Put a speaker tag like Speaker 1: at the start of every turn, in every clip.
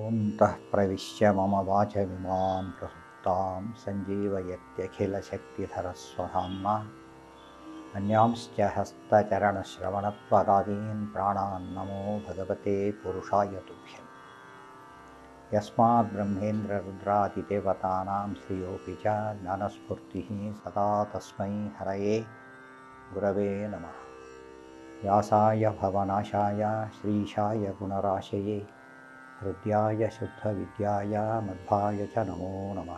Speaker 1: योऽन्तः प्रविश्य मम वाचमिमां प्रसुप्तां सञ्जीवयत्यखिलशक्तिधरस्वधाम्ना अन्यांश्च हस्तचरणश्रवणत्वगादीन् प्राणान् नमो भगवते पुरुषाय तुभ्यम् यस्मात् ब्रह्मेन्द्ररुद्रादिदेवतानां श्रियोऽपि च ज्ञानस्फूर्तिः सदा तस्मै हरये गुरवे नमः व्यासाय भवनाशाय श्रीशाय गुणराशये हृद्याय शुद्धविद्याय मध्वाय च नमो नमः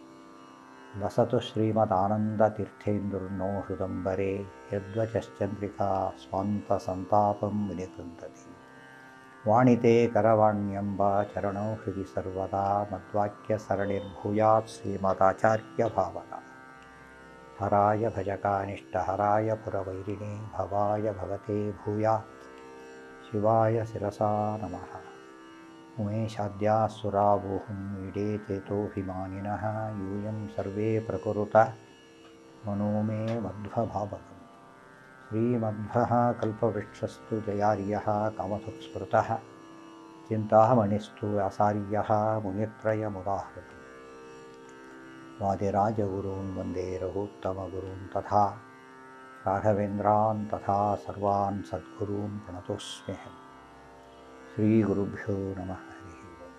Speaker 1: वसतु श्रीमदानन्दतीर्थेन्दुर्नो हृदम्बरे यद्वचश्चन्द्रिका स्वान्तसन्तापं विनिकृन्तति वाणिते करवाण्यम्ब चरणौ हृदि सर्वदा मद्वाक्यसरणिर्भूयात् श्रीमदाचार्यभावना हराय भजकानिष्टहराय पुरवैरिणे भवाय भवते भूयात् शिवाय शिरसा नमः उमेशाद्याः सुरावोहं ईडे चेतोऽभिमानिनः यूयं सर्वे प्रकुरुत मनो मे मध्वभावकम् श्रीमध्वः कल्पवृक्षस्तु जयार्यः कामधुक्स्मृतः चिन्तामणिस्तु आसार्यः मुनित्रयमुदाहृतम् वादिराजगुरून् वन्दे रघुत्तमगुरून् तथा राघवेन्द्रान् तथा सर्वान् सद्गुरून् प्रणतोऽस्म्यहम् श्रीगुरुभ्यो नमः हरिः ओम्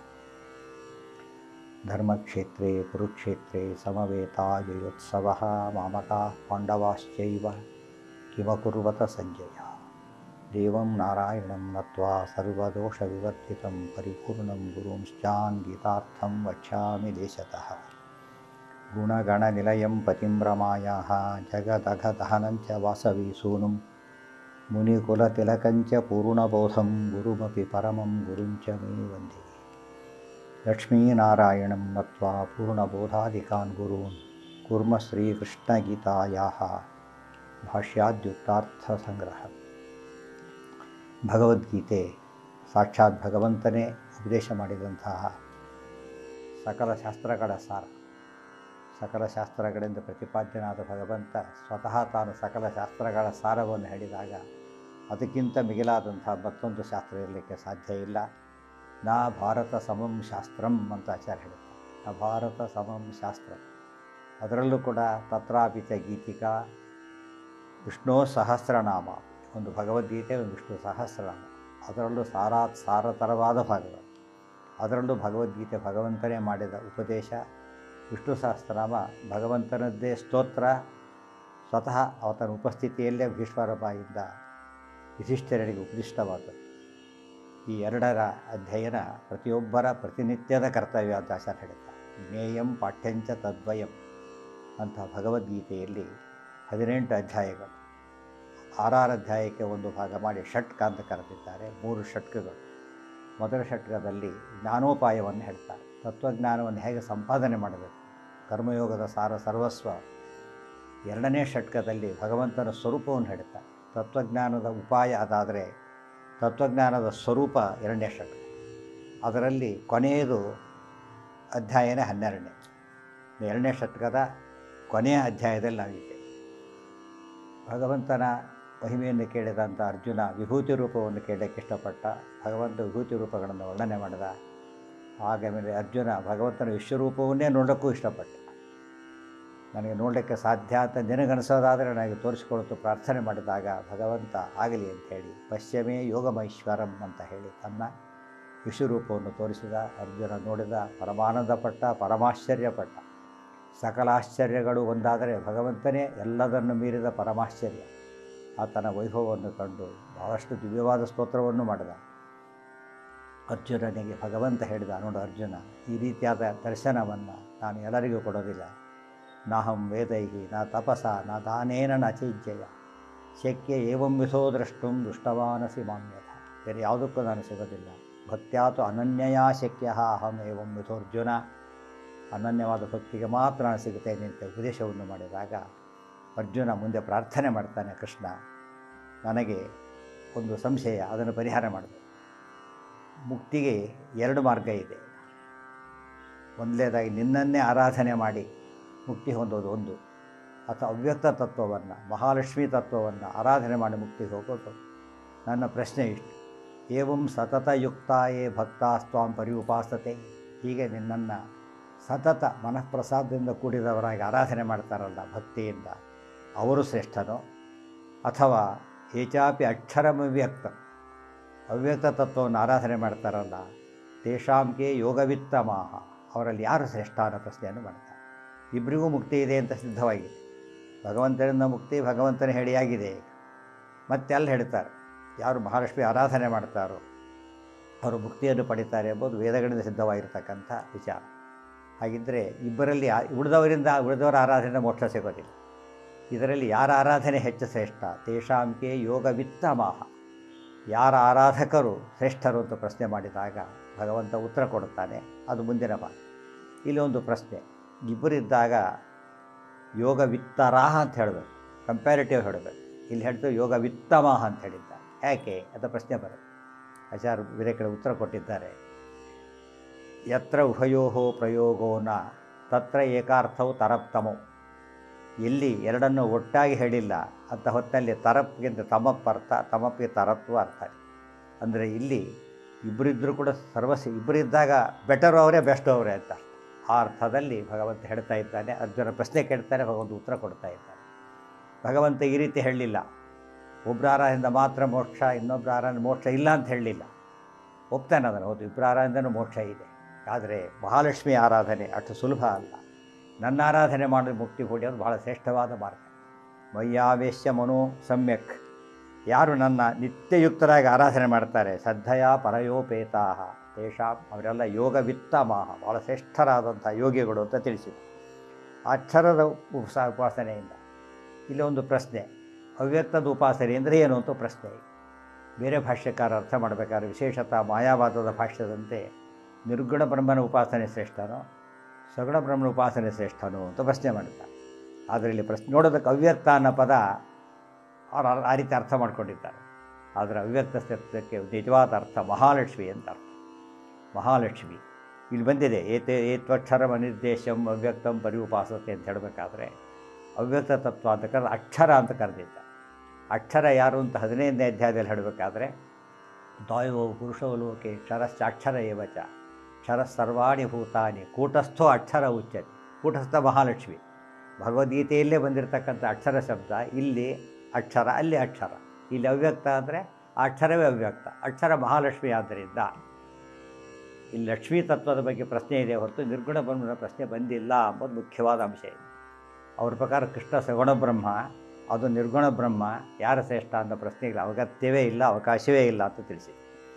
Speaker 1: धर्मक्षेत्रे कुरुक्षेत्रे समवेतायुयोत्सवः मामकाः पाण्डवाश्चैव किमकुर्वत सञ्जयः देवं नारायणं नत्वा सर्वदोषविवर्जितं परिपूर्णं गुरूंश्चान् गीतार्थं वक्ष्यामि देशतः गुणगणनिलयं पतिं रमायाः जगदघदहनं च वासवीसूनुं मुनिकुलतिलकञ्च पूर्णबोधं गुरुमपि परमं गुरुं च मे वन्दे लक्ष्मीनारायणं नत्वा पूर्णबोधादिकान् गुरून् कुर्म श्रीकृष्णगीतायाः ಭಾಷ್ಯಾದ್ಯುಕ್ತಾರ್ಥಸಂಗ್ರಹ ಭಗವದ್ಗೀತೆ ಸಾಕ್ಷಾತ್ ಭಗವಂತನೇ ಉಪದೇಶ ಮಾಡಿದಂತಹ ಸಕಲ ಶಾಸ್ತ್ರಗಳ ಸಾರ ಸಕಲ ಶಾಸ್ತ್ರಗಳಿಂದ ಪ್ರತಿಪಾದ್ಯನಾದ ಭಗವಂತ ಸ್ವತಃ ತಾನು ಸಕಲ ಶಾಸ್ತ್ರಗಳ ಸಾರವನ್ನು ಹೇಳಿದಾಗ ಅದಕ್ಕಿಂತ ಮಿಗಿಲಾದಂತಹ ಮತ್ತೊಂದು ಶಾಸ್ತ್ರ ಇರಲಿಕ್ಕೆ ಸಾಧ್ಯ ಇಲ್ಲ ನಾ ಭಾರತ ಸಮಂ ಶಾಸ್ತ್ರಂ ಅಂತ ಆಚಾರ್ಯ ಹೇಳ್ತಾರೆ ನ ಭಾರತ ಸಮಂ ಶಾಸ್ತ್ರ ಅದರಲ್ಲೂ ಕೂಡ ತತ್ರಾಪಿತ ಗೀತಿಕಾ ವಿಷ್ಣು ಸಹಸ್ರನಾಮ ಒಂದು ಭಗವದ್ಗೀತೆ ಒಂದು ವಿಷ್ಣು ಸಹಸ್ರನಾಮ ಅದರಲ್ಲೂ ಸಾರಾತ್ ಸಾರತರವಾದ ಭಾಗಗಳು ಅದರಲ್ಲೂ ಭಗವದ್ಗೀತೆ ಭಗವಂತನೇ ಮಾಡಿದ ಉಪದೇಶ ವಿಷ್ಣು ಸಹಸ್ರನಾಮ ಭಗವಂತನದ್ದೇ ಸ್ತೋತ್ರ ಸ್ವತಃ ಆತನ ಉಪಸ್ಥಿತಿಯಲ್ಲೇ ಭೀಷ್ಮರ ಬಾಯಿಂದ ಯುಧಿಷ್ಠಿರನಿಗೆ ಉಪದಿಷ್ಟವಾದದ್ದು ಈ ಎರಡರ ಅಧ್ಯಯನ ಪ್ರತಿಯೊಬ್ಬರ ಪ್ರತಿನಿತ್ಯದ ಕರ್ತವ್ಯ ಅಂತ ಆಚಾರ್ಯ ಹೇಳ್ತಾರೆ ಜ್ಞೇಯಂ ಪಾಠ್ಯಂಚ ತದ್ವಯಂ ಅಂತ ಭಗವದ್ಗೀತೆಯಲ್ಲಿ ಹದಿನೆಂಟು ಅಧ್ಯಾಯಗಳು ಆರಾರು ಅಧ್ಯಾಯಕ್ಕೆ ಒಂದು ಭಾಗ ಮಾಡಿ ಷಟ್ಕ ಅಂತ ಕರೆದಿದ್ದಾರೆ ಮೂರು ಷಟ್ಕಗಳು ಮೊದಲ ಷಟ್ಕದಲ್ಲಿ ಜ್ಞಾನೋಪಾಯವನ್ನು ಹೇಳ್ತಾರೆ ತತ್ವಜ್ಞಾನವನ್ನು ಹೇಗೆ ಸಂಪಾದನೆ ಮಾಡಬೇಕು ಕರ್ಮಯೋಗದ ಸಾರ ಸರ್ವಸ್ವ ಎರಡನೇ ಷಟ್ಕದಲ್ಲಿ ಭಗವಂತನ ಸ್ವರೂಪವನ್ನು ಹೇಳ್ತಾರೆ ತತ್ವಜ್ಞಾನದ ಉಪಾಯ ಅದಾದರೆ ತತ್ವಜ್ಞಾನದ ಸ್ವರೂಪ ಎರಡನೇ ಷಟ್ಕ ಅದರಲ್ಲಿ ಕೊನೆಯದು ಅಧ್ಯಾಯನೇ ಹನ್ನೆರಡನೇ ಎರಡನೇ ಷಟ್ಕದ ಕೊನೆಯ ಅಧ್ಯಾಯದಲ್ಲಿ ನಾವಿದ್ದೇವೆ ಭಗವಂತನ ಮಹಿಮೆಯನ್ನು ಕೇಳಿದಂಥ ಅರ್ಜುನ ವಿಭೂತಿ ರೂಪವನ್ನು ಕೇಳಕ್ಕೆ ಇಷ್ಟಪಟ್ಟ ಭಗವಂತ ವಿಭೂತಿ ರೂಪಗಳನ್ನು ವರ್ಣನೆ ಮಾಡಿದ ಆಗ ಮೇಲೆ ಅರ್ಜುನ ಭಗವಂತನ ವಿಶ್ವರೂಪವನ್ನೇ ನೋಡೋಕ್ಕೂ ಇಷ್ಟಪಟ್ಟ ನನಗೆ ನೋಡಲಿಕ್ಕೆ ಸಾಧ್ಯ ಅಂತ ನಿನಗನಿಸೋದಾದರೆ ನನಗೆ ತೋರಿಸಿಕೊಳ್ತು ಪ್ರಾರ್ಥನೆ ಮಾಡಿದಾಗ ಭಗವಂತ ಆಗಲಿ ಅಂಥೇಳಿ ಪಶ್ಚಿಮೇ ಯೋಗಮೈಶ್ವರಂ ಅಂತ ಹೇಳಿ ತನ್ನ ವಿಶ್ವರೂಪವನ್ನು ತೋರಿಸಿದ ಅರ್ಜುನ ನೋಡಿದ ಪರಮಾನಂದಪಟ್ಟ ಪರಮಾಶ್ಚರ್ಯಪಟ್ಟ ಸಕಲ ಆಶ್ಚರ್ಯಗಳು ಒಂದಾದರೆ ಭಗವಂತನೇ ಎಲ್ಲದನ್ನು ಮೀರಿದ ಪರಮಾಶ್ಚರ್ಯ ಆತನ ವೈಭವವನ್ನು ಕಂಡು ಬಹಳಷ್ಟು ದಿವ್ಯವಾದ ಸ್ತೋತ್ರವನ್ನು ಮಾಡಿದ ಅರ್ಜುನನಿಗೆ ಭಗವಂತ ಹೇಳಿದ ನೋಡು ಅರ್ಜುನ ಈ ರೀತಿಯಾದ ದರ್ಶನವನ್ನು ನಾನು ಎಲ್ಲರಿಗೂ ಕೊಡೋದಿಲ್ಲ ನಾಹಂ ವೇದೈಹಿ ನಾ ತಪಸ ನಾ ದಾನೇನ ನ ಚೈಜ್ಯಯ ಶಕ್ಯ ಏವಂ ವಿಧೋ ದ್ರಷ್ಟು ದುಷ್ಟವಾನಸಿ ಮಾಮ್ಯಥ ಬೇರೆ ಯಾವುದಕ್ಕೂ ನಾನು ಸಿಗೋದಿಲ್ಲ ಭಕ್ತ್ಯಾತು ಅನನ್ಯಯಾ ಶಕ್ಯ ಅಹಂ ಏವಂ ವಿಧೋರ್ಜುನ ಅನನ್ಯವಾದ ಭಕ್ತಿಗೆ ಮಾತ್ರ ನಾನು ಸಿಗುತ್ತೇನೆ ಅಂತ ಉಪದೇಶವನ್ನು ಮಾಡಿದಾಗ ಅರ್ಜುನ ಮುಂದೆ ಪ್ರಾರ್ಥನೆ ಮಾಡ್ತಾನೆ ಕೃಷ್ಣ ನನಗೆ ಒಂದು ಸಂಶಯ ಅದನ್ನು ಪರಿಹಾರ ಮಾಡಿದೆ ಮುಕ್ತಿಗೆ ಎರಡು ಮಾರ್ಗ ಇದೆ ಒಂದನೇದಾಗಿ ನಿನ್ನನ್ನೇ ಆರಾಧನೆ ಮಾಡಿ ಮುಕ್ತಿ ಹೊಂದೋದು ಒಂದು ಅಥವಾ ಅವ್ಯಕ್ತ ತತ್ವವನ್ನು ಮಹಾಲಕ್ಷ್ಮಿ ತತ್ವವನ್ನು ಆರಾಧನೆ ಮಾಡಿ ಮುಕ್ತಿಗೆ ಹೋಗೋದು ನನ್ನ ಪ್ರಶ್ನೆ ಇಷ್ಟು ಏವಂ ಸತತಯುಕ್ತಾಯೇ ಭಕ್ತಾಸ್ತ್ವಾಂ ಪರಿಉಪಾಸತೆ ಹೀಗೆ ನಿನ್ನನ್ನು ಸತತ ಮನಃಪ್ರಸಾದದಿಂದ ಕೂಡಿದವರಾಗಿ ಆರಾಧನೆ ಮಾಡ್ತಾರಲ್ಲ ಭಕ್ತಿಯಿಂದ ಅವರು ಶ್ರೇಷ್ಠನೋ ಅಥವಾ ಏಚಾಪಿ ಅಕ್ಷರಮವ್ಯಕ್ತ ಅವ್ಯಕ್ತ ತತ್ವವನ್ನು ಆರಾಧನೆ ಮಾಡ್ತಾರಲ್ಲ ತೇಷಾಂಗೆ ಯೋಗವಿತ್ತಮಾಹ ಅವರಲ್ಲಿ ಯಾರು ಶ್ರೇಷ್ಠ ಅನ್ನೋ ಪ್ರಶ್ನೆಯನ್ನು ಮಾಡ್ತಾರೆ ಇಬ್ಬರಿಗೂ ಮುಕ್ತಿ ಇದೆ ಅಂತ ಸಿದ್ಧವಾಗಿದೆ ಭಗವಂತನಿಂದ ಮುಕ್ತಿ ಭಗವಂತನ ಹೇಳಿಯಾಗಿದೆ ಈಗ ಮತ್ತೆ ಅಲ್ಲಿ ಹೇಳ್ತಾರೆ ಯಾರು ಮಹಾಲಕ್ಷ್ಮಿ ಆರಾಧನೆ ಮಾಡ್ತಾರೋ ಅವರು ಮುಕ್ತಿಯನ್ನು ಪಡಿತಾರೆ ಎಂಬುದು ವೇದಗಳಿಂದ ಸಿದ್ಧವಾಗಿರ್ತಕ್ಕಂಥ ವಿಚಾರ ಹಾಗಿದ್ದರೆ ಇಬ್ಬರಲ್ಲಿ ಯಾ- ಉಳಿದವರಿಂದ ಉಳಿದವರ ಆರಾಧನೆ ಮೋಕ್ಷ ಸಿಗೋದಿಲ್ಲ ಇದರಲ್ಲಿ ಯಾರ ಆರಾಧನೆ ಹೆಚ್ಚು ಶ್ರೇಷ್ಠ ತೇಷಾಂಕೆ ಯೋಗವಿತ್ತಮಾಹ ಯಾರ ಆರಾಧಕರು ಶ್ರೇಷ್ಠರು ಅಂತ ಪ್ರಶ್ನೆ ಮಾಡಿದಾಗ ಭಗವಂತ ಉತ್ತರ ಕೊಡುತ್ತಾನೆ ಅದು ಮುಂದಿನ ಭಾಗ ಇಲ್ಲಿ ಒಂದು ಪ್ರಶ್ನೆ ಇಬ್ಬರಿದ್ದಾಗ ಯೋಗವಿತ್ತರಾಹ ಅಂತ ಹೇಳಬೇಕು ಕಂಪ್ಯಾರಿಟಿವ್ ಹೇಳಬೇಕು ಇಲ್ಲಿ ಹೇಳ್ತು ಯೋಗವಿತ್ತಮಾಹ ಅಂತ ಹೇಳಿದ್ದ ಯಾಕೆ ಅಂತ ಪ್ರಶ್ನೆ ಬರುತ್ತೆ ಆಚಾರ್ಯ ಬೇರೆ ಕಡೆ ಉತ್ತರ ಕೊಟ್ಟಿದ್ದಾರೆ ಯತ್ರ ಉಭಯೋ ಪ್ರಯೋಗೋ ನ ತತ್ರ ಏಕಾರ್ಥವು ತರಪ್ತಮೋ ಎಲ್ಲಿ ಎರಡನ್ನು ಒಟ್ಟಾಗಿ ಹೇಳಿಲ್ಲ ಅಂತ ಹೊತ್ತಲ್ಲಿ ತರಪ್ಗಿಂತ ತಮಪ್ ಅರ್ಥ ತಮಪ್ಗೆ ತರತ್ವ ಅರ್ಥ ಅಂದರೆ ಇಲ್ಲಿ ಇಬ್ಬರಿದ್ದರೂ ಕೂಡ ಸರ್ವಸ್ವ ಇಬ್ಬರಿದ್ದಾಗ ಬೆಟರು ಅವರೇ ಬೆಸ್ಟ್ ಅವರೇ ಅಂತ ಆ ಅರ್ಥದಲ್ಲಿ ಭಗವಂತ ಹೇಳ್ತಾ ಇದ್ದಾನೆ ಅರ್ಜುನ ಪ್ರಶ್ನೆ ಕೇಳ್ತಾನೆ ಭಗವಂತ ಉತ್ತರ ಕೊಡ್ತಾ ಇದ್ದಾನೆ ಭಗವಂತ ಈ ರೀತಿ ಹೇಳಲಿಲ್ಲ ಒಬ್ಬರ ಆರಾಧನೆಯಿಂದ ಮಾತ್ರ ಮೋಕ್ಷ ಇನ್ನೊಬ್ಬರ ಆರಾಧನೆ ಮೋಕ್ಷ ಇಲ್ಲ ಅಂತ ಹೇಳಲಿಲ್ಲ ಒಪ್ತಾನೆ ಅದನ್ನು ಹೌದು ಇಬ್ಬರ ಆರಾಧನೆಯೂ ಮೋಕ್ಷ ಇದೆ ಆದರೆ ಮಹಾಲಕ್ಷ್ಮಿ ಆರಾಧನೆ ಅಷ್ಟು ಸುಲಭ ಅಲ್ಲ ನನ್ನ ಆರಾಧನೆ ಮಾಡೋದು ಮುಕ್ತಿ ಹೊಡೆಯೋದು ಬಹಳ ಶ್ರೇಷ್ಠವಾದ ಮಾರ್ಗ ಮಯ್ಯಾವೇಶ್ಯ ಮನೋ ಸಮ್ಯಕ್ ಯಾರು ನನ್ನ ನಿತ್ಯಯುಕ್ತರಾಗಿ ಆರಾಧನೆ ಮಾಡ್ತಾರೆ ಶ್ರದ್ಧೆಯ ಪರಯೋಪೇತಾಹ ತೇಷಾಂ ಅವರೆಲ್ಲ ಯೋಗವಿತ್ತಮಾಹ ಭಾಳ ಶ್ರೇಷ್ಠರಾದಂಥ ಯೋಗಿಗಳು ಅಂತ ತಿಳಿಸಿದರು ಅಕ್ಷರದ ಉಪಸ ಉಪಾಸನೆಯಿಂದ ಇಲ್ಲಿ ಒಂದು ಪ್ರಶ್ನೆ ಅವ್ಯಕ್ತದ ಉಪಾಸನೆ ಅಂದರೆ ಏನು ಅಂತ ಪ್ರಶ್ನೆ ಬೇರೆ ಭಾಷ್ಯಕಾರ ಅರ್ಥ ಮಾಡಬೇಕಾದ್ರೆ ವಿಶೇಷತಃ ಮಾಯಾವಾದದ ಭಾಷ್ಯದಂತೆ ನಿರ್ಗುಣ ಬ್ರಹ್ಮನ ಉಪಾಸನೆ ಶ್ರೇಷ್ಠನೋ ಸಗುಣ ಬ್ರಹ್ಮನ ಉಪಾಸನೆ ಶ್ರೇಷ್ಠನೋ ಅಂತ ಪ್ರಶ್ನೆ ಮಾಡ್ತಾರೆ ಆದರೆ ಇಲ್ಲಿ ಪ್ರಶ್ನೆ ನೋಡೋದಕ್ಕೆ ಅವ್ಯಕ್ತ ಅನ್ನೋ ಪದ ಅವ್ರು ಆ- ಆ ರೀತಿ ಅರ್ಥ ಮಾಡ್ಕೊಂಡಿದ್ದಾರೆ ಆದರೆ ಅವ್ಯಕ್ತ ಶಬ್ದಕ್ಕೆ ನಿಜವಾದ ಅರ್ಥ ಮಹಾಲಕ್ಷ್ಮಿ ಅಂತ ಅರ್ಥ ಮಹಾಲಕ್ಷ್ಮಿ ಇಲ್ಲಿ ಬಂದಿದೆ ಏತೆ ಏತ್ವಕ್ಷರಂ ಅನಿರ್ದೇಶಂ ಅವ್ಯಕ್ತಂ ಪರಿಉಪಾಸತೆ ಅಂತ ಹೇಳಬೇಕಾದ್ರೆ ಅವ್ಯಕ್ತ ತತ್ವ ಅಂತ ಕರೆದು ಅಕ್ಷರ ಅಂತ ಕರೆದಿದ್ದ ಅಕ್ಷರ ಯಾರು ಅಂತ ಹದಿನೈದನೇ ಅಧ್ಯಾಯದಲ್ಲಿ ಹೇಳಬೇಕಾದ್ರೆ ದಾಯೋ ಪುರುಷವಲೋಕೆ ಕ್ಷರಶ್ಚಾಕ್ಷರ ಏವಚ ಕ್ಷರ ಸರ್ವಾಣಿ ಭೂತಾನಿ ಕೂಟಸ್ಥೋ ಅಕ್ಷರ ಉಚ್ಯತೆ ಕೂಟಸ್ಥ ಮಹಾಲಕ್ಷ್ಮಿ ಭಗವದ್ಗೀತೆಯಲ್ಲೇ ಬಂದಿರತಕ್ಕಂಥ ಅಕ್ಷರ ಶಬ್ದ ಇಲ್ಲಿ ಅಕ್ಷರ ಅಲ್ಲಿ ಅಕ್ಷರ ಇಲ್ಲಿ ಅವ್ಯಕ್ತ ಅಂದರೆ ಆ ಅಕ್ಷರವೇ ಅವ್ಯಕ್ತ ಅಕ್ಷರ ಮಹಾಲಕ್ಷ್ಮಿ ಆದ್ದರಿಂದ ಇಲ್ಲಿ ಲಕ್ಷ್ಮೀ ತತ್ವದ ಬಗ್ಗೆ ಪ್ರಶ್ನೆ ಇದೆ ಹೊರತು ನಿರ್ಗುಣ ಬ್ರಹ್ಮನ ಪ್ರಶ್ನೆ ಬಂದಿಲ್ಲ ಅಂಬುದು ಮುಖ್ಯವಾದ ಅಂಶ ಇದೆ ಅವ್ರ ಪ್ರಕಾರ ಕೃಷ್ಣ ಸಗುಣ ಬ್ರಹ್ಮ ಅದು ನಿರ್ಗುಣ ಬ್ರಹ್ಮ ಯಾರ ಶ್ರೇಷ್ಠ ಅಂತ ಪ್ರಶ್ನೆಗೆ ಅಗತ್ಯವೇ ಇಲ್ಲ ಅವಕಾಶವೇ ಇಲ್ಲ ಅಂತ ತಿಳಿಸಿ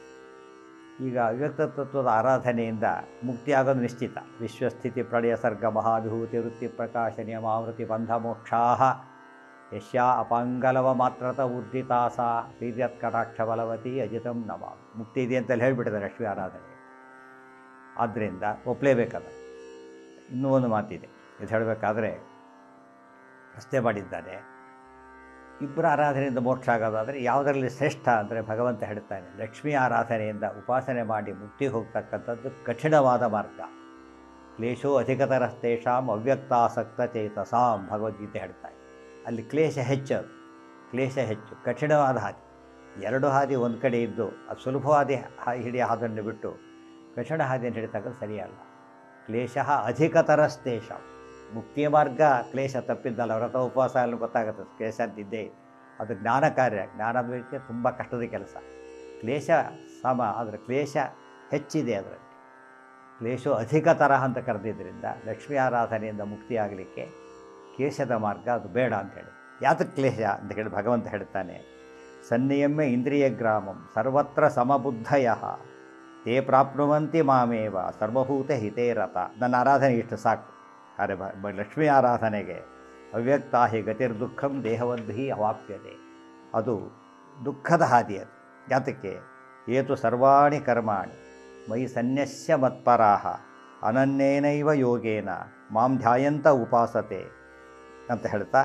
Speaker 1: ಈಗ ಅವ್ಯಕ್ತ ತತ್ವದ ಆರಾಧನೆಯಿಂದ ಮುಕ್ತಿಯಾಗೋದು ನಿಶ್ಚಿತ ವಿಶ್ವಸ್ಥಿತಿ ಪ್ರಳಯ ಸರ್ಗ ಮಹಾವಿಭೂತಿ ವೃತ್ತಿ ಪ್ರಕಾಶ ನಿಯಮಾವೃತಿ ಬಂಧ ಮೋಕ್ಷಾ ಯಶ್ಯಾ ಅಪಾಂಗಲವ ಮಾತ್ರತ ಉದ್ದಿತಾಸ ವೀರ್ಯತ್ಕಟಾಕ್ಷ ಬಲವತಿ ಅಜಿತಂ ನಮ ಮುಕ್ತಿ ಇದೆ ಅಂತಲ್ಲಿ ಹೇಳಿಬಿಟ್ಟಿದ್ದಾರೆ ಲಕ್ಷ್ಮೀ ಆರಾಧನೆ ಆದ್ದರಿಂದ ಒಪ್ಪಲೇಬೇಕದ ಇನ್ನೂ ಒಂದು ಮಾತಿದೆ ಇದು ಹೇಳಬೇಕಾದ್ರೆ ಪ್ರಶ್ನೆ ಮಾಡಿದ್ದಾನೆ ಇಬ್ಬರ ಆರಾಧನೆಯಿಂದ ಮೋಕ್ಷ ಆಗೋದಾದರೆ ಯಾವುದರಲ್ಲಿ ಶ್ರೇಷ್ಠ ಅಂದರೆ ಭಗವಂತ ಹೇಳ್ತಾನೆ ಲಕ್ಷ್ಮೀ ಆರಾಧನೆಯಿಂದ ಉಪಾಸನೆ ಮಾಡಿ ಮುಕ್ತಿಗೆ ಹೋಗ್ತಕ್ಕಂಥದ್ದು ಕಠಿಣವಾದ ಮಾರ್ಗ ಕ್ಲೇಶೋ ಅಧಿಕತರಸ್ತೇಷಾಂ ಅವ್ಯಕ್ತಾಸಕ್ತ ಚೇತಸಾಂ ಭಗವದ್ಗೀತೆ ಹೇಳ್ತಾನೆ ಅಲ್ಲಿ ಕ್ಲೇಶ ಹೆಚ್ಚು ಕ್ಲೇಶ ಹೆಚ್ಚು ಕಠಿಣವಾದ ಹಾದಿ ಎರಡು ಹಾದಿ ಒಂದು ಕಡೆ ಇದ್ದು ಅದು ಸುಲಭವಾದ ಹಾ- ಹಿಡಿಯ ಹಾದನ್ನು ಬಿಟ್ಟು ಕಠಿಣ ಹಾದಿಯನ್ನು ಹಿಡಿತಕ್ಕಂಥ ಸರಿಯಲ್ಲ ಕ್ಲೇಶ ಅಧಿಕತರಸ್ತೇಷಾಂ ಮುಕ್ತಿಯ ಮಾರ್ಗ ಕ್ಲೇಶ ತಪ್ಪಿದ್ದಲ್ಲ ವ್ರತ ಉಪವಾಸ ಎಲ್ಲ ಗೊತ್ತಾಗುತ್ತೆ ಕ್ಲೇಶ ಅಂತಿದ್ದೇ ಇದೆ. ಅದು ಜ್ಞಾನ ಕಾರ್ಯ ಜ್ಞಾನದ ಬಗ್ಗೆ ತುಂಬ ಕಷ್ಟದ ಕೆಲಸ ಕ್ಲೇಶ ಸಮ ಆದರೆ ಕ್ಲೇಶ ಹೆಚ್ಚಿದೆ ಅದರಲ್ಲಿ ಕ್ಲೇಶೋ ಅಧಿಕ ತರಹ ಅಂತ ಕರೆದಿದ್ದರಿಂದ ಲಕ್ಷ್ಮೀ ಆರಾಧನೆಯಿಂದ ಮುಕ್ತಿಯಾಗಲಿಕ್ಕೆ ಕೇಶದ ಮಾರ್ಗ ಅದು ಬೇಡ ಅಂತೇಳಿ ಯಾತಕ್ಕೆ ಕ್ಲೇಶ ಅಂತ ಹೇಳಿ ಭಗವಂತ ಹೇಳ್ತಾನೆ ಸನ್ನಿಯಮ್ಯ ಇಂದ್ರಿಯ ಗ್ರಾಮಂ ಸರ್ವತ್ರ ಸಮಬುದ್ಧಯ ತೇ ಪ್ರಾಪ್ನುವಂತಿ ಮಾಮೇವ ಸರ್ವಭೂತ ಹಿತೇ ರಥ ನನ್ನ ಆರಾಧನೆ ಇಷ್ಟು ಸಾಕು ಆದರೆ ಬ- ಬ- ಲಕ್ಷ್ಮೀ ಆರಾಧನೆಗೆ ಅವ್ಯಕ್ತಾ ಹಿ ಗತಿರ್ದುಃಖಂ ದೇಹವದ್ಭಿ ಅವಾಪ್ಯತೆ ಅದು ದುಃಖದ ಹಾದಿ ಅದು ಯಾತಕ್ಕೆ ಏತು ಸರ್ವಾಣಿ ಕರ್ಮಾಣಿ ಮೈ ಸನ್ಯಸ್ಯ ಮತ್ಪರಾಹ ಅನನ್ಯೇನೈವ ಯೋಗೇನ ಮಾಂ ಧ್ಯಾಯಂತ ಉಪಾಸತೆ ಅಂತ ಹೇಳ್ತಾ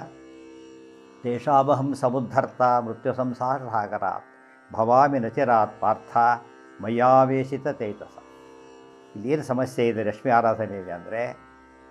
Speaker 1: ತೇಷಾಮಹಂ ಸಮುದ್ಧರ್ತ ಮೃತ್ಯು ಸಂಸಾರ ಸಾಗರಾತ್ ಭವಾಮಿ ನಚಿರಾತ್ ಪಾರ್ಥ ಮಯ್ಯಾವೇಶಿತ ಚೈತಸ ಇಲ್ಲೇನು ಸಮಸ್ಯೆ ಇದೆ ಲಕ್ಷ್ಮೀ ಆರಾಧನೆ ಇದೆ ಅಂದರೆ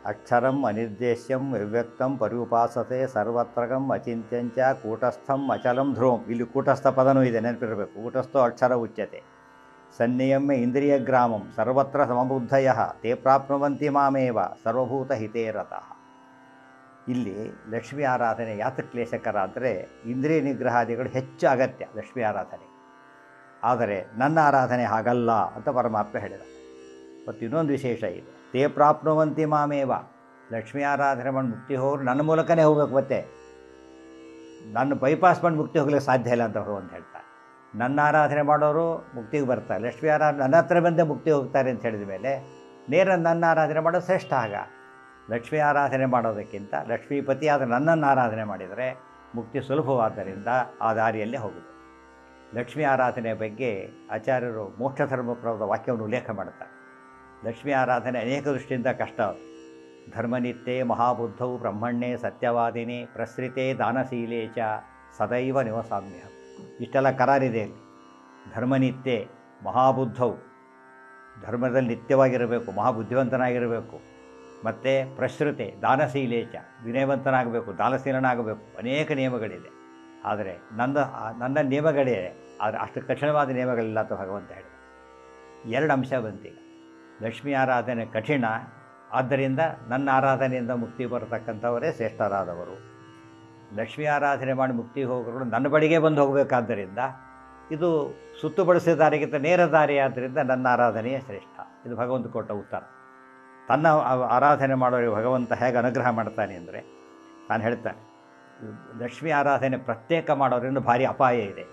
Speaker 1: ಅಕ್ಷರಂ ಅನಿರ್ದೇಶ್ಯಂ ಅವ್ಯಕ್ತಂ ಪರ್ಯುಪಾಸತೆ ಸರ್ವತ್ರಗಂ ಅಚಿಂತ್ಯಂಚ ಕೂಟಸ್ಥಂ ಅಚಲಂ ಧ್ರುವಂ ಇಲ್ಲಿ ಕೂಟಸ್ಥ ಪದನೂ ಇದೆ ನೆನಪಿರಬೇಕು ಕೂಟಸ್ಥೋ ಅಕ್ಷರ ಉಚ್ಯತೆ ಸನ್ನಿಯಮ್ಯ ಇಂದ್ರಿಯ ಗ್ರಾಮಂ ಸರ್ವತ್ರ ಸಮಬುದ್ಧಯ ತೇ ಪ್ರಾಪ್ನುವಂತಿ ಮಾಮೇವ ಸರ್ವಭೂತ ಹಿತೇ ರತಃ ಇಲ್ಲಿ ಲಕ್ಷ್ಮೀ ಆರಾಧನೆ ಯಾತಕ್ಕೆ ಕ್ಲೇಶಕರ ಅಂದರೆ ಇಂದ್ರಿಯ ನಿಗ್ರಹಾದಿಗಳು ಹೆಚ್ಚು ಅಗತ್ಯ ಲಕ್ಷ್ಮೀ ಆರಾಧನೆ ಆದರೆ ನನ್ನ ಆರಾಧನೆ ಹಾಗಲ್ಲ ಅಂತ ಪರಮಾತ್ಮ ಹೇಳಿದ ಮತ್ತು ಇನ್ನೊಂದು ವಿಶೇಷ ಇದೆ ತೇ ಪ್ರಾಪ್ನುವಂತಿ ಮಾಮೇವ ಲಕ್ಷ್ಮೀ ಆರಾಧನೆ ಮಾಡಿ ಮುಕ್ತಿ ಹೋಗ್ರು ನನ್ನ ಮೂಲಕನೇ ಹೋಗ್ಬೇಕು ಮತ್ತೆ ನನ್ನ ಬೈಪಾಸ್ ಮಾಡಿ ಮುಕ್ತಿ ಹೋಗ್ಲಿಕ್ಕೆ ಸಾಧ್ಯ ಇಲ್ಲ ಅಂತ ಭಗವಂತ ಹೇಳ್ತಾರೆ ನನ್ನ ಆರಾಧನೆ ಮಾಡೋರು ಮುಕ್ತಿಗೆ ಬರ್ತಾರೆ ಲಕ್ಷ್ಮೀ ಆರಾಧನೆ ನನ್ನ ಹತ್ರ ಬಂದೇ ಮುಕ್ತಿ ಹೋಗ್ತಾರೆ ಅಂತ ಹೇಳಿದ ಮೇಲೆ ನೇರ ನನ್ನ ಆರಾಧನೆ ಮಾಡೋದು ಶ್ರೇಷ್ಠ ಆಗ ಲಕ್ಷ್ಮೀ ಆರಾಧನೆ ಮಾಡೋದಕ್ಕಿಂತ ಲಕ್ಷ್ಮೀಪತಿ ಆದ ನನ್ನನ್ನು ಆರಾಧನೆ ಮಾಡಿದರೆ ಮುಕ್ತಿ ಸುಲಭವಾದ್ದರಿಂದ ಆ ದಾರಿಯಲ್ಲೇ ಹೋಗುದು ಲಕ್ಷ್ಮೀ ಆರಾಧನೆ ಬಗ್ಗೆ ಆಚಾರ್ಯರು ಮೋಕ್ಷ ಧರ್ಮಪ್ರಭದ ವಾಕ್ಯವನ್ನು ಉಲ್ಲೇಖ ಮಾಡ್ತಾರೆ ಲಕ್ಷ್ಮೀ ಆರಾಧನೆ ಅನೇಕ ದೃಷ್ಟಿಯಿಂದ ಕಷ್ಟ ಅದು ಧರ್ಮನಿತ್ಯೆ ಮಹಾಬುದ್ಧವು ಬ್ರಹ್ಮಣ್ಯೇ ಸತ್ಯವಾದಿನಿ ಪ್ರಸೃತೆ ದಾನಶೀಲೇ ಚ ಸದೈವ ನಿವಸಾಮ್ಯ ಇಷ್ಟೆಲ್ಲ ಕರಾರಿದೆ ಇಲ್ಲಿ ಧರ್ಮನಿತ್ಯೆ ಮಹಾಬುದ್ಧವು ಧರ್ಮದಲ್ಲಿ ನಿತ್ಯವಾಗಿರಬೇಕು ಮಹಾಬುದ್ಧಿವಂತನಾಗಿರಬೇಕು ಮತ್ತು ಪ್ರಸೃತೆ ದಾನಶೀಲೇಚ ವಿನಯವಂತನಾಗಬೇಕು ದಾನಶೀಲನಾಗಬೇಕು ಅನೇಕ ನಿಯಮಗಳಿದೆ ಆದರೆ ನನ್ನ ನನ್ನ ನಿಯಮಗಳಿದೆ ಆದರೆ ಅಷ್ಟು ಕಠಿಣವಾದ ನಿಯಮಗಳಿಲ್ಲ ಅಂತ ಭಗವಂತ ಹೇಳಿದ ಎರಡು ಅಂಶ ಬಂತೀಗ ಲಕ್ಷ್ಮೀ ಆರಾಧನೆ ಕಠಿಣ ಆದ್ದರಿಂದ ನನ್ನ ಆರಾಧನೆಯಿಂದ ಮುಕ್ತಿ ಬರತಕ್ಕಂಥವರೇ ಶ್ರೇಷ್ಠರಾದವರು ಲಕ್ಷ್ಮೀ ಆರಾಧನೆ ಮಾಡಿ ಮುಕ್ತಿ ಹೋಗೋರು ನನ್ನ ಬಳಿಗೆ ಬಂದು ಹೋಗಬೇಕಾದ್ದರಿಂದ ಇದು ಸುತ್ತುಬಡಿಸಿದ ದಾರಿಗಿಂತ ನೇರ ದಾರಿ ಆದ್ದರಿಂದ ನನ್ನ ಆರಾಧನೆಯೇ ಶ್ರೇಷ್ಠ ಇದು ಭಗವಂತ ಕೊಟ್ಟ ಉತ್ತರ ತನ್ನ ಆ- ಆರಾಧನೆ ಮಾಡೋರಿಗೆ ಭಗವಂತ ಹೇಗೆ ಅನುಗ್ರಹ ಮಾಡ್ತಾನೆ ಅಂದರೆ ನಾನು ಹೇಳ್ತಾನೆ ಲಕ್ಷ್ಮೀ ಆರಾಧನೆ ಪ್ರತ್ಯೇಕ ಮಾಡೋದ್ರಿಂದ ಭಾರಿ ಅಪಾಯ ಇದೆ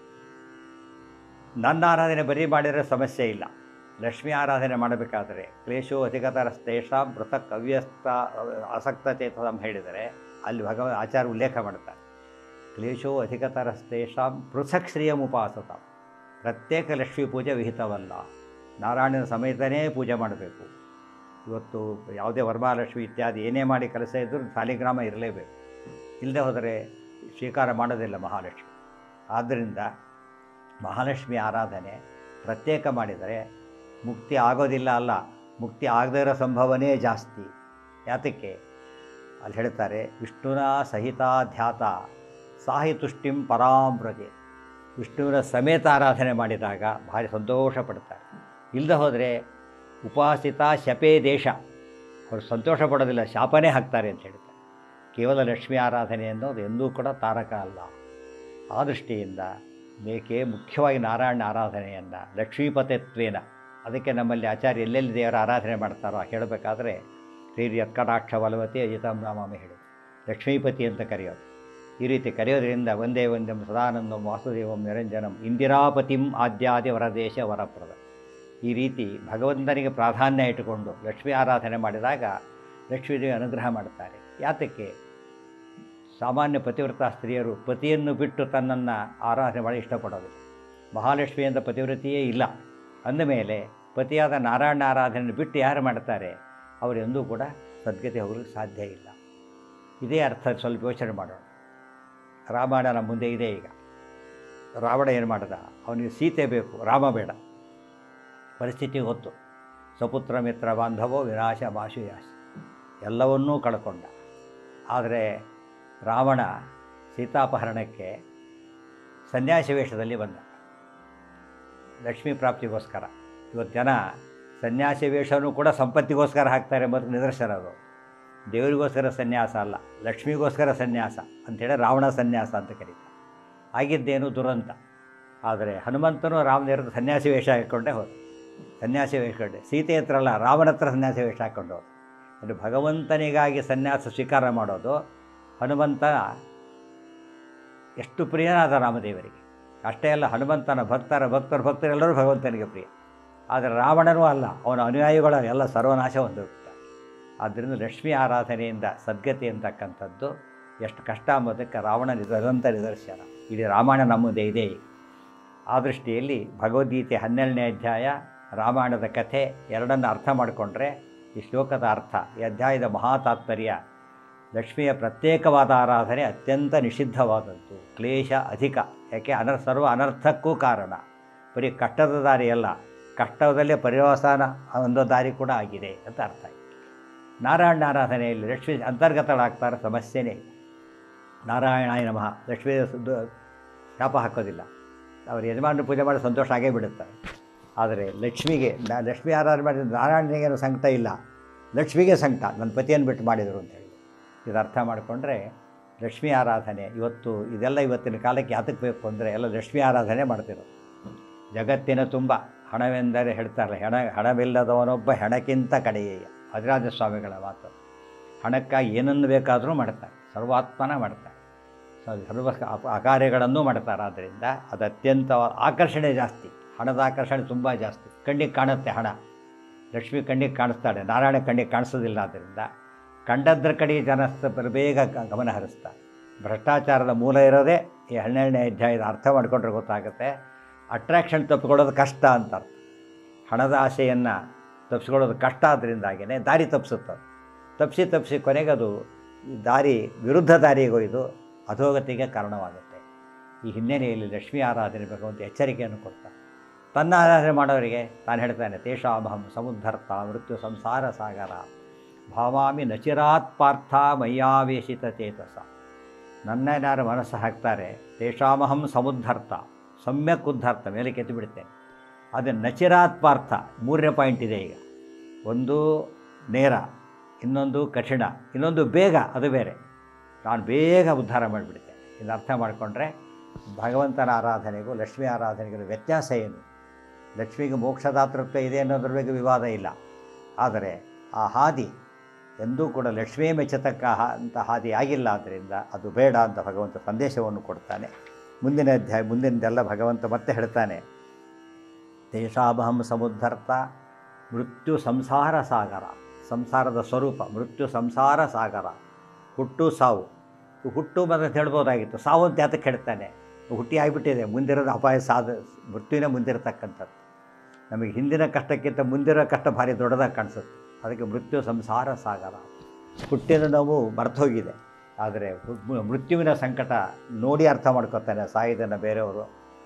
Speaker 1: ನನ್ನ ಆರಾಧನೆ ಬರೀ ಮಾಡಿದರೆ ಸಮಸ್ಯೆ ಇಲ್ಲ ಲಕ್ಷ್ಮೀ ಆರಾಧನೆ ಮಾಡಬೇಕಾದರೆ ಕ್ಲೇಶೋ ಅಧಿಕತರಸ್ತೇಷಾಂ ಪೃಥಕ್ ಅವ್ಯಸ್ತ ಆಸಕ್ತಚೇತಂ ಹೇಳಿದರೆ ಅಲ್ಲಿ ಭಗವ ಆಚಾರ ಉಲ್ಲೇಖ ಮಾಡ್ತಾರೆ ಕ್ಲೇಶೋ ಅಧಿಕತರಸ್ತೇಷಾಂ ಪೃಥಕ್ ಶ್ರಿಯಮುಪಾಸತ ಪ್ರತ್ಯೇಕ ಲಕ್ಷ್ಮೀ ಪೂಜೆ ವಿಹಿತವಲ್ಲ ನಾರಾಯಣನ ಸಮೇತನೇ ಪೂಜೆ ಮಾಡಬೇಕು ಇವತ್ತು ಯಾವುದೇ ವರಮಹಾಲಕ್ಷ್ಮಿ ಇತ್ಯಾದಿ ಏನೇ ಮಾಡಿ ಕೆಲಸ ಇದ್ದರೂ ಸಾಲಿಗ್ರಾಮ ಇರಲೇಬೇಕು ಇಲ್ಲದೆ ಹೋದರೆ ಸ್ವೀಕಾರ ಮಾಡೋದಿಲ್ಲ ಮಹಾಲಕ್ಷ್ಮಿ ಆದ್ದರಿಂದ ಮಹಾಲಕ್ಷ್ಮಿ ಆರಾಧನೆ ಪ್ರತ್ಯೇಕ ಮಾಡಿದರೆ ಮುಕ್ತಿ ಆಗೋದಿಲ್ಲ ಅಲ್ಲ ಮುಕ್ತಿ ಆಗದೇ ಇರೋ ಸಂಭವನೇ ಜಾಸ್ತಿ ಯಾತಕ್ಕೆ ಅಲ್ಲಿ ಹೇಳ್ತಾರೆ ವಿಷ್ಣುನ ಸಹಿತ ಧ್ಯಾತ ಸಾಹಿ ತುಷ್ಟಿಂ ಪರಾಂ ಪ್ರಜೆ ವಿಷ್ಣುವಿನ ಸಮೇತ ಆರಾಧನೆ ಮಾಡಿದಾಗ ಭಾರಿ ಸಂತೋಷ ಪಡ್ತಾರೆ ಇಲ್ಲದೆ ಹೋದರೆ ಉಪಾಸಿತ ಶಪೇ ದೇಶ ಅವರು ಸಂತೋಷ ಪಡೋದಿಲ್ಲ ಶಾಪನೇ ಹಾಕ್ತಾರೆ ಅಂತ ಹೇಳ್ತಾರೆ ಕೇವಲ ಲಕ್ಷ್ಮೀ ಆರಾಧನೆ ಅನ್ನೋದು ಎಂದೂ ಕೂಡ ತಾರಕ ಅಲ್ಲ ಆ ದೃಷ್ಟಿಯಿಂದ ಬೇಕೆ ಮುಖ್ಯವಾಗಿ ನಾರಾಯಣ ಆರಾಧನೆಯನ್ನು ಲಕ್ಷ್ಮೀಪತಿತ್ವೇನ ಅದಕ್ಕೆ ನಮ್ಮಲ್ಲಿ ಆಚಾರ್ಯ ಎಲ್ಲೆಲ್ಲಿ ದೇವರ ಆರಾಧನೆ ಮಾಡ್ತಾರೋ ಹೇಳಬೇಕಾದ್ರೆ ಹಿರಿಯತ್ ಕಟಾಕ್ಷ ಬಲವತಿ ಅಜಿತಂ ನಾಮಾಮಿ ಹೇಳಿ ಲಕ್ಷ್ಮೀಪತಿ ಅಂತ ಕರೆಯೋದು ಈ ರೀತಿ ಕರೆಯೋದ್ರಿಂದ ಒಂದೇ ಒಂದಂ ಸದಾನಂದಂ ವಾಸುದೇವಂ ನಿರಂಜನಂ ಇಂದಿರಾಪತಿಂ ಆದ್ಯಾದಿ ವರದೇಶ ವರಪ್ರದ ಈ ರೀತಿ ಭಗವಂತನಿಗೆ ಪ್ರಾಧಾನ್ಯ ಇಟ್ಟುಕೊಂಡು ಲಕ್ಷ್ಮೀ ಆರಾಧನೆ ಮಾಡಿದಾಗ ಲಕ್ಷ್ಮೀದೇವಿ ಅನುಗ್ರಹ ಮಾಡುತ್ತಾರೆ ಯಾತಕ್ಕೆ ಸಾಮಾನ್ಯ ಪತಿವ್ರತ ಸ್ತ್ರೀಯರು ಪತಿಯನ್ನು ಬಿಟ್ಟು ತನ್ನನ್ನು ಆರಾಧನೆ ಮಾಡಿ ಇಷ್ಟಪಡೋದಿಲ್ಲ ಮಹಾಲಕ್ಷ್ಮಿ ಅಂತ ಪತಿವ್ರತಿಯೇ ಇಲ್ಲ ಅಂದಮೇಲೆ ಪತಿಯಾದ ನಾರಾಯಣ ಆರಾಧನೆ ಬಿಟ್ಟು ಯಾರು ಮಾಡ್ತಾರೆ ಅವರೆಂದೂ ಕೂಡ ಸದ್ಗತಿ ಹೋಗಲಿಕ್ಕೆ ಸಾಧ್ಯ ಇಲ್ಲ ಇದೇ ಅರ್ಥ ಸ್ವಲ್ಪ ಯೋಚನೆ ಮಾಡೋಣ ರಾಮಾಯಣ ನಮ್ಮ ಮುಂದೆ ಇದೆ ಈಗ ರಾವಣ ಏನು ಮಾಡ್ದ ಅವನಿಗೆ ಸೀತೆ ಬೇಕು ರಾಮ ಬೇಡ ಪರಿಸ್ಥಿತಿ ಗೊತ್ತು ಸಪುತ್ರ ಮಿತ್ರ ಬಾಂಧವೋ ವಿನಾಶ ಮಾಶುಯಾಶ ಎಲ್ಲವನ್ನೂ ಕಳ್ಕೊಂಡ ಆದರೆ ರಾವಣ ಸೀತಾಪಹರಣಕ್ಕೆ ಸನ್ಯಾಸಿ ವೇಷದಲ್ಲಿ ಬಂದ ಲಕ್ಷ್ಮೀ ಪ್ರಾಪ್ತಿಗೋಸ್ಕರ ಇವತ್ತು ಜನ ಸನ್ಯಾಸಿ ವೇಷನೂ ಕೂಡ ಸಂಪತ್ತಿಗೋಸ್ಕರ ಹಾಕ್ತಾರೆ ಮತ್ತು ನಿದರ್ಶನ ಅದು ದೇವರಿಗೋಸ್ಕರ ಸನ್ಯಾಸ ಅಲ್ಲ ಲಕ್ಷ್ಮಿಗೋಸ್ಕರ ಸನ್ಯಾಸ ಅಂಥೇಳಿ ರಾವಣ ಸನ್ಯಾಸ ಅಂತ ಕರೀತಾರೆ ಆಗಿದ್ದೇನು ದುರಂತ ಆದರೆ ಹನುಮಂತನು ರಾಮದೇವರ ಸನ್ಯಾಸಿ ವೇಷ ಹಾಕ್ಕೊಂಡೇ ಹೋದ ಸನ್ಯಾಸಿ ವೇಷ ಹಾಕೊಂಡೆ ಸೀತೆ ಹತ್ರ ಅಲ್ಲ ರಾಮನ ಹತ್ರ ಸನ್ಯಾಸಿ ವೇಷ ಹಾಕ್ಕೊಂಡು ಹೋದ ಅಂದರೆ ಭಗವಂತನಿಗಾಗಿ ಸನ್ಯಾಸ ಸ್ವೀಕಾರ ಮಾಡೋದು ಹನುಮಂತ ಎಷ್ಟು ಪ್ರಿಯನಾದ ರಾಮದೇವರಿಗೆ ಅಷ್ಟೇ ಅಲ್ಲ ಹನುಮಂತನ ಭಕ್ತರ ಭಕ್ತರ ಭಕ್ತರೆಲ್ಲರೂ ಭಗವಂತನಿಗೆ ಪ್ರಿಯ ಆದರೆ ರಾವಣನೂ ಅಲ್ಲ ಅವನ ಅನುಯಾಯಿಗಳ ಎಲ್ಲ ಸರ್ವನಾಶ ಹೊಂದಿರುತ್ತಾರೆ ಆದ್ದರಿಂದ ಲಕ್ಷ್ಮೀ ಆರಾಧನೆಯಿಂದ ಸದ್ಗತಿ ಅಂತಕ್ಕಂಥದ್ದು ಎಷ್ಟು ಕಷ್ಟ ಅಂಬೋದಕ್ಕೆ ರಾವಣ ನಿರಂತ ನಿದರ್ಶನ ಇಡೀ ರಾಮಾಯಣ ನಮ್ಮದೇ ಇದೆ ಈಗ. ಆ ದೃಷ್ಟಿಯಲ್ಲಿ ಭಗವದ್ಗೀತೆ ಹನ್ನೆರಡನೇ ಅಧ್ಯಾಯ ರಾಮಾಯಣದ ಕಥೆ ಎರಡನ್ನು ಅರ್ಥ ಮಾಡಿಕೊಂಡ್ರೆ ಈ ಶ್ಲೋಕದ ಅರ್ಥ ಈ ಅಧ್ಯಾಯದ ಮಹಾ ತಾತ್ಪರ್ಯ ಲಕ್ಷ್ಮಿಯ ಪ್ರತ್ಯೇಕವಾದ ಆರಾಧನೆ ಅತ್ಯಂತ ನಿಷಿದ್ಧವಾದದ್ದು ಕ್ಲೇಶ ಅಧಿಕ ಯಾಕೆ ಅನರ್ ಸರ್ವ ಅನರ್ಥಕ್ಕೂ ಕಾರಣ ಬರೀ ಕಷ್ಟದ ದಾರಿ ಅಲ್ಲ ಕಷ್ಟದಲ್ಲೇ ಪರಿವಾಸನ ಒಂದು ದಾರಿ ಕೂಡ ಆಗಿದೆ ಅಂತ ಅರ್ಥ ಆಯ್ತು ನಾರಾಯಣ ಆರಾಧನೆಯಲ್ಲಿ ಲಕ್ಷ್ಮೀ ಅಂತರ್ಗತಳಾಗ್ತಾರೆ ಸಮಸ್ಯೆನೇ ಇಲ್ಲ ನಾರಾಯಣಾಯ ನಮಃ ಲಕ್ಷ್ಮೀ ಸುದ್ದು ಶಾಪ ಹಾಕೋದಿಲ್ಲ ಅವ್ರ ಯಜಮಾನರು ಪೂಜೆ ಮಾಡಿ ಸಂತೋಷ ಆಗೇ ಬಿಡುತ್ತಾರೆ ಆದರೆ ಲಕ್ಷ್ಮಿಗೆ ನಾ- ಲಕ್ಷ್ಮೀ ಆರಾಧನೆ ಮಾಡಿದ್ರೆ ನಾರಾಯಣನಿಗೇನು ಸಂಕಟ ಇಲ್ಲ ಲಕ್ಷ್ಮಿಗೆ ಸಂಕಟ ನನ್ನ ಪತಿಯನ್ನು ಬಿಟ್ಟು ಮಾಡಿದರು ಅಂತ ಹೇಳಿ ಇದು ಅರ್ಥ ಮಾಡಿಕೊಂಡ್ರೆ ಲಕ್ಷ್ಮೀ ಆರಾಧನೆ ಇವತ್ತು ಇದೆಲ್ಲ ಇವತ್ತಿನ ಕಾಲಕ್ಕೆ ಯಾತಕ್ಕೆ ಬೇಕು ಅಂದರೆ ಎಲ್ಲ ಲಕ್ಷ್ಮೀ ಆರಾಧನೆ ಮಾಡ್ತಿರೋದು ಜಗತ್ತಿನ ತುಂಬ ಹಣವೆಂದರೆ ಹೇಳ್ತಾರಲ್ಲ ಹೆಣ ಹಣವಿಲ್ಲದವನೊಬ್ಬ ಹೆಣಕ್ಕಿಂತ ಕಡೆಯೇಯ ಅಜರಾಜ ಸ್ವಾಮಿಗಳ ಮಾತು ಹಣಕ್ಕಾಗಿ ಏನನ್ನು ಬೇಕಾದರೂ ಮಾಡ್ತಾರೆ ಸರ್ವಾತ್ಮನ ಮಾಡ್ತಾರೆ ಸೊ ಸರ್ವ ಅಪ- ಅಕಾರ್ಯಗಳನ್ನೂ ಮಾಡ್ತಾರೆ ಆದ್ದರಿಂದ ಅದು ಅತ್ಯಂತ ಆಕರ್ಷಣೆ ಜಾಸ್ತಿ ಹಣದ ಆಕರ್ಷಣೆ ತುಂಬ ಜಾಸ್ತಿ ಕಣ್ಣಿಗೆ ಕಾಣುತ್ತೆ ಹಣ ಲಕ್ಷ್ಮಿ ಕಣ್ಣಿಗೆ ಕಾಣಿಸ್ತಾಳೆ ನಾರಾಯಣ ಕಣ್ಣಿಗೆ ಕಾಣಿಸೋದಿಲ್ಲ ಆದ್ದರಿಂದ ಕಂಡದ್ರ ಕಡೆಗೆ ಜನ ಸ- ಬೇಗ ಗ- ಗಮನ ಹರಿಸ್ತಾರೆ ಭ್ರಷ್ಟಾಚಾರದ ಮೂಲ ಇರೋದೇ ಈ ಹನ್ನೆರಡನೇ ಅಧ್ಯಾಯದ ಅರ್ಥ ಮಾಡ್ಕೊಂಡ್ರೆ ಗೊತ್ತಾಗುತ್ತೆ ಅಟ್ರಾಕ್ಷನ್ ತಪ್ಪಿಕೊಳ್ಳೋದು ಕಷ್ಟ ಅಂತ ಅರ್ಥ ಹಣದ ಆಸೆಯನ್ನು ತಪ್ಪಿಸ್ಕೊಳ್ಳೋದು ಕಷ್ಟ ಆದ್ದರಿಂದಾಗಿಯೇ ದಾರಿ ತಪ್ಪಿಸುತ್ತೆ ಅದು. ತಪ್ಪಿಸಿ ತಪ್ಪಿಸಿ ಕೊನೆಗೆ ಅದು ಈ ದಾರಿ ವಿರುದ್ಧ ದಾರಿಗೆ ಒಯ್ದು ಅಧೋಗತಿಗೆ ಕಾರಣವಾಗುತ್ತೆ ಈ ಹಿನ್ನೆಲೆಯಲ್ಲಿ ಲಕ್ಷ್ಮೀ ಆರಾಧನೆ ಭಗವಂತ ಎಚ್ಚರಿಕೆಯನ್ನು ಕೊಡ್ತಾನೆ ತನ್ನ ಆರಾಧನೆ ಮಾಡೋರಿಗೆ ತಾನು ಹೇಳ್ತಾನೆ ತೇಷಾಮಹಂ ಸಮುದ್ಧರ್ತ ಮೃತ್ಯು ಸಂಸಾರ ಸಾಗರ ಭಾವಾಮಿ ನಚಿರಾತ್ ಪಾರ್ಥ ಮಯ್ಯಾವೇಶಿತ ಚೇತಸ ನನ್ನೇನಾರು ಮನಸ್ಸು ಹಾಕ್ತಾರೆ ತೇಷಾಮಹಂ ಸಮುದ್ಧರ್ತ ಸಮ್ಯಕ್ ಉದ್ಧಾರ್ಥ ಮೇಲೆ ಕೆತ್ತು ಬಿಡುತ್ತೇನೆ ಅದು ನಚಿರಾತ್ ಪಾರ್ಥ ಮೂರನೇ ಪಾಯಿಂಟ್ ಇದೆ ಈಗ ಒಂದು ನೇರ ಇನ್ನೊಂದು ಕಠಿಣ ಇನ್ನೊಂದು ಬೇಗ ಅದು ಬೇರೆ ನಾನು ಬೇಗ ಉದ್ಧಾರ ಮಾಡಿಬಿಡ್ತೇನೆ ಇದು ಅರ್ಥ ಮಾಡಿಕೊಂಡ್ರೆ ಭಗವಂತನ ಆರಾಧನೆಗೂ ಲಕ್ಷ್ಮೀ ಆರಾಧನೆಗೂ ವ್ಯತ್ಯಾಸ ಏನು ಲಕ್ಷ್ಮಿಗೆ ಮೋಕ್ಷದಾತೃತ್ವ ಇದೆ ಅನ್ನೋದ್ರ ಬಗ್ಗೆ ವಿವಾದ ಇಲ್ಲ ಆದರೆ ಆ ಹಾದಿ ಎಂದೂ ಕೂಡ ಲಕ್ಷ್ಮೀ ಮೆಚ್ಚತಕ್ಕ ಹಾ- ಅಂತ ಹಾದಿ ಆಗಿಲ್ಲ ಆದ್ದರಿಂದ ಅದು ಬೇಡ ಅಂತ ಭಗವಂತ ಸಂದೇಶವನ್ನು ಕೊಡ್ತಾನೆ ಮುಂದಿನ ಅಧ್ಯಾಯ ಮುಂದಿನದೆಲ್ಲ ಭಗವಂತ ಮತ್ತೆ ಹೇಳ್ತಾನೆ ತೇಷಾಮಹಂ ಸಮುದ್ಧರ್ತ ಮೃತ್ಯು ಸಂಸಾರ ಸಾಗರ ಸಂಸಾರದ ಸ್ವರೂಪ ಮೃತ್ಯು ಸಂಸಾರ ಸಾಗರ ಹುಟ್ಟು ಸಾವು ಈ ಹುಟ್ಟು ಅಂತ ಹೇಳ್ಬೋದಾಗಿತ್ತು ಸಾವು ಅಂತ ಯಾತಕ್ಕೆ ಹೇಳ್ತಾನೆ ಹುಟ್ಟಿ ಆಗಿಬಿಟ್ಟಿದೆ ಮುಂದಿರೋದು ಅಪಾಯ ಸಾಧ ಮೃತ್ಯುವಿನೇ ಮುಂದಿರತಕ್ಕಂಥದ್ದು ನಮಗೆ ಹಿಂದಿನ ಕಷ್ಟಕ್ಕಿಂತ ಮುಂದಿರೋ ಕಷ್ಟ ಭಾರಿ ದೊಡ್ಡದಾಗಿ ಕಾಣಿಸುತ್ತೆ ಅದಕ್ಕೆ ಮೃತ್ಯು ಸಂಸಾರ ಸಾಗರ ಹುಟ್ಟಿದ ನೋವು ಮರ್ತೋಗಿದೆ ಆದರೆ ಹು- ಮೃತ್ಯುವಿನ ಸಂಕಟ ನೋಡಿ ಅರ್ಥ ಮಾಡ್ಕೊತಾನೆ ಸಾಯಿದನ್ನು ಬೇರೆಯವರು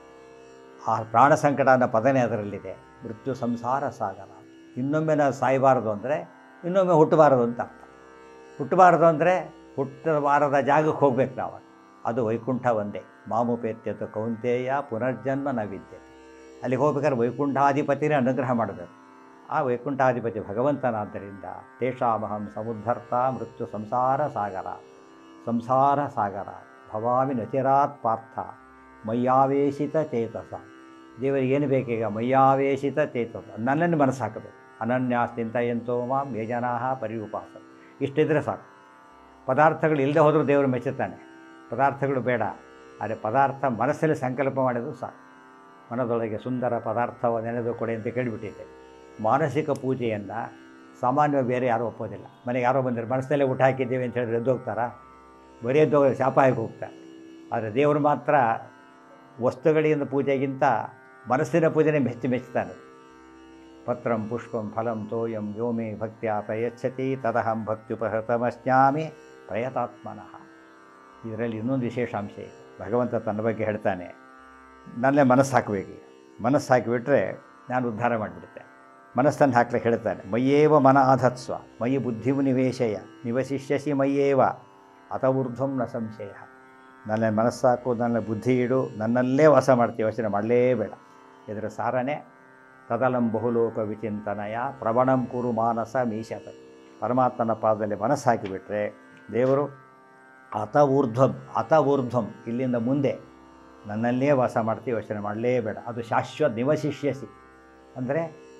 Speaker 1: ಆ ಪ್ರಾಣ ಸಂಕಟ ಅನ್ನೋ ಪದನೇ ಅದರಲ್ಲಿದೆ ಮೃತ್ಯು ಸಂಸಾರ ಸಾಗರ ಇನ್ನೊಮ್ಮೆ ನಾವು ಸಾಯಬಾರದು ಅಂದರೆ ಇನ್ನೊಮ್ಮೆ ಹುಟ್ಟಬಾರದು ಅಂತ ಅರ್ಥ ಹುಟ್ಟಬಾರದು ಅಂದರೆ ಹುಟ್ಟಬಾರದ ಜಾಗಕ್ಕೆ ಹೋಗ್ಬೇಕು ನಾವು ಅದು ವೈಕುಂಠ ಒಂದೇ ಮಾಮುಪೇತ್ಯತ ಕೌಂತೇಯ ಪುನರ್ಜನ್ಮ ನವಿದ್ಯತೆ ಅಲ್ಲಿಗೆ ಹೋಗ್ಬೇಕಾದ್ರೆ ವೈಕುಂಠಾಧಿಪತಿನೇ ಅನುಗ್ರಹ ಮಾಡಬೇಕು ಆ ವೈಕುಂಠಾಧಿಪತಿ ಭಗವಂತನಾದ್ದರಿಂದ ತೇಷಾಮಹಂ ಸಮುದ್ಧರ್ತ ಮೃತ್ಯು ಸಂಸಾರ ಸಾಗರ ಸಂಸಾರ ಸಾಗರ ಭವಾಮಿ ನಚಿರಾತ್ ಪಾರ್ಥ ಮಯ್ಯಾವೇಶಿತ ಚೇತಸ ದೇವರಿಗೆ ಏನು ಬೇಕೀಗ ಮಯ್ಯಾವೇಶಿತ ಚೇತಸ ನನ್ನನ್ನು ಮನಸ್ಸು ಹಾಕಬೇಕು ಅನನ್ಯಾಸ್ತಿಂತಯಂತೋ ಮಾಂ ಯಜನಾ ಪರಿಉಪಾಸ ಇಷ್ಟಿದ್ರೆ ಸಾಕು ಪದಾರ್ಥಗಳು ಇಲ್ಲದೆ ಹೋದರೂ ದೇವರು ಮೆಚ್ಚುತ್ತಾನೆ ಪದಾರ್ಥಗಳು ಬೇಡ ಆದರೆ ಪದಾರ್ಥ ಮನಸ್ಸಲ್ಲಿ ಸಂಕಲ್ಪ ಮಾಡಿದ್ರು ಸಾಕು ಮನದೊಳಗೆ ಸುಂದರ ಪದಾರ್ಥವ ನೆನೆದು ಕೊಡಿ ಅಂತ ಕೇಳಿಬಿಟ್ಟಿದ್ದೆ ಮಾನಸಿಕ ಪೂಜೆಯನ್ನು ಸಾಮಾನ್ಯವಾಗಿ ಬೇರೆ ಯಾರೂ ಒಪ್ಪೋದಿಲ್ಲ ಮನೆಗೆ ಯಾರೋ ಬಂದರೆ ಮನಸ್ಸಲ್ಲೇ ಊಟ ಹಾಕಿದ್ದೀವಿ ಅಂತ ಹೇಳಿದ್ರೆ ಎದ್ದೋಗ್ತಾರಾ ಬರೀ ಎದ್ದೋಗಿ ಶಾಪ ಆಗಿ ಹೋಗ್ತಾರೆ ಆದರೆ ದೇವರು ಮಾತ್ರ ವಸ್ತುಗಳಿಂದ ಪೂಜೆಗಿಂತ ಮನಸ್ಸಿನ ಪೂಜೆನೇ ಮೆಚ್ಚಿ ಮೆಚ್ಚುತ್ತಾನೆ ಪತ್ರಂ ಪುಷ್ಪಂ ಫಲಂ ತೋಯಂ ವ್ಯೋಮೇ ಭಕ್ತಿಯ ಪ್ರಯಚ್ಛತಿ ತದಹಂ ಭಕ್ತ್ಯುಪಹೃತಮಸ್ಯಾಮಿ ಪ್ರಯತಾತ್ಮನಃ ಇದರಲ್ಲಿ ಇನ್ನೊಂದು ವಿಶೇಷಾಂಶ ಇದೆ ಭಗವಂತ ತನ್ನ ಬಗ್ಗೆ ಹೇಳ್ತಾನೆ ನನ್ನೇ ಮನಸ್ಸು ಹಾಕಬೇಕು ಮನಸ್ಸು ಹಾಕಿಬಿಟ್ರೆ ನಾನು ಉದ್ಧಾರ ಮಾಡಿಬಿಡುತ್ತೆ ಮನಸ್ಸನ್ನು ಹಾಕ್ಲಿಕ್ಕೆ ಹೇಳ್ತಾನೆ ಮಯ್ಯೇವ ಮನ ಆಧತ್ಸ್ವ ಮಯಿ ಬುದ್ಧಿವು ನಿವೇಶಯ ನಿವಶಿಷ್ಯಸಿ ಮಯ್ಯೇವ ಅತ ಊರ್ಧ್ವಂ ನ ಸಂಶಯ ನನ್ನ ಮನಸ್ಸಾಕು ನನ್ನ ಬುದ್ಧಿ ಇಡು ನನ್ನಲ್ಲೇ ವಾಸ ಮಾಡ್ತೀವಿ ಯೋಚನೆ ಮಾಡಲೇಬೇಡ ಇದರ ಸಾರನೇ ತದಲಂ ಬಹುಲೋಕ ವಿಚಿಂತನಯ ಪ್ರವಣಂ ಕುರು ಮಾನಸ ಮೀಶತ ಪರಮಾತ್ಮನ ಪಾದದಲ್ಲಿ ಮನಸ್ಸು ಹಾಕಿಬಿಟ್ರೆ ದೇವರು ಅತ ಊರ್ಧ್ವಂ ಅತ ಊರ್ಧ್ವಂ ಇಲ್ಲಿಂದ ಮುಂದೆ ನನ್ನಲ್ಲೇ ವಾಸ ಮಾಡ್ತೀವಿ ಯೋಚನೆ ಮಾಡಲೇಬೇಡ ಅದು ಶಾಶ್ವತ ನಿವಶಿಷ್ಯಸಿ ಅಂದರೆ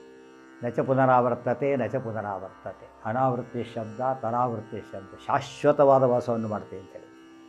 Speaker 1: ನಚ ಪುನರಾವರ್ತತೆ ನಚ ಪುನರಾವರ್ತತೆ ಅನಾವೃತ್ತಿ ಶಬ್ದ ತನಾವೃತ್ತಿ ಶಬ್ದ ಶಾಶ್ವತವಾದ ವಾಸವನ್ನು ಮಾಡ್ತೀವಿ ಅಂತೇಳಿ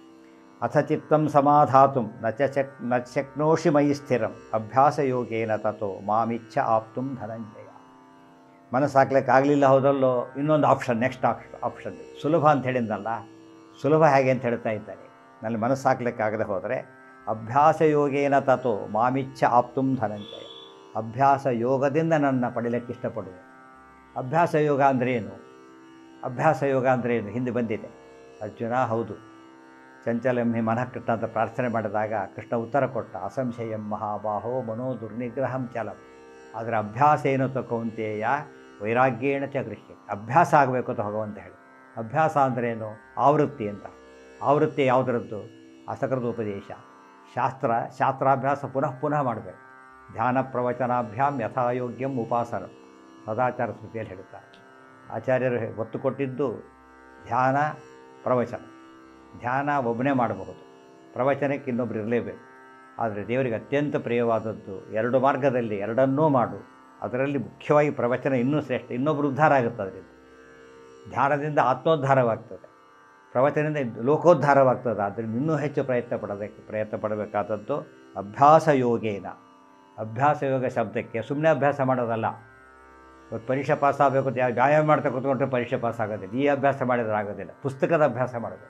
Speaker 1: ಅಥ ಚಿತ್ತಂ ಸಮಾಧಾತು ನ ಚ ಚಕ್ ನ ಶಕ್ನೋಷಿ ಮಯಿ ಸ್ಥಿರಂ ಅಭ್ಯಾಸ ಯೋಗೇನ ತಥೋ ಮಾಮಿಚ್ಛ ಆಪ್ತುಂ ಧನಂಜಯ ಮನಸ್ಸು ಹಾಕ್ಲಿಕ್ಕಾಗಲಿಲ್ಲ ಹೋದಲ್ಲೋ ಇನ್ನೊಂದು ಆಪ್ಷನ್ ನೆಕ್ಸ್ಟ್ ಆಪ್ಷನ್ ಆಪ್ಷನ್ ಸುಲಭ ಅಂತ ಹೇಳಿದ್ನಲ್ಲ ಸುಲಭ ಹೇಗೆ ಅಂತ ಹೇಳ್ತಾ ಇದ್ದಾರೆ ನನ್ನ ಮನಸ್ಸು ಹಾಕ್ಲಿಕ್ಕಾಗದೆ ಹೋದರೆ ಅಭ್ಯಾಸ ಯೋಗೇನ ತಥೋ ಮಾಮಿಚ್ಛ ಆಪ್ತುಂ ಧನಂಜಯ ಅಭ್ಯಾಸ ಯೋಗದಿಂದ ನನ್ನ ಪಡಿಲಿಕ್ಕೆ ಇಷ್ಟಪಡುವೆ ಅಭ್ಯಾಸ ಯೋಗ ಅಂದರೆ ಏನು ಅಭ್ಯಾಸ ಯೋಗ ಅಂದರೆ ಏನು ಹಿಂದೆ ಬಂದಿದೆ ಅರ್ಜುನ ಹೌದು ಚಂಚಲಂ ಹಿ ಮನಃ ಕೃಷ್ಣ ಅಂತ ಪ್ರಾರ್ಥನೆ ಮಾಡಿದಾಗ ಕೃಷ್ಣ ಉತ್ತರ ಕೊಟ್ಟ ಅಸಂಶಯಂ ಮಹಾಬಾಹೋ ಮನೋ ದುರ್ನಿಗ್ರಹಂ ಚಲಂ ಅದರ ಅಭ್ಯಾಸ ಏನು ತಕೊಂತೆಯ ವೈರಾಗ್ಯೇಣ ಚ ಗೃಹ್ಯ ಅಭ್ಯಾಸ ಆಗಬೇಕು ಅಂತ ಭಗವಂತ ಹೇಳಿ ಅಭ್ಯಾಸ ಅಂದ್ರೇನು ಆವೃತ್ತಿ ಅಂತ ಆವೃತ್ತಿ ಯಾವುದರದ್ದು ಅಸಕೃತ ಉಪದೇಶ ಶಾಸ್ತ್ರ ಶಾಸ್ತ್ರಾಭ್ಯಾಸ ಪುನಃ ಪುನಃ ಮಾಡಬೇಕು ಧ್ಯಾನ ಪ್ರವಚನಾಭ್ಯಾಮ್ ಯಥಾಯೋಗ್ಯಂ ಉಪಾಸನ ಸದಾಚಾರ ಸ್ಮೃತಿಯಲ್ಲಿ ಹೇಳ್ತಾರೆ ಆಚಾರ್ಯರು ಒತ್ತು ಕೊಟ್ಟಿದ್ದು ಧ್ಯಾನ ಪ್ರವಚನ ಧ್ಯಾನ ಒಬ್ಬನೇ ಮಾಡಬಹುದು ಪ್ರವಚನಕ್ಕೆ ಇನ್ನೊಬ್ರು ಇರಲೇಬೇಕು ಆದರೆ ದೇವರಿಗೆ ಅತ್ಯಂತ ಪ್ರಿಯವಾದದ್ದು ಎರಡು ಮಾರ್ಗದಲ್ಲಿ ಎರಡನ್ನೂ ಮಾಡು ಅದರಲ್ಲಿ ಮುಖ್ಯವಾಗಿ ಪ್ರವಚನ ಇನ್ನೂ ಶ್ರೇಷ್ಠ ಇನ್ನೊಬ್ಬರು ಉದ್ಧಾರ ಆಗುತ್ತೆ ಅದರಿಂದ ಧ್ಯಾನದಿಂದ ಆತ್ಮೋದ್ಧಾರವಾಗ್ತದೆ ಪ್ರವಚನದಿಂದ ಲೋಕೋದ್ಧಾರವಾಗ್ತದೆ ಆದ್ದರಿಂದ ಇನ್ನೂ ಹೆಚ್ಚು ಪ್ರಯತ್ನ ಪಡಬೇಕು ಪ್ರಯತ್ನ ಪಡಬೇಕಾದದ್ದು ಅಭ್ಯಾಸ ಯೋಗೇನ ಅಭ್ಯಾಸ ಯೋಗ ಶಬ್ದಕ್ಕೆ ಸುಮ್ಮನೆ ಅಭ್ಯಾಸ ಮಾಡೋದಲ್ಲ ಇವತ್ತು ಪರೀಕ್ಷೆ ಪಾಸ್ ಆಗಬೇಕು ಅಂತ ಯಾವ ವ್ಯಾಯಾಮ ಮಾಡ್ತಾ ಕೂತ್ಕೊಂಡ್ರೆ ಪರೀಕ್ಷೆ ಪಾಸ್ ಆಗೋದಿಲ್ಲ ಈ ಅಭ್ಯಾಸ ಮಾಡಿದ್ರೆ ಆಗೋದಿಲ್ಲ ಪುಸ್ತಕದ ಅಭ್ಯಾಸ ಮಾಡಬೇಕು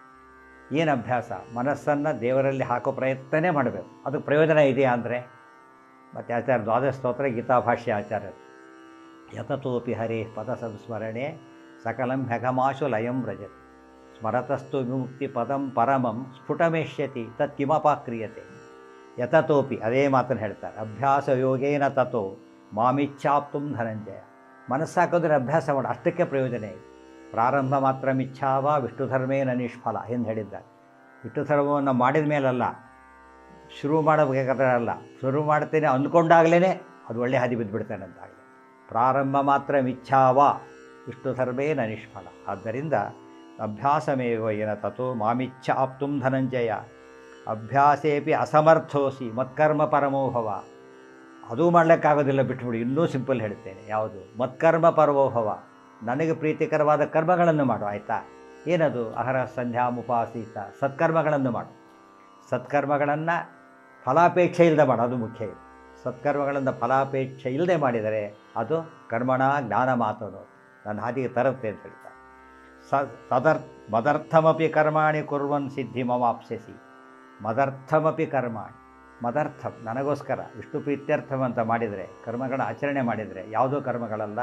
Speaker 1: ಏನು ಅಭ್ಯಾಸ ಮನಸ್ಸನ್ನು ದೇವರಲ್ಲಿ ಹಾಕೋ ಪ್ರಯತ್ನನೇ ಮಾಡಬೇಕು ಅದಕ್ಕೆ ಪ್ರಯೋಜನ ಇದೆಯಾ ಅಂದರೆ ಮತ್ತು ಆಚಾರ್ಯ ದ್ವಾದಶ ಸ್ತೋತ್ರ ಗೀತಾಭಾಷ್ಯ ಆಚಾರ್ಯರು ಯತತೋಪಿ ಹರೇ ಪದ ಸಂಸ್ಮರಣೆ ಸಕಲಂ ಹೆಗಮಾಶು ಲಯಂ ವ್ರಜತ್ ಸ್ಮರತಸ್ತು ವಿಮುಕ್ತಿ ಪದಂ ಪರಮಂ ಸ್ಫುಟಮೇಷ್ಯತಿ ತತ್ ಕಿಮಪಾಕ್ರಿಯತೆ ಯತತೋಪಿ ಅದೇ ಮಾತನ್ನು ಹೇಳ್ತಾರೆ ಅಭ್ಯಾಸ ಯೋಗೇನ ತತೋ ಮಾಮಿಚ್ಛಾಪ್ತುಂ ಧನಂಜಯ ಮನಸ್ಸಾಕೋದ್ರೆ ಅಭ್ಯಾಸ ಮಾಡಿ ಅಷ್ಟಕ್ಕೆ ಪ್ರಯೋಜನ ಇದೆ ಪ್ರಾರಂಭ ಮಾತ್ರ ಮಿಚ್ಛಾವ ವಿಷ್ಣು ಧರ್ಮೇನ ನಿಷ್ಫಲ ಎಂದು ಹೇಳಿದ್ದಾರೆ ವಿಷ್ಣು ಧರ್ಮವನ್ನು ಮಾಡಿದ ಮೇಲಲ್ಲ ಶುರು ಮಾಡಬೇಕಾದ್ರೆ ಅಲ್ಲ ಶುರು ಮಾಡ್ತೇನೆ ಅಂದ್ಕೊಂಡಾಗಲೇ ಅದು ಒಳ್ಳೆ ಹಾದಿ ಬಿದ್ದುಬಿಡ್ತಾನೆ ಅಂತಾಗಲಿ ಪ್ರಾರಂಭ ಮಾತ್ರ ಮಿಚ್ಛಾವ ವಿಷ್ಣು ಧರ್ಮೇನ ನಿಷ್ಫಲ ಆದ್ದರಿಂದ ಅಭ್ಯಾಸಮೇವ ಏನ ತಥೋ ಮಾಮಿಚ್ಛ ಆಪ್ತುಂ ಧನಂಜಯ ಅಭ್ಯಾಸೇಪಿ ಅಸಮರ್ಥೋಸಿ ಮತ್ಕರ್ಮ ಪರಮೋಭವ ಅದೂ ಮಾಡಲಿಕ್ಕಾಗೋದಿಲ್ಲ ಬಿಟ್ಬಿಡಿ ಇನ್ನೂ ಸಿಂಪಲ್ ಹೇಳ್ತೇನೆ ಯಾವುದು ಮತ್ಕರ್ಮ ಪರಮೋಭವ ನನಗೆ ಪ್ರೀತಿಕರವಾದ ಕರ್ಮಗಳನ್ನು ಮಾಡು ಆಯಿತಾ ಏನದು ಅಹರ ಸಂಧ್ಯಾ ಮುಪಾಸೀತ ಸತ್ಕರ್ಮಗಳನ್ನು ಮಾಡು ಸತ್ಕರ್ಮಗಳನ್ನು ಫಲಾಪೇಕ್ಷೆ ಇಲ್ಲದೆ ಮಾಡು ಅದು ಮುಖ್ಯ ಇದೆ ಸತ್ಕರ್ಮಗಳನ್ನು ಫಲಾಪೇಕ್ಷೆ ಇಲ್ಲದೆ ಮಾಡಿದರೆ ಅದು ಕರ್ಮಣ ಜ್ಞಾನ ಮಾತನು ನನ್ನ ಹಾದಿಗೆ ತರುತ್ತೆ ಅಂತ ಹೇಳ್ತಾರೆ ಸ ತದರ್ ಮದರ್ಥಮಪಿ ಕರ್ಮಾಣಿ ಕುರ್ವನ್ ಸಿದ್ಧಿ ಮಮಾಪ್ಸ್ಯಸಿ ಮದರ್ಥಮಪಿ ಕರ್ಮಾಣಿ ಮದರ್ಥಂ ನನಗೋಸ್ಕರ ವಿಷ್ಣು ಪ್ರೀತ್ಯರ್ಥಂ ಅಂತ ಮಾಡಿದರೆ ಕರ್ಮಗಳ ಆಚರಣೆ ಮಾಡಿದರೆ ಯಾವುದೋ ಕರ್ಮಗಳಲ್ಲ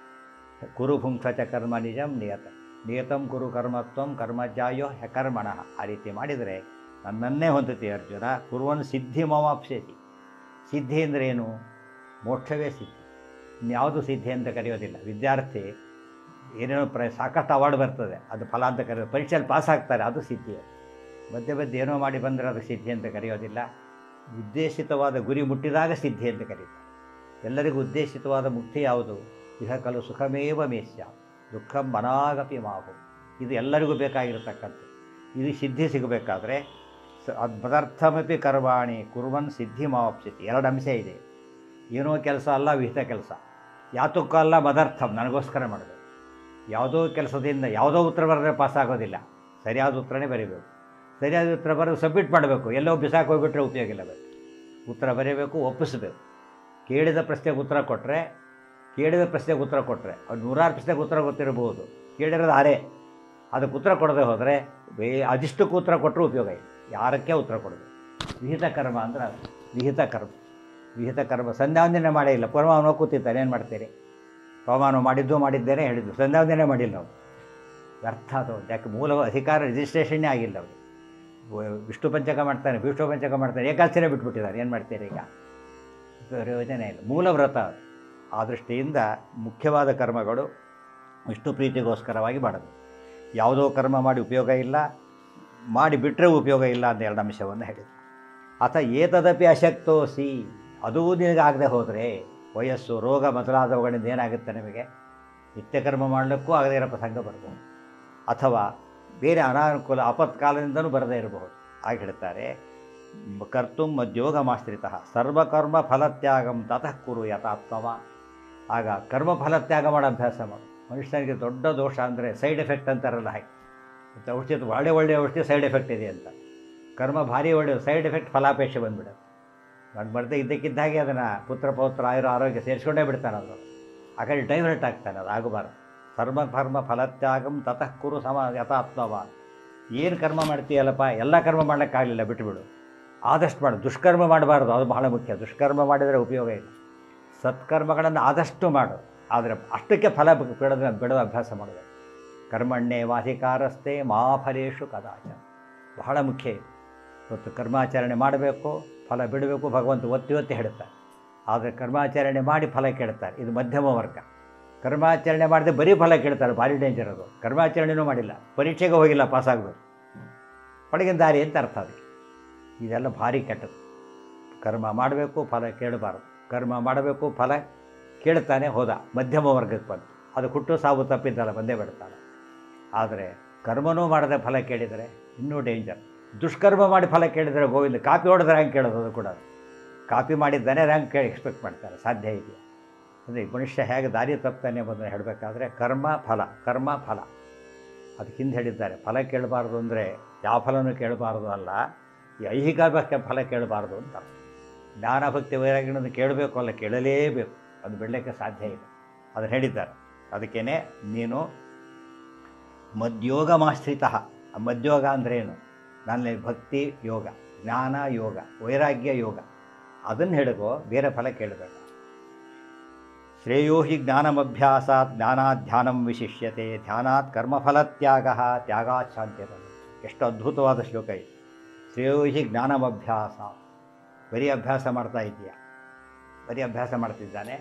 Speaker 1: ಕುರು ಪುಂಸ ಚ ಕರ್ಮ ನಿಜಂ ನಿಯತ ನಿಯತಂ ಕುರು ಕರ್ಮತ್ವಂ ಕರ್ಮಜಾಯೋ ಹ್ಯಕರ್ಮಣ ಆ ರೀತಿ ಮಾಡಿದರೆ ನನ್ನನ್ನೇ ಹೊಂದುತ್ತಿ ಅರ್ಜುನ ಕುರುವನ್ ಸಿದ್ಧಿ ಮಮಾಪ್ಸ್ಯಸಿ ಸಿದ್ಧಿ ಅಂದರೆ ಏನು ಮೋಕ್ಷವೇ ಸಿದ್ಧಿ ಇನ್ಯಾವುದು ಸಿದ್ಧಿ ಅಂತ ಕರೆಯೋದಿಲ್ಲ ವಿದ್ಯಾರ್ಥಿ ಏನೇನೋ ಪ್ರ ಸಾಕಷ್ಟು ಅವಾರ್ಡ್ ಬರ್ತದೆ ಅದು ಫಲ ಅಂತ ಕರೆಯೋದು ಪರೀಕ್ಷೆಯಲ್ಲಿ ಪಾಸ್ ಆಗ್ತಾರೆ ಅದು ಸಿದ್ಧಿ ಮಧ್ಯೆ ಮಧ್ಯೆ ಏನೋ ಮಾಡಿ ಬಂದರೆ ಅದು ಸಿದ್ಧಿ ಅಂತ ಕರೆಯೋದಿಲ್ಲ ಉದ್ದೇಶಿತವಾದ ಗುರಿ ಮುಟ್ಟಿದಾಗ ಸಿದ್ಧಿ ಅಂತ ಕರೀತಾರೆ ಎಲ್ಲರಿಗೂ ಉದ್ದೇಶಿತವಾದ ಮುಕ್ತಿ ಯಾವುದು ಇಹ ಕಲು ಸುಖಮೇವ ಮೇಷ್ಯ ದುಃಖಂ ಮನಾಗಪಿ ಮಾವು ಇದು ಎಲ್ಲರಿಗೂ ಬೇಕಾಗಿರತಕ್ಕಂಥ ಇದು ಸಿದ್ಧಿ ಸಿಗಬೇಕಾದ್ರೆ ಸ ಅದು ಪದಾರ್ಥಮಪಿ ಕರ್ವಾಣಿ ಕುರುವನ್ ಸಿದ್ಧಿ ಮಾವಾಪ್ಸಿತಿ ಎರಡು ಅಂಶ ಇದೆ ಏನೋ ಕೆಲಸ ಅಲ್ಲ ವಿಹಿತ ಕೆಲಸ ಯಾತಕ್ಕಲ್ಲ ಮದರ್ಥಂ ನನಗೋಸ್ಕರ ಮಾಡಬೇಕು ಯಾವುದೋ ಕೆಲಸದಿಂದ ಯಾವುದೋ ಉತ್ತರ ಬರೆದ್ರೆ ಪಾಸ್ ಆಗೋದಿಲ್ಲ ಸರಿಯಾದ ಉತ್ತರನೇ ಬರೀಬೇಕು ಸರಿಯಾದ ಉತ್ತರ ಬರೆದು ಸಬ್ಮಿಟ್ ಮಾಡಬೇಕು ಎಲ್ಲೋ ಬಿಸಾಕಿ ಹೋಗ್ಬಿಟ್ರೆ ಉಪಯೋಗ ಇಲ್ಲ ಬೇಕು ಉತ್ತರ ಬರೀಬೇಕು ಒಪ್ಪಿಸಬೇಕು ಕೇಳಿದ ಪ್ರಶ್ನೆಗೆ ಉತ್ತರ ಕೊಟ್ಟರೆ ಕೇಳಿದ ಪ್ರಶ್ನೆಗೆ ಉತ್ತರ ಕೊಟ್ಟರೆ ಅವ್ರು ನೂರಾರು ಪ್ರಶ್ನೆಗೆ ಉತ್ತರ ಗೊತ್ತಿರಬಹುದು ಕೇಳಿರೋದು ಆರೇ ಅದಕ್ಕೆ ಉತ್ತರ ಕೊಡದೆ ಹೋದರೆ ಬೇ ಅದಿಷ್ಟಕ್ಕೆ ಉತ್ತರ ಕೊಟ್ಟರು ಉಪಯೋಗ ಇಲ್ಲ ಯಾರಕ್ಕೆ ಉತ್ತರ ಕೊಡಬೇಕು ವಿಹಿತ ಕರ್ಮ ಅಂದ್ರೆ ಅದು ವಿಹಿತ ಕರ್ಮ ವಿಹಿತ ಕರ್ಮ ಸಂಧ್ಯಾವಂದನೆ ಮಾಡೇ ಇಲ್ಲ ಪರಮಾನು ಕೂತಿರ್ತಾನೆ ಏನು ಮಾಡ್ತೀರಿ ಪವಮಾನ ಮಾಡಿದ್ದು ಮಾಡಿದ್ದೇನೆ ಹೇಳಿದ್ದು ಸಂಧ್ಯಾವಂದನೆ ಮಾಡಿಲ್ಲ ನಾವು ವ್ಯರ್ಥ ಅದು ಯಾಕೆ ಮೂಲ ಅಧಿಕಾರ ರಿಜಿಸ್ಟ್ರೇಷನ್ನೇ ಆಗಿಲ್ಲ ಅವರು ವಿಷ್ಣು ಪಂಚಕ ಮಾಡ್ತಾನೆ ವಿಷ್ಣು ಪಂಚಕ ಮಾಡ್ತಾನೆ ಏಕಾದಶಿನೇ ಬಿಟ್ಬಿಟ್ಟಿದ್ದಾರೆ ಏನು ಮಾಡ್ತೀರಿ ಈಗ ಪ್ರಯೋಜನ ಇಲ್ಲ ಮೂಲ ವ್ರತ ಅದು. ಆ ದೃಷ್ಟಿಯಿಂದ ಮುಖ್ಯವಾದ ಕರ್ಮಗಳು ವಿಷ್ಣು ಪ್ರೀತಿಗೋಸ್ಕರವಾಗಿ ಮಾಡೋದು ಯಾವುದೋ ಕರ್ಮ ಮಾಡಿ ಉಪಯೋಗ ಇಲ್ಲ ಮಾಡಿ ಬಿಟ್ಟರೆ ಉಪಯೋಗ ಇಲ್ಲ ಅಂತ ಎರಡು ಅಂಶವನ್ನು ಹೇಳಿದರು ಅಥ ಏತದಪಿ ಅಶಕ್ತೋಸಿ ಅದೂ ನಿನಗಾಗದೆ ಹೋದರೆ ವಯಸ್ಸು ರೋಗ ಮೊದಲಾದವುಗಳಿಂದ ಏನಾಗುತ್ತೆ ನಿಮಗೆ ನಿತ್ಯಕರ್ಮ ಮಾಡಲಿಕ್ಕೂ ಆಗದೇ ಇರೋ ಪ್ರಸಂಗ ಬರ್ಬೋದು ಅಥವಾ ಬೇರೆ ಅನಾನುಕೂಲ ಆಪತ್ಕಾಲದಿಂದಲೂ ಬರದೇ ಇರಬಹುದು ಹಾಗೆ ಹೇಳ್ತಾರೆ ಕರ್ತು ಮದ್ಯೋಗಮಾಶ್ರಿತ ಸರ್ವಕರ್ಮ ಫಲತ್ಯಾಗಂ ತತಃ ಕುರು ಯಥಾತ್ಮವ ಆಗ ಕರ್ಮ ಫಲತ್ಯಾಗ ಮಾಡೋ ಅಭ್ಯಾಸ ಮಾಡು ಮನುಷ್ಯನಿಗೆ ದೊಡ್ಡ ದೋಷ ಅಂದರೆ ಸೈಡ್ ಎಫೆಕ್ಟ್ ಅಂತಾರಲ್ಲ ಹಾಗೆ ಮತ್ತು ಔಷಧಿ ಒಳ್ಳೆ ಒಳ್ಳೆ ಔಷಧಿ ಸೈಡ್ ಎಫೆಕ್ಟ್ ಇದೆ ಅಂತ ಕರ್ಮ ಭಾರಿ ಒಳ್ಳೆ ಸೈಡ್ ಎಫೆಕ್ಟ್ ಫಲಾಪೇಕ್ಷೆ ಬಂದ್ಬಿಡುತ್ತೆ ನಾನು ಬರ್ದೆ ಇದ್ದಕ್ಕಿದ್ದ ಹಾಗೆ ಅದನ್ನು ಪುತ್ರ ಪೌತ್ರ ಆಯುರ ಆರೋಗ್ಯ ಸೇರಿಸ್ಕೊಂಡೇ ಬಿಡ್ತಾನೆ ಅದು ಆ ಕಡೆ ಡೈವರ್ಟ್ ಆಗ್ತಾನೆ ಅದು ಆಗಬಾರ್ದು ಸರ್ವ ಕರ್ಮ ಫಲತ್ಯಾಗಂ ತತಃ ಕುರು ಸಮ ಯಥಾತ್ಮವ ಏನು ಕರ್ಮ ಮಾಡ್ತೀಯಲ್ಲಪ್ಪ ಎಲ್ಲ ಕರ್ಮ ಮಾಡಲಿಕ್ಕಾಗಲಿಲ್ಲ ಬಿಟ್ಟುಬಿಡು ಆದಷ್ಟು ಮಾಡು ದುಷ್ಕರ್ಮ ಮಾಡಬಾರ್ದು ಅದು ಬಹಳ ಮುಖ್ಯ ದುಷ್ಕರ್ಮ ಮಾಡಿದರೆ ಉಪಯೋಗ ಇಲ್ಲ ಸತ್ಕರ್ಮಗಳನ್ನು ಆದಷ್ಟು ಮಾಡು ಆದರೆ ಅಷ್ಟಕ್ಕೆ ಫಲ ಬಿಡೋದ ಬಿಡೋ ಅಭ್ಯಾಸ ಮಾಡಬೇಕು ಕರ್ಮಣ್ಣೆ ವಾಧಿಕಾರಸ್ಥೆ ಮಾಫಲೇಶು ಕದಾಚ ಬಹಳ ಮುಖ್ಯ ಇದು ಇವತ್ತು ಕರ್ಮಾಚರಣೆ ಮಾಡಬೇಕು ಫಲ ಬಿಡಬೇಕು ಭಗವಂತ ಒತ್ತಿ ಒತ್ತಿ ಹೇಳ್ತಾರೆ ಆದರೆ ಕರ್ಮಾಚರಣೆ ಮಾಡಿ ಫಲ ಕೇಳ್ತಾರೆ ಇದು ಮಧ್ಯಮ ವರ್ಗ ಕರ್ಮಾಚರಣೆ ಮಾಡದೆ ಬರೀ ಫಲ ಕೇಳ್ತಾರೆ ಭಾರಿ ಡೇಂಜರ್ ಅದು ಕರ್ಮಾಚರಣೆನೂ ಮಾಡಿಲ್ಲ ಪರೀಕ್ಷೆಗೆ ಹೋಗಿಲ್ಲ ಪಾಸ್ ಆಗಬೇಕು ಒಳಗಿನ ದಾರಿ ಅಂತ ಅರ್ಥ ಅದಕ್ಕೆ ಇದೆಲ್ಲ ಭಾರಿ ಕೆಟ್ಟದ್ದು ಕರ್ಮ ಮಾಡಬೇಕು ಫಲ ಕೇಳಬಾರದು ಕರ್ಮ ಮಾಡಬೇಕು ಫಲ ಕೇಳ್ತಾನೆ ಹೋದ ಮಧ್ಯಮ ವರ್ಗಕ್ಕೆ ಬಂತು ಅದು ಹುಟ್ಟು ಸಾವು ತಪ್ಪಿದ್ದಲ್ಲ ಬಂದೇ ಬಿಡ್ತಾನೆ ಆದರೆ ಕರ್ಮನೂ ಮಾಡದೆ ಫಲ ಕೇಳಿದರೆ ಇನ್ನೂ ಡೇಂಜರ್ ದುಷ್ಕರ್ಮ ಮಾಡಿ ಫಲ ಕೇಳಿದರೆ ಗೋವಿಂದ ಕಾಪಿ ಹೊಡೆದ್ರೆ ರ್ಯಾಂಕ್ ಕೇಳೋದು ಅದು ಕೂಡ ಕಾಪಿ ಮಾಡಿದ್ದಾನೆ ರ್ಯಾಂಕ್ ಕೇಳಿ ಎಕ್ಸ್ಪೆಕ್ಟ್ ಮಾಡ್ತಾರೆ ಸಾಧ್ಯ ಇದೆಯಾ ಅಂದರೆ ಮನುಷ್ಯ ಹೇಗೆ ದಾರಿ ತಪ್ತಾನೆ ಬಂದು ಹೇಳಬೇಕಾದ್ರೆ ಕರ್ಮ ಫಲ ಕರ್ಮ ಫಲ ಅದಕ್ಕೆ ಹಿಂದೆ ಹೇಳಿದ್ದಾರೆ ಫಲ ಕೇಳಬಾರ್ದು ಅಂದರೆ ಯಾವ ಫಲನೂ ಕೇಳಬಾರ್ದು ಅಲ್ಲ ಈ ಐಹಿಕ ಬಗ್ಗೆ ಫಲ ಕೇಳಬಾರ್ದು ಅಂತ ಅರ್ಥ. ಜ್ಞಾನ ಭಕ್ತಿ ವೈರಾಗ್ಯಗಳನ್ನು ಕೇಳಬೇಕು ಅಲ್ಲ ಕೇಳಲೇಬೇಕು ಅದು ಬಿಡಲಿಕ್ಕೆ ಸಾಧ್ಯ ಇಲ್ಲ ಅದನ್ನು ಹೇಳಿದ್ದಾರೆ ಅದಕ್ಕೇ ನೀನು ಮದ್ಯೋಗ ಮಾಶ್ರಿತ ಮದ್ಯೋಗ ಅಂದ್ರೇನು ನನ್ನಲ್ಲಿ ಭಕ್ತಿ ಯೋಗ ಜ್ಞಾನ ಯೋಗ ವೈರಾಗ್ಯ ಯೋಗ ಅದನ್ನು ಹೇಳಿಗೋ ಬೇರೆ ಫಲ ಕೇಳಬೇಡ ಶ್ರೇಯೋ ಹಿ ಜ್ಞಾನಮಭ್ಯಾಸಾತ್ ಜ್ಞಾನಾತ್ ಧ್ಯಾನಂ ವಿಶಿಷ್ಯತೆ ಧ್ಯಾನಾತ್ ಕರ್ಮಫಲತ್ಯಾಗ ತ್ಯಾಗಾತ್ ಶಾಂತಿರನು ಎಷ್ಟು ಅದ್ಭುತವಾದ ಶ್ಲೋಕ ಇದು ಶ್ರೇಯೋ ಹಿ ಜ್ಞಾನಮಭ್ಯಾಸ ಬರೀ ಅಭ್ಯಾಸ ಮಾಡ್ತಾ ಇದೆಯಾ ಬರೀ ಅಭ್ಯಾಸ ಮಾಡ್ತಿದ್ದಾನೆ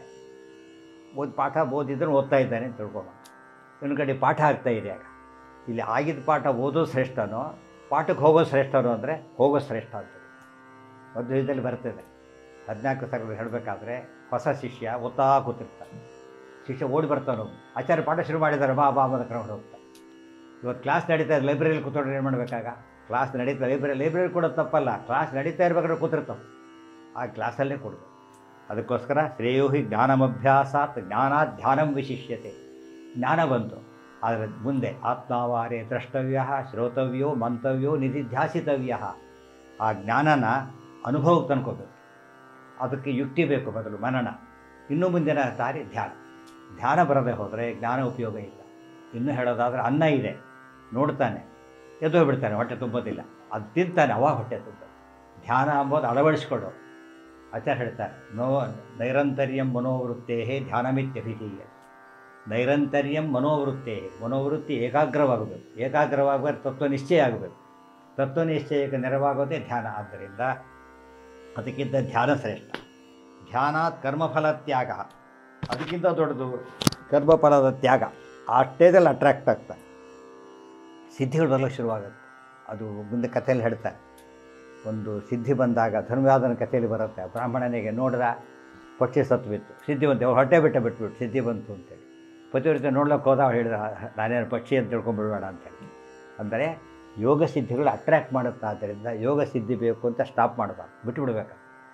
Speaker 1: ಓದ್ ಪಾಠ ಓದಿದ್ರೆ ಓದ್ತಾ ಇದ್ದಾನೆ ಅಂತ ತಿಳ್ಕೊಬ ಇನ್ನು ಕಡೆ ಪಾಠ ಆಗ್ತಾ ಇದೆ ಆಗ ಇಲ್ಲಿ ಆಗಿದ್ದ ಪಾಠ ಓದೋದು ಶ್ರೇಷ್ಠನೋ ಪಾಠಕ್ಕೆ ಹೋಗೋದು ಶ್ರೇಷ್ಠನೋ ಅಂದರೆ ಹೋಗೋದು ಶ್ರೇಷ್ಠ ಅಂತ ಮಧ್ವದಲ್ಲಿ ಬರ್ತದೆ ಹದಿನಾಲ್ಕು ಸಾವಿರ ಹೇಳಬೇಕಾದ್ರೆ ಹೊಸ ಶಿಷ್ಯ ಓದ್ತಾ ಕೂತಿರ್ತಾನೆ ಶಿಷ್ಯ ಓಡಿ ಬರ್ತಾನೆ ಅವ್ನು. ಆಚಾರ್ಯ ಪಾಠ ಶುರು ಮಾಡಿದ್ದಾರೆ ಬಾ ಬಾ ಅಂತ ಕರ್ಕೊಂಡು ಹೋಗ್ತಾನೆ ಇವತ್ತು ಕ್ಲಾಸ್ ನಡೀತಾ ಇದೆ ಲೈಬ್ರರಿಲಿ ಕೂತ್ಕೊಂಡ್ರೆ ಏನು ಮಾಡಬೇಕಾಗ ಕ್ಲಾಸ್ ನಡೀತಾ ಲೈಬ್ರರಿ ಲೈಬ್ರರಿ ಕೂಡ ತಪ್ಪಲ್ಲ ಕ್ಲಾಸ್ ನಡೀತಾ ಇರ್ಬೇಕಾದ್ರೆ ಕೂತಿರ್ತಾವೆ ಆ ಕ್ಲಾಸಲ್ಲೇ ಕೊಡೋದು ಅದಕ್ಕೋಸ್ಕರ ಶ್ರೇಯೋಹಿ ಜ್ಞಾನಮಭ್ಯಾಸಾತ್ ಜ್ಞಾನ ಧ್ಯಾನಂ ವಿಶಿಷ್ಯತೆ ಜ್ಞಾನ ಬಂತು ಆದರೆ ಮುಂದೆ ಆತ್ಮಾವಾರೇ ದ್ರಷ್ಟವ್ಯ ಶ್ರೋತವ್ಯೋ ಮಂತವ್ಯೋ ನಿಧಿಧ್ಯಾಸಿತವ್ಯ ಆ ಜ್ಞಾನನ ಅನುಭವಕ್ಕೆ ತಂದ್ಕೋಬೇಕು ಅದಕ್ಕೆ ಯುಕ್ತಿ ಬೇಕು ಬದಲು ಮನನ ಇನ್ನು ಮುಂದಿನ ದಾರಿ ಧ್ಯಾನ ಧ್ಯಾನ ಬರದೆ ಹೋದರೆ ಜ್ಞಾನ ಉಪಯೋಗ ಇಲ್ಲ ಇನ್ನೂ ಹೇಳೋದಾದರೆ ಅನ್ನ ಇದೆ ನೋಡ್ತಾನೆ ಎದ್ದು ಬಿಡ್ತಾನೆ ಹೊಟ್ಟೆ ತುಂಬೋದಿಲ್ಲ ಅದು ತಿಂತಾನೆ ಅವಾಗ ಹೊಟ್ಟೆ ತುಂಬ ಧ್ಯಾನ ಅಂಬೋದು ಅಳವಡಿಸ್ಕೊಳ್ಳೋ ಆಚಾರ್ಯ ಹೇಳ್ತಾರೆ ನೋ ನೈರಂತರ್ಯಂ ಮನೋವೃತ್ತೇ ಧ್ಯಾನಮಿತ್ಯಭಿಧೀಯ ನೈರಂತರ್ಯಂ ಮನೋವೃತ್ತೇ ಮನೋವೃತ್ತಿ ಏಕಾಗ್ರವಾಗಬೇಕು ಏಕಾಗ್ರವಾಗಬೇಕು ತತ್ವನಿಶ್ಚಯ ಆಗಬೇಕು ತತ್ವನಿಶ್ಚಯಕ್ಕೆ ನೆರವಾಗೋದೇ ಧ್ಯಾನ ಆದ್ದರಿಂದ ಅದಕ್ಕಿಂತ ಧ್ಯಾನ ಶ್ರೇಷ್ಠ ಧ್ಯಾನಾತ್ ಕರ್ಮಫಲ ತ್ಯಾಗ ಅದಕ್ಕಿಂತ ದೊಡ್ಡದು ಕರ್ಮಫಲದ ತ್ಯಾಗ ಆ ಸ್ಟೇಜಲ್ಲಿ ಅಟ್ರಾಕ್ಟ್ ಆಗ್ತಾನೆ ಸಿದ್ಧಿಗಳು ಬರಲಿಕ್ಕೆ ಶುರುವಾಗುತ್ತೆ ಅದು ಮುಂದೆ ಕಥೆಯಲ್ಲಿ ಹೇಳ್ತಾರೆ ಒಂದು ಸಿದ್ಧಿ ಬಂದಾಗ ಧರ್ಮವಾದನ ಕಥೆಯಲ್ಲಿ ಬರುತ್ತೆ ಬ್ರಾಹ್ಮಣನಿಗೆ ನೋಡಿದ ಪಕ್ಷಿ ಸತ್ತು ಬಿತ್ತು ಸಿದ್ಧಿ ಬಂತು ಅವ್ರು ಹೊಟ್ಟೆ ಬಿಟ್ಟೆ ಬಿಟ್ಬಿಟ್ಟು ಸಿದ್ಧಿ ಬಂತು ಅಂತೇಳಿ ಪತಿವ್ರತೆ ನೋಡ್ಲಿಕ್ಕೆ ಹೋದ ಅವ್ರು ಹೇಳಿದ ನಾನೇನು ಪಕ್ಷಿ ಅಂತ ತಿಳ್ಕೊಂಡ್ಬಿಡಬೇಡ ಅಂತೇಳಿ ಅಂದರೆ ಯೋಗ ಸಿದ್ಧಿಗಳು ಅಟ್ರ್ಯಾಕ್ಟ್ ಮಾಡುತ್ತೆ ಆದ್ದರಿಂದ ಯೋಗ ಸಿದ್ಧಿ ಬೇಕು ಅಂತ ಸ್ಟಾಪ್ ಮಾಡಬಾರ್ದು ಬಿಟ್ಟುಬಿಡ್ಬೇಕು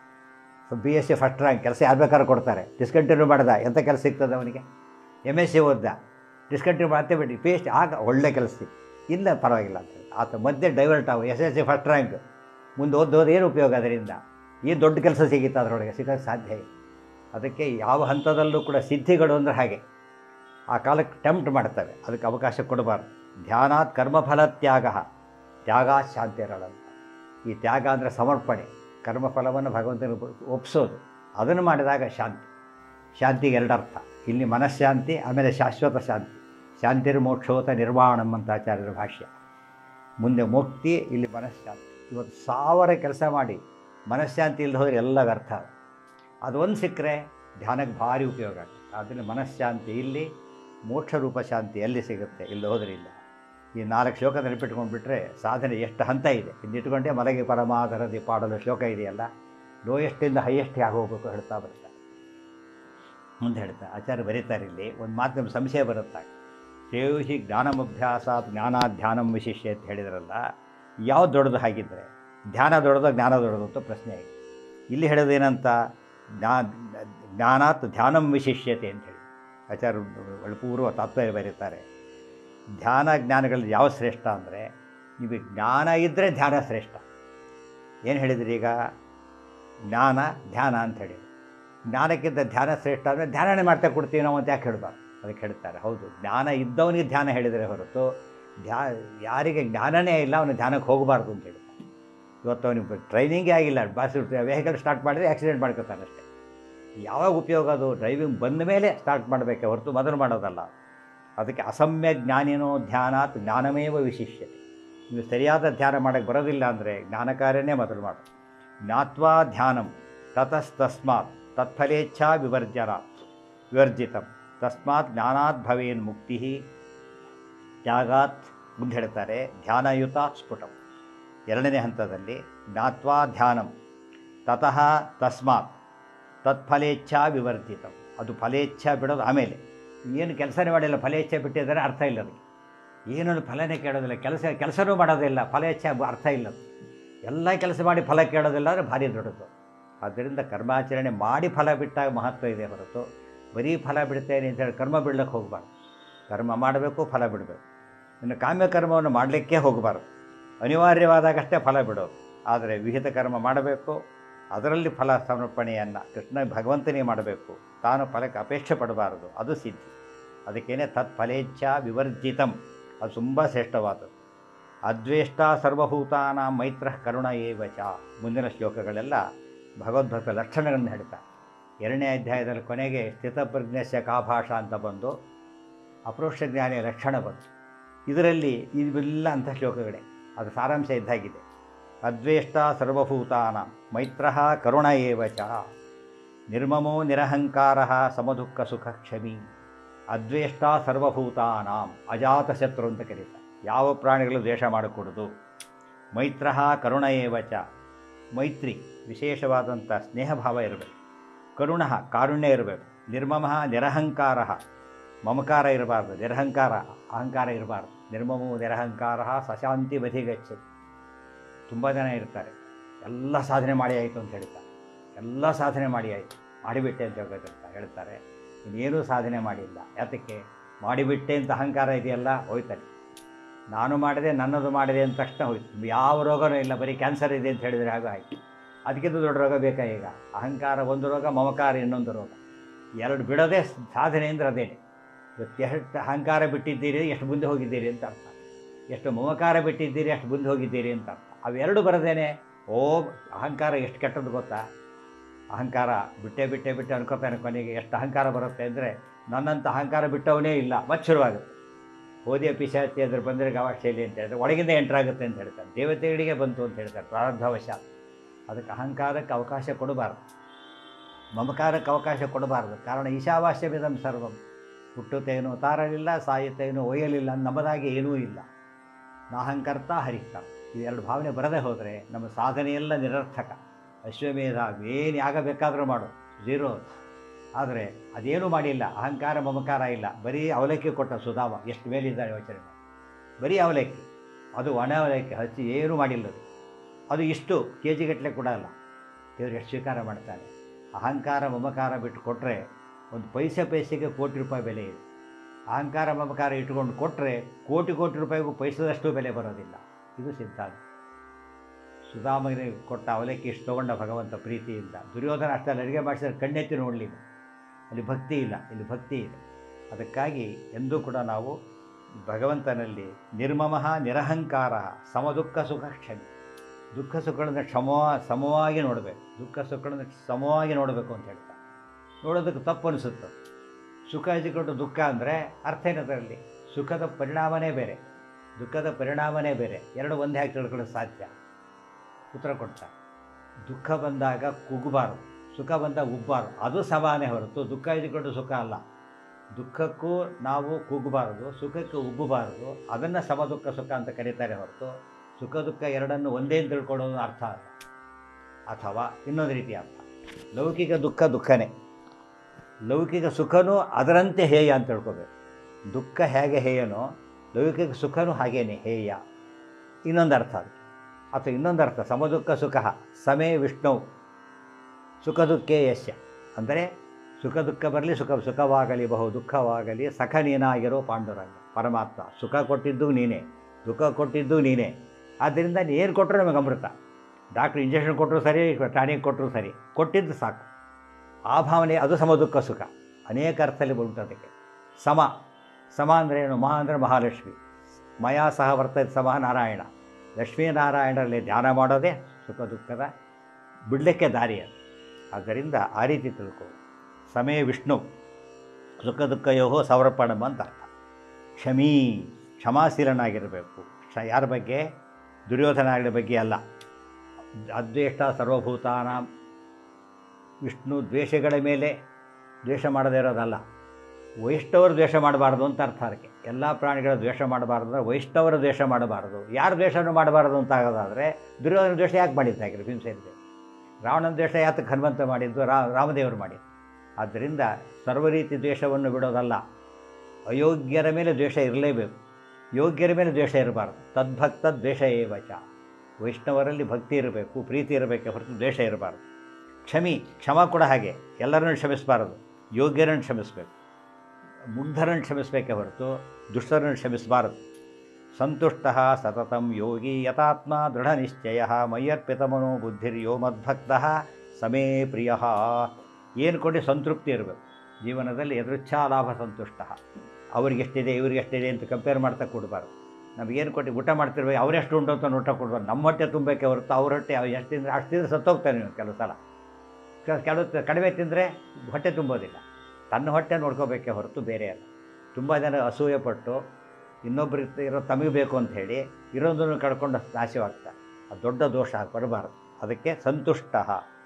Speaker 1: so B S C first rank ಕೆಲಸ ಯಾರು ಬೇಕಾದ್ರೂ ಕೊಡ್ತಾರೆ ಡಿಸ್ಕಂಟಿನ್ಯೂ ಮಾಡ್ದ ಎಂಥ ಕೆಲಸ ಸಿಗ್ತದೆ ಅವನಿಗೆ ಎಮ್ ಎಸ್ ಸಿ ಓದ್ದ ಡಿಸ್ಕಂಟಿನ್ಯೂ ಮಾಡ್ತೇ ಬಿಟ್ಟು ಪಿ ಎಚ್ ಡಿ ಆಗ ಒಳ್ಳೆ ಕೆಲಸ ಸಿಕ್ತು ಇಲ್ಲ ಪರವಾಗಿಲ್ಲ ಅಂತ ಹೇಳಿ ಆತ ಮಧ್ಯೆ ಡೈವರ್ಟ್ ಆಗ S S C first rank ಮುಂದೆ ಓದೋದು ಏನು ಉಪಯೋಗ ಅದರಿಂದ ಈ ದೊಡ್ಡ ಕೆಲಸ ಸಿಗಿತ್ತು ಅದರೊಳಗೆ ಸಿಗೋಕ್ಕೆ ಸಾಧ್ಯ ಇಲ್ಲ ಅದಕ್ಕೆ ಯಾವ ಹಂತದಲ್ಲೂ ಕೂಡ ಸಿದ್ಧಿಗಳು ಅಂದರೆ ಹಾಗೆ ಆ ಕಾಲಕ್ಕೆ ಟೆಂಪ್ಟ್ ಮಾಡ್ತವೆ ಅದಕ್ಕೆ ಅವಕಾಶ ಕೊಡಬಾರ್ದು ಧ್ಯಾನಾತ್ ಕರ್ಮಫಲ ತ್ಯಾಗ ತ್ಯಾಗ ಶಾಂತಿರಳಂತ ಈ ತ್ಯಾಗ ಅಂದರೆ ಸಮರ್ಪಣೆ ಕರ್ಮಫಲವನ್ನು ಭಗವಂತನ ಒಪ್ಪಿಸೋದು ಅದನ್ನು ಮಾಡಿದಾಗ ಶಾಂತಿ ಶಾಂತಿಗೆ ಎರಡರ್ಥ ಇಲ್ಲಿ ಮನಃಶಾಂತಿ ಆಮೇಲೆ ಶಾಶ್ವತ ಶಾಂತಿ ಶಾಂತಿರ್ ಮೋಕ್ಷೋತ ನಿರ್ವಾಣಂ ಅಂತ ಆಚಾರ್ಯರ ಭಾಷ್ಯ ಮುಂದೆ ಮುಕ್ತಿ ಇಲ್ಲಿ ಮನಃಶಾಂತಿ ಇವತ್ತು ಸಾವಿರ ಕೆಲಸ ಮಾಡಿ ಮನಃಶಾಂತಿ ಇಲ್ಲದೆ ಹೋದರೆ ಎಲ್ಲ ವ್ಯರ್ಥ ಅದು ಒಂದು ಸಿಕ್ಕರೆ ಧ್ಯಾನಕ್ಕೆ ಭಾರಿ ಉಪಯೋಗ ಆಗ್ತದೆ ಆದ್ದರಿಂದ ಮನಃಶಾಂತಿ ಇಲ್ಲಿ ಮೋಕ್ಷ ರೂಪ ಶಾಂತಿ ಎಲ್ಲಿ ಸಿಗುತ್ತೆ ಇಲ್ಲಿ ಹೋದ್ರಿಲ್ಲ ಈ ನಾಲ್ಕು ಶ್ಲೋಕ ನೆನಪಿಟ್ಕೊಂಡ್ಬಿಟ್ರೆ ಸಾಧನೆ ಎಷ್ಟು ಹಂತ ಇದೆ ಇನ್ನಿಟ್ಕೊಂಡೇ ಮಲಗಿ ಪರಮಾಧರದಿ ಪಾಡಲು ಶ್ಲೋಕ ಇದೆಯಲ್ಲ ಲೋಯೆಸ್ಟಿಂದ ಹೈಯೆಸ್ಟ್ ಆಗಿ ಹೋಗ್ಬೇಕು ಹೇಳ್ತಾ ಬರ್ತಾರೆ ಮುಂದೆ ಹೇಳ್ತಾ ಆಚಾರ್ಯ ಬರೀತಾರೆ ಇಲ್ಲಿ ಒಂದು ಮಾತು ನಮ್ಗೆ ಸಂಶಯ ಬರುತ್ತೆ ಶ್ರೇಯೋಹಿ ಜ್ಞಾನಮಭ್ಯಾಸ ಜ್ಞಾನ ಧ್ಯಾನಂ ವಿಶಿಷ್ಯ ಅಂತ ಹೇಳಿದ್ರಲ್ಲ ಯಾವ್ದು ದೊಡ್ಡದು ಹಾಗಿದ್ದರೆ ಧ್ಯಾನ ದೊಡ್ಡದು ಜ್ಞಾನ ದೊಡ್ಡದು ಅಂತ ಪ್ರಶ್ನೆ ಆಗಿದೆ ಇಲ್ಲಿ ಹೇಳೋದೇನಂತ ಜ್ಞಾ ಜ್ಞಾನಾತ್ ಧ್ಯಾನಂ ವಿಶಿಷ್ಯತೆ ಅಂತ ಹೇಳಿ ಆಚಾರ್ಯ ಒಳ್ಳೆ ಪೂರ್ವ ತಾತ್ಪರ್ಯ ಬರೀತಾರೆ ಧ್ಯಾನ ಜ್ಞಾನಗಳಲ್ಲಿ ಯಾವ ಶ್ರೇಷ್ಠ ಅಂದರೆ ನಿಮಗೆ ಜ್ಞಾನ ಇದ್ದರೆ ಧ್ಯಾನ ಶ್ರೇಷ್ಠ ಏನು ಹೇಳಿದ್ರಿ ಈಗ ಜ್ಞಾನ ಧ್ಯಾನ ಅಂತ ಹೇಳಿ ಜ್ಞಾನಕ್ಕಿಂತ ಧ್ಯಾನ ಶ್ರೇಷ್ಠ ಅಂದರೆ ಧ್ಯಾನನೇ ಮಾಡ್ತಾ ಕೊಡ್ತೀವಿ ನಾವು ಅಂತ ಯಾಕೆ ಹೇಳ್ಬಾರ್ದು ಅದಕ್ಕೆ ಹೇಳ್ತಾರೆ ಹೌದು ಜ್ಞಾನ ಇದ್ದವನಿಗೆ ಧ್ಯಾನ ಹೇಳಿದರೆ ಹೊರತು ಧ್ಯಾ ಯಾರಿಗೆ ಜ್ಞಾನನೇ ಇಲ್ಲ ಅವನು ಧ್ಯಾನಕ್ಕೆ ಹೋಗಬಾರ್ದು ಅಂತ ಹೇಳ್ತಾರೆ ಇವತ್ತು ಅವನಿಗೆ ಟ್ರೈನಿಂಗೇ ಆಗಿಲ್ಲ ಬಸ್ ವೆಹಿಕಲ್ ಸ್ಟಾರ್ಟ್ ಮಾಡಿದ್ರೆ ಆಕ್ಸಿಡೆಂಟ್ ಮಾಡ್ಕೊತಾನೆ ಅಷ್ಟೇ ಯಾವಾಗ ಉಪಯೋಗ ಅದು ಡ್ರೈವಿಂಗ್ ಬಂದ ಮೇಲೆ ಸ್ಟಾರ್ಟ್ ಮಾಡಬೇಕೆ ಹೊರತು ಮೊದಲು ಮಾಡೋದಲ್ಲ ಅದಕ್ಕೆ ಅಸಮ್ಯ ಜ್ಞಾನಿನೋ ಧ್ಯಾನಾತ್ ಜ್ಞಾನಮೇವ ವಿಶಿಷ್ಯತೆ ನೀವು ಸರಿಯಾದ ಧ್ಯಾನ ಮಾಡೋಕ್ಕೆ ಬರೋದಿಲ್ಲ ಅಂದರೆ ಜ್ಞಾನ ಕಾರ್ಯನೇ ಮೊದಲು ಮಾಡು ಜ್ಞಾತ್ವಾ ಧ್ಯಾನಂ ತತಸ್ತಸ್ಮಾತ್ ತತ್ಫಲೇಚ್ಛಾ ವಿವರ್ಜನ ವಿವರ್ಜಿತಂ ತಸ್ಮಾತ್ ಜ್ಞಾನಾತ್ ಭವೇನ್ ಮುಕ್ತಿ ತ್ಯಾಗಾತ್ ಮುಂದೆ ಹೇಳ್ತಾರೆ ಧ್ಯಾನಯುತ ಸ್ಫುಟಂ ಎರಡನೇ ಹಂತದಲ್ಲಿ ಜ್ಞಾತ್ವಾ ಧ್ಯಾನಂ ತತಃ ತಸ್ಮಾತ್ ತತ್ಫಲೇಚ್ಛಾ ವಿವರ್ಜಿತಂ ಅದು ಫಲೇಚ್ಛಾ ಬಿಡೋದು ಆಮೇಲೆ ಏನು ಕೆಲಸನೇ ಮಾಡಿಲ್ಲ ಫಲೇಚ್ಛೆ ಬಿಟ್ಟಿದ್ದಾರೆ ಅರ್ಥ ಇಲ್ಲ ಅದಕ್ಕೆ ಏನನ್ನು ಫಲನೇ ಕೇಳೋದಿಲ್ಲ ಕೆಲಸ ಕೆಲಸನೂ ಮಾಡೋದಿಲ್ಲ ಫಲೇಚ್ಛೆ ಅರ್ಥ ಇಲ್ಲ ಅದು. ಎಲ್ಲ ಕೆಲಸ ಮಾಡಿ ಫಲ ಕೇಳೋದಿಲ್ಲ ಅಂದರೆ ಭಾರಿ ದೊಡ್ಡದು ಆದ್ದರಿಂದ ಕರ್ಮಾಚರಣೆ ಮಾಡಿ ಫಲ ಬಿಟ್ಟಾಗ ಮಹತ್ವ ಇದೆ ಹೊರತು ಬರೀ ಫಲ ಬಿಡ್ತೇನೆ ಅಂತೇಳಿ ಕರ್ಮ ಬಿಡ್ಲಿಕ್ಕೆ ಹೋಗಬಾರ್ದು ಕರ್ಮ ಮಾಡಬೇಕು ಫಲ ಬಿಡಬೇಕು ಇನ್ನು ಕಾಮ್ಯಕರ್ಮವನ್ನು ಮಾಡಲಿಕ್ಕೆ ಹೋಗಬಾರ್ದು ಅನಿವಾರ್ಯವಾದಾಗಷ್ಟೇ ಫಲ ಬಿಡೋದು ಆದರೆ ವಿಹಿತ ಕರ್ಮ ಮಾಡಬೇಕು ಅದರಲ್ಲಿ ಫಲ ಸಮರ್ಪಣೆಯನ್ನು ಕೃಷ್ಣ ಭಗವಂತನೇ ಮಾಡಬೇಕು ತಾನು ಫಲಕ್ಕೆ ಅಪೇಕ್ಷೆ ಪಡಬಾರದು ಅದು ಸಿದ್ಧಿ ಅದಕ್ಕೇನೆ ತತ್ ಫಲೇಚ್ಛ ವಿವರ್ಜಿತಂ ಅದು ತುಂಬ ಶ್ರೇಷ್ಠವಾದದ್ದು ಅದ್ವೇಷ್ಟ ಸರ್ವಭೂತಾನ ಮೈತ್ರ ಕರುಣ ಏವ ಚ ಮುಂದಿನ ಶ್ಲೋಕಗಳೆಲ್ಲ ಭಗವದ್ಭಕ್ತ ಲಕ್ಷಣಗಳನ್ನು ಹೇಳ್ತಾರೆ ಎರಡನೇ ಅಧ್ಯಾಯದಲ್ಲಿ ಕೊನೆಗೆ ಸ್ಥಿತಪ್ರಜ್ಞಸ್ಯ ಕಾಭಾಷ ಅಂತ ಬಂದು ಅಪರೋಕ್ಷ ಜ್ಞಾನಿಯ ಲಕ್ಷಣ ಬಂತು ಇದರಲ್ಲಿ ಇವೆಲ್ಲ ಅಂಥ ಶ್ಲೋಕಗಳೇ ಅದು ಸಾರಾಂಶ ಇದ್ದಾಗಿದೆ ಅದ್ವೇಷ್ಟ ಸರ್ವಭೂತಾನ ಮೈತ್ರ ಕರುಣ ಏವ ಚ ನಿರ್ಮಮೋ ನಿರಹಂಕಾರ ಸಮದುಃಖ ಸುಖ ಕ್ಷಮಿ ಅದ್ವೇಷ್ಟ ಸರ್ವಭೂತಾನಾಂ ಅಜಾತಶತ್ರು ಅಂತ ಕರೀತಾರೆ ಯಾವ ಪ್ರಾಣಿಗಳು ದ್ವೇಷ ಮಾಡಕೂಡದು ಮೈತ್ರ ಕರುಣ ಏವ ಚ ಮೈತ್ರಿ ವಿಶೇಷವಾದಂಥ ಸ್ನೇಹಭಾವ ಇರಬೇಕು ಕರುಣ ಕಾರುಣ್ಯ ಇರಬೇಕು ನಿರ್ಮಮ ನಿರಹಂಕಾರ ಮಮಕಾರ ಇರಬಾರ್ದು ನಿರಹಂಕಾರ ಅಹಂಕಾರ ಇರಬಾರ್ದು ನಿರ್ಮಮೋ ನಿರಹಂಕಾರ ಸಶಾಂತಿ ಬದಿಗಚ್ಚಿ ತುಂಬ ಜನ ಇರ್ತಾರೆ ಎಲ್ಲ ಸಾಧನೆ ಮಾಡಿ ಆಯಿತು ಅಂತ ಹೇಳ್ತಾರೆ ಎಲ್ಲ ಸಾಧನೆ ಮಾಡಿ ಆಯಿತು ಮಾಡಿಬಿಟ್ಟೆ ಅಂತ ಹೇಳ್ತಾರೆ ಹೇಳ್ತಾರೆ ಇನ್ನೇನೂ ಸಾಧನೆ ಮಾಡಿಲ್ಲ ಯಾತಕ್ಕೆ ಮಾಡಿಬಿಟ್ಟೆ ಅಂತ ಅಹಂಕಾರ ಇದೆಯಲ್ಲ ಹೋಯ್ತಾನೆ ನಾನು ಮಾಡಿದೆ ನನ್ನದು ಮಾಡಿದೆ ಅಂದ ತಕ್ಷಣ ಹೋಯ್ತು ಯಾವ ರೋಗನೂ ಇಲ್ಲ ಬರೀ ಕ್ಯಾನ್ಸರ್ ಇದೆ ಅಂತ ಹೇಳಿದರೆ ಹಾಗೂ ಆಯಿತು ಅದಕ್ಕಿಂತ ದೊಡ್ಡ ರೋಗ ಬೇಕಾ ಈಗ ಅಹಂಕಾರ ಒಂದು ರೋಗ ಮಮಕಾರ ಇನ್ನೊಂದು ರೋಗ ಎರಡು ಬಿಡೋದೇ ಸಾಧನೆ ಅಂದರೆ ಅದೇನೆ ಇವತ್ತು ಎಷ್ಟು ಅಹಂಕಾರ ಬಿಟ್ಟಿದ್ದೀರಿ ಎಷ್ಟು ಮುಂದೆ ಹೋಗಿದ್ದೀರಿ ಅಂತ ಅರ್ಥ ಎಷ್ಟು ಮಮಕಾರ ಬಿಟ್ಟಿದ್ದೀರಿ ಅಷ್ಟು ಮುಂದೆ ಹೋಗಿದ್ದೀರಿ ಅಂತ ಅರ್ಥ ಅವೆರಡು ಬರದೇನೆ ಓ ಅಹಂಕಾರ ಎಷ್ಟು ಕೆಟ್ಟದ್ದು ಗೊತ್ತಾ ಅಹಂಕಾರ ಬಿಟ್ಟೆ ಬಿಟ್ಟೆ ಬಿಟ್ಟೆ ಅನ್ಕೋತಾನೆ ಕೊನೆಗೆ ಎಷ್ಟು ಅಹಂಕಾರ ಬರುತ್ತೆ ಅಂದರೆ ನನ್ನಂಥ ಅಹಂಕಾರ ಬಿಟ್ಟವನೇ ಇಲ್ಲ ಮತ್ತೆ ಶುರುವಾಗುತ್ತೆ ಓದಿಯ ಪಿಶಾಚಿ ಅದ್ರ ಬಂದರೆ ಗವಾಕ್ಷೇಲಿ ಅಂತ ಹೇಳಿದ್ರೆ ಒಳಗಿಂದ ಎಂಟ್ರಾಗುತ್ತೆ ಅಂತ ಹೇಳ್ತಾರೆ ದೇವತೆಗಳಿಗೆ ಬಂತು ಅಂತ ಹೇಳ್ತಾರೆ ಪ್ರಾರಬ್ಧವಶಾತ್ ಅದಕ್ಕೆ ಅಹಂಕಾರಕ್ಕೆ ಅವಕಾಶ ಕೊಡಬಾರ್ದು ಮಮಕಾರಕ್ಕೆ ಅವಕಾಶ ಕೊಡಬಾರ್ದು ಕಾರಣ ಈಶಾವಾಸ್ಯವಿದಂ ಸರ್ವಂ ಹುಟ್ಟುತ್ತೇನು ತಾರಲಿಲ್ಲ ಸಾಯುತ್ತೇನು ಒಯ್ಯಲಿಲ್ಲ ನಮ್ಮದಾಗಿ ಏನೂ ಇಲ್ಲ ನಾಹಂಕರ್ತ ಹರಿಕರ್ತ ಇವೆರಡು ಭಾವನೆ ಬರದೇ ಹೋದರೆ ನಮ್ಮ ಸಾಧನೆಯೆಲ್ಲ ನಿರರ್ಥಕ ಅಶ್ವಮೇಧ ಏನು ಆಗಬೇಕಾದ್ರೂ ಮಾಡು ಝೀರೋ ಆದರೆ ಅದೇನೂ ಮಾಡಿಲ್ಲ ಅಹಂಕಾರ ಮಮಕಾರ ಇಲ್ಲ ಬರೀ ಅವಲಕ್ಕಿ ಕೊಟ್ಟ ಸುಧಾಮ ಎಷ್ಟು ಮೇಲಿದ್ದಾರೆ ಯೋಚನೆ ಮಾಡಿ. ಬರೀ ಅವಲಕ್ಕಿ ಅದು ಒಣ ಅವಲಕ್ಕಿ ಹಚ್ಚಿ ಏನೂ ಮಾಡಿಲ್ಲ ಅದು ಅದು ಇಷ್ಟು ಕೆ ಜಿಗಟ್ಟಲೆ ಕೂಡ ಅಲ್ಲ ದೇವರು ಎಷ್ಟು ಸ್ವೀಕಾರ ಮಾಡ್ತಾನೆ ಅಹಂಕಾರ ಮಮಕಾರ ಬಿಟ್ಟು ಕೊಟ್ಟರೆ ಒಂದು ಪೈಸೆ ಪೈಸೆಗೆ ಕೋಟಿ ರೂಪಾಯಿ ಬೆಲೆ ಇದೆ ಅಹಂಕಾರ ಮಮಕಾರ ಇಟ್ಕೊಂಡು ಕೊಟ್ಟರೆ ಕೋಟಿ ಕೋಟಿ ರೂಪಾಯಿಗೂ ಪೈಸದಷ್ಟು ಬೆಲೆ ಬರೋದಿಲ್ಲ ಇದು ಸಿದ್ಧಾಂತ ಸುಧಾಮನಿಗೆ ಕೊಟ್ಟ ಅವಲಕ್ಕಿ ಇಷ್ಟು ತೊಗೊಂಡ ಭಗವಂತ ಪ್ರೀತಿಯಿಂದ ದುರ್ಯೋಧನ ಅಷ್ಟಲ್ಲಿ ಅಡುಗೆ ಮಾಡಿಸಿದ್ರೆ ಕಣ್ಣೆತ್ತಿ ನೋಡಲಿಲ್ಲ ಅಲ್ಲಿ ಭಕ್ತಿ ಇಲ್ಲ ಇಲ್ಲಿ ಭಕ್ತಿ ಇದೆ ಅದಕ್ಕಾಗಿ ಎಂದೂ ಕೂಡ ನಾವು ಭಗವಂತನಲ್ಲಿ ನಿರ್ಮಮ ನಿರಹಂಕಾರ ಸಮದುಃಖ ಸುಖ ಕ್ಷಮಿ ದುಃಖ ಸುಖಗಳನ್ನು ಕ್ಷಮ ಸಮವಾಗಿ ನೋಡಬೇಕು ದುಃಖ ಸುಖಗಳನ್ನು ಸಮವಾಗಿ ನೋಡಬೇಕು ಅಂತ ಹೇಳ್ತಾರೆ ನೋಡೋದಕ್ಕೆ ತಪ್ಪು ಅನಿಸುತ್ತೆ ಸುಖ ಇದ್ಕೊಂಡು ದುಃಖ ಅಂದರೆ ಅರ್ಥ ಏನದರಲ್ಲಿ ಸುಖದ ಪರಿಣಾಮನೇ ಬೇರೆ ದುಃಖದ ಪರಿಣಾಮನೇ ಬೇರೆ ಎರಡು ಒಂದೇ ಹಾಕಿ ತಿಳ್ಕೊಳ್ಳೋದು ಸಾಧ್ಯ ಉತ್ತರ ಕೊಡ್ತಾರೆ ದುಃಖ ಬಂದಾಗ ಕುಗ್ಗಬಾರ್ದು ಸುಖ ಬಂದಾಗ ಉಬ್ಬಾರ್ದು ಅದು ಸಮಾನೇ ಹೊರತು ದುಃಖ ಇದ್ಕೊಂಡು ಸುಖ ಅಲ್ಲ ದುಃಖಕ್ಕೂ ನಾವು ಕುಗ್ಗಬಾರದು ಸುಖಕ್ಕೆ ಉಬ್ಬಬಾರದು ಅದನ್ನು ಸಮ ದುಃಖ ಸುಖ ಅಂತ ಕರೀತಾರೆ ಹೊರತು ಸುಖ ದುಃಖ ಎರಡನ್ನು ಒಂದೇ ಅಂತ ತಿಳ್ಕೊಳ್ಳೋದು ಅರ್ಥ ಅಲ್ಲ ಅಥವಾ ಇನ್ನೊಂದು ರೀತಿಯ ಅರ್ಥ ಲೌಕಿಕ ದುಃಖ ದುಃಖನೇ ಲೌಕಿಕ ಸುಖನೂ ಅದರಂತೆ ಹೇಯ ಅಂತ ತಿಳ್ಕೊಬೇಕು ದುಃಖ ಹೇಗೆ ಹೇಯನೋ ಲೌಕಿಕ ಸುಖನೂ ಹಾಗೇನೆ ಹೇಯ ಇನ್ನೊಂದು ಅರ್ಥ ಅದು ಅಥವಾ ಇನ್ನೊಂದು ಅರ್ಥ ಸಮದುಃಖ ಸುಖ ಸಮೇ ವಿಷ್ಣು ಸುಖ ದುಃಖೇ ಯಶ್ಯ ಅಂದರೆ ಸುಖ ದುಃಖ ಬರಲಿ ಸುಖ ಸುಖವಾಗಲಿ ಬಹು ದುಃಖವಾಗಲಿ ಸಖ ನೀನಾಗಿರೋ ಪಾಂಡುರಂಗ ಪರಮಾತ್ಮ ಸುಖ ಕೊಟ್ಟಿದ್ದು ನೀನೇ ದುಃಖ ಕೊಟ್ಟಿದ್ದು ನೀನೇ ಆದ್ದರಿಂದ ಏನು ಕೊಟ್ಟರು ನಮಗೆ ಅಮೃತ ಡಾಕ್ಟ್ರ್ ಇಂಜೆಕ್ಷನ್ ಕೊಟ್ಟರು ಸರಿ ಟಾನಿಕ್ ಕೊಟ್ಟರು ಸರಿ ಕೊಟ್ಟಿದ್ದು ಸಾಕು ಆ ಭಾವನೆ ಅದು ಸಮ ದುಃಖ ಸುಖ ಅನೇಕ ಅರ್ಥದಲ್ಲಿ ಬರುತ್ತದೆ ಅದಕ್ಕೆ ಸಮ ಸಮ ಅಂದರೆ ಏನು ಮಹಾ ಅಂದರೆ ಮಹಾಲಕ್ಷ್ಮಿ ಮಯಾ ಸಹ ವರ್ತದೆ ಸಮ ನಾರಾಯಣ ಲಕ್ಷ್ಮೀನಾರಾಯಣರಲ್ಲಿ ಧ್ಯಾನ ಮಾಡೋದೇ ಸುಖ ದುಃಖದ ಬಿಡಲಿಕ್ಕೆ ದಾರಿ ಅದು ಆದ್ದರಿಂದ ಆ ರೀತಿ ತಿಳ್ಕೊ ಸಮೇ ವಿಷ್ಣು ಸುಖ ದುಃಖಯೋ ಸಮರ್ಪಣಂ ಅಂತ ಅರ್ಥ ಕ್ಷಮೀ ಕ್ಷಮಾಶೀಲನಾಗಿರಬೇಕು ಕ್ಷ ಯಾರ ಬಗ್ಗೆ ದುರ್ಯೋಧನಗಳ ಬಗ್ಗೆ ಅಲ್ಲ ಅದ್ವೇಷ್ಟ ಸರ್ವಭೂತಾನ ವಿಷ್ಣು ದ್ವೇಷಗಳ ಮೇಲೆ ದ್ವೇಷ ಮಾಡದೇ ಇರೋದಲ್ಲ ವೈಷ್ಣವರು ದ್ವೇಷ ಮಾಡಬಾರ್ದು ಅಂತ ಅರ್ಥ ಅದಕ್ಕೆ ಎಲ್ಲ ಪ್ರಾಣಿಗಳ ದ್ವೇಷ ಮಾಡಬಾರ್ದು ಅಂದರೆ ವೈಷ್ಣವರ ದ್ವೇಷ ಮಾಡಬಾರ್ದು ಯಾರು ದ್ವೇಷನೂ ಮಾಡಬಾರ್ದು ಅಂತ ಆಗೋದಾದರೆ ದುರ್ಯೋಧನ ದ್ವೇಷ ಯಾಕೆ ಮಾಡಿದ್ದಾಗಿರು ಭೀಮಸೇನಿದೆ ರಾವಣನ ದ್ವೇಷ ಯಾತಕ್ಕೆ ಹನುಮಂತ ಮಾಡಿದ್ದು ರಾ ರಾಮದೇವರು ಮಾಡಿದ್ದು ಆದ್ದರಿಂದ ಸರ್ವ ರೀತಿ ದ್ವೇಷವನ್ನು ಬಿಡೋದಲ್ಲ ಅಯೋಗ್ಯರ ಮೇಲೆ ದ್ವೇಷ ಇರಲೇಬೇಕು ಯೋಗ್ಯರ ಮೇಲೆ ದ್ವೇಷ ಇರಬಾರ್ದು ತದ್ಭಕ್ತ ದ್ವೇಷ ಏವಚ ವೈಷ್ಣವರಲ್ಲಿ ಭಕ್ತಿ ಇರಬೇಕು ಪ್ರೀತಿ ಇರಬೇಕು ಹೊರತು ದ್ವೇಷ ಇರಬಾರ್ದು ಕ್ಷಮಿ ಕ್ಷಮ ಕೂಡ ಹಾಗೆ ಎಲ್ಲರನ್ನು ಕ್ಷಮಿಸಬಾರದು ಯೋಗ್ಯರನ್ನು ಕ್ಷಮಿಸಬೇಕು ಮುಗ್ಧರನ್ನು ಕ್ಷಮಿಸಬೇಕೇ ಹೊರತು ದುಷ್ಟರನ್ನು ಕ್ಷಮಿಸಬಾರದು ಸಂತುಷ್ಟ ಸತತಂ ಯೋಗಿ ಯಥಾತ್ಮ ದೃಢ ನಿಶ್ಚಯ ಮಯ್ಯರ್ಪಿತಮನೋ ಬುದ್ಧಿರ್ಯೋ ಮದ್ಭಕ್ತ ಸಮೇ ಪ್ರಿಯ ಏನು ಕೊಡಿ ಸಂತೃಪ್ತಿ ಇರಬೇಕು ಜೀವನದಲ್ಲಿ ಎದುರುಚ್ಛಾ ಲಾಭ ಸಂತುಷ್ಟ ಅವ್ರಿಗೆ ಎಷ್ಟಿದೆ ಇವ್ರಿಗೆ ಎಷ್ಟಿದೆ ಅಂತ ಕಂಪೇರ್ ಮಾಡ್ತಾ ಕೊಡಬಾರ್ದು ನಮಗೇನು ಕೊಟ್ಟು ಊಟ ಮಾಡ್ತಿರ್ಬೇಕು ಅವ್ರೆಷ್ಟು ಉಂಟು ಅಂತ ಊಟ ಕೊಡ್ಬಾರ್ದು ನಮ್ಮ ಹೊಟ್ಟೆ ತುಂಬಬೇಕೆ ಹೊರತು ಅವ್ರ ಹೊಟ್ಟೆ ಅವ್ರು ಎಷ್ಟು ತಿಂದರೆ ಅಷ್ಟು ತಿಂದರೆ ಸತ್ತೋಗ್ತಾನೆ ನೀವು ಕೆಲವು ಸಲ ಕೆ- ಕೆಲವು ತ- ಕಡಿಮೆ ತಿಂದರೆ ಹೊಟ್ಟೆ ತುಂಬೋದಿಲ್ಲ ತನ್ನ ಹೊಟ್ಟೆ ನೋಡ್ಕೋಬೇಕೇ ಹೊರತು ಬೇರೆ ಅಲ್ಲ ತುಂಬ ಜನ ಅಸೂಯೆ ಪಟ್ಟು ಇನ್ನೊಬ್ಬರಿಗೆ ಇರೋ ತಮಗೆ ಬೇಕು ಅಂತ ಹೇಳಿ ಇರೋದನ್ನು ಕಳ್ಕೊಂಡು ನಾಶವಾಗ್ತಾರೆ ಅದು ದೊಡ್ಡ ದೋಷ ಬರಬಾರ್ದು ಅದಕ್ಕೆ ಸಂತುಷ್ಟ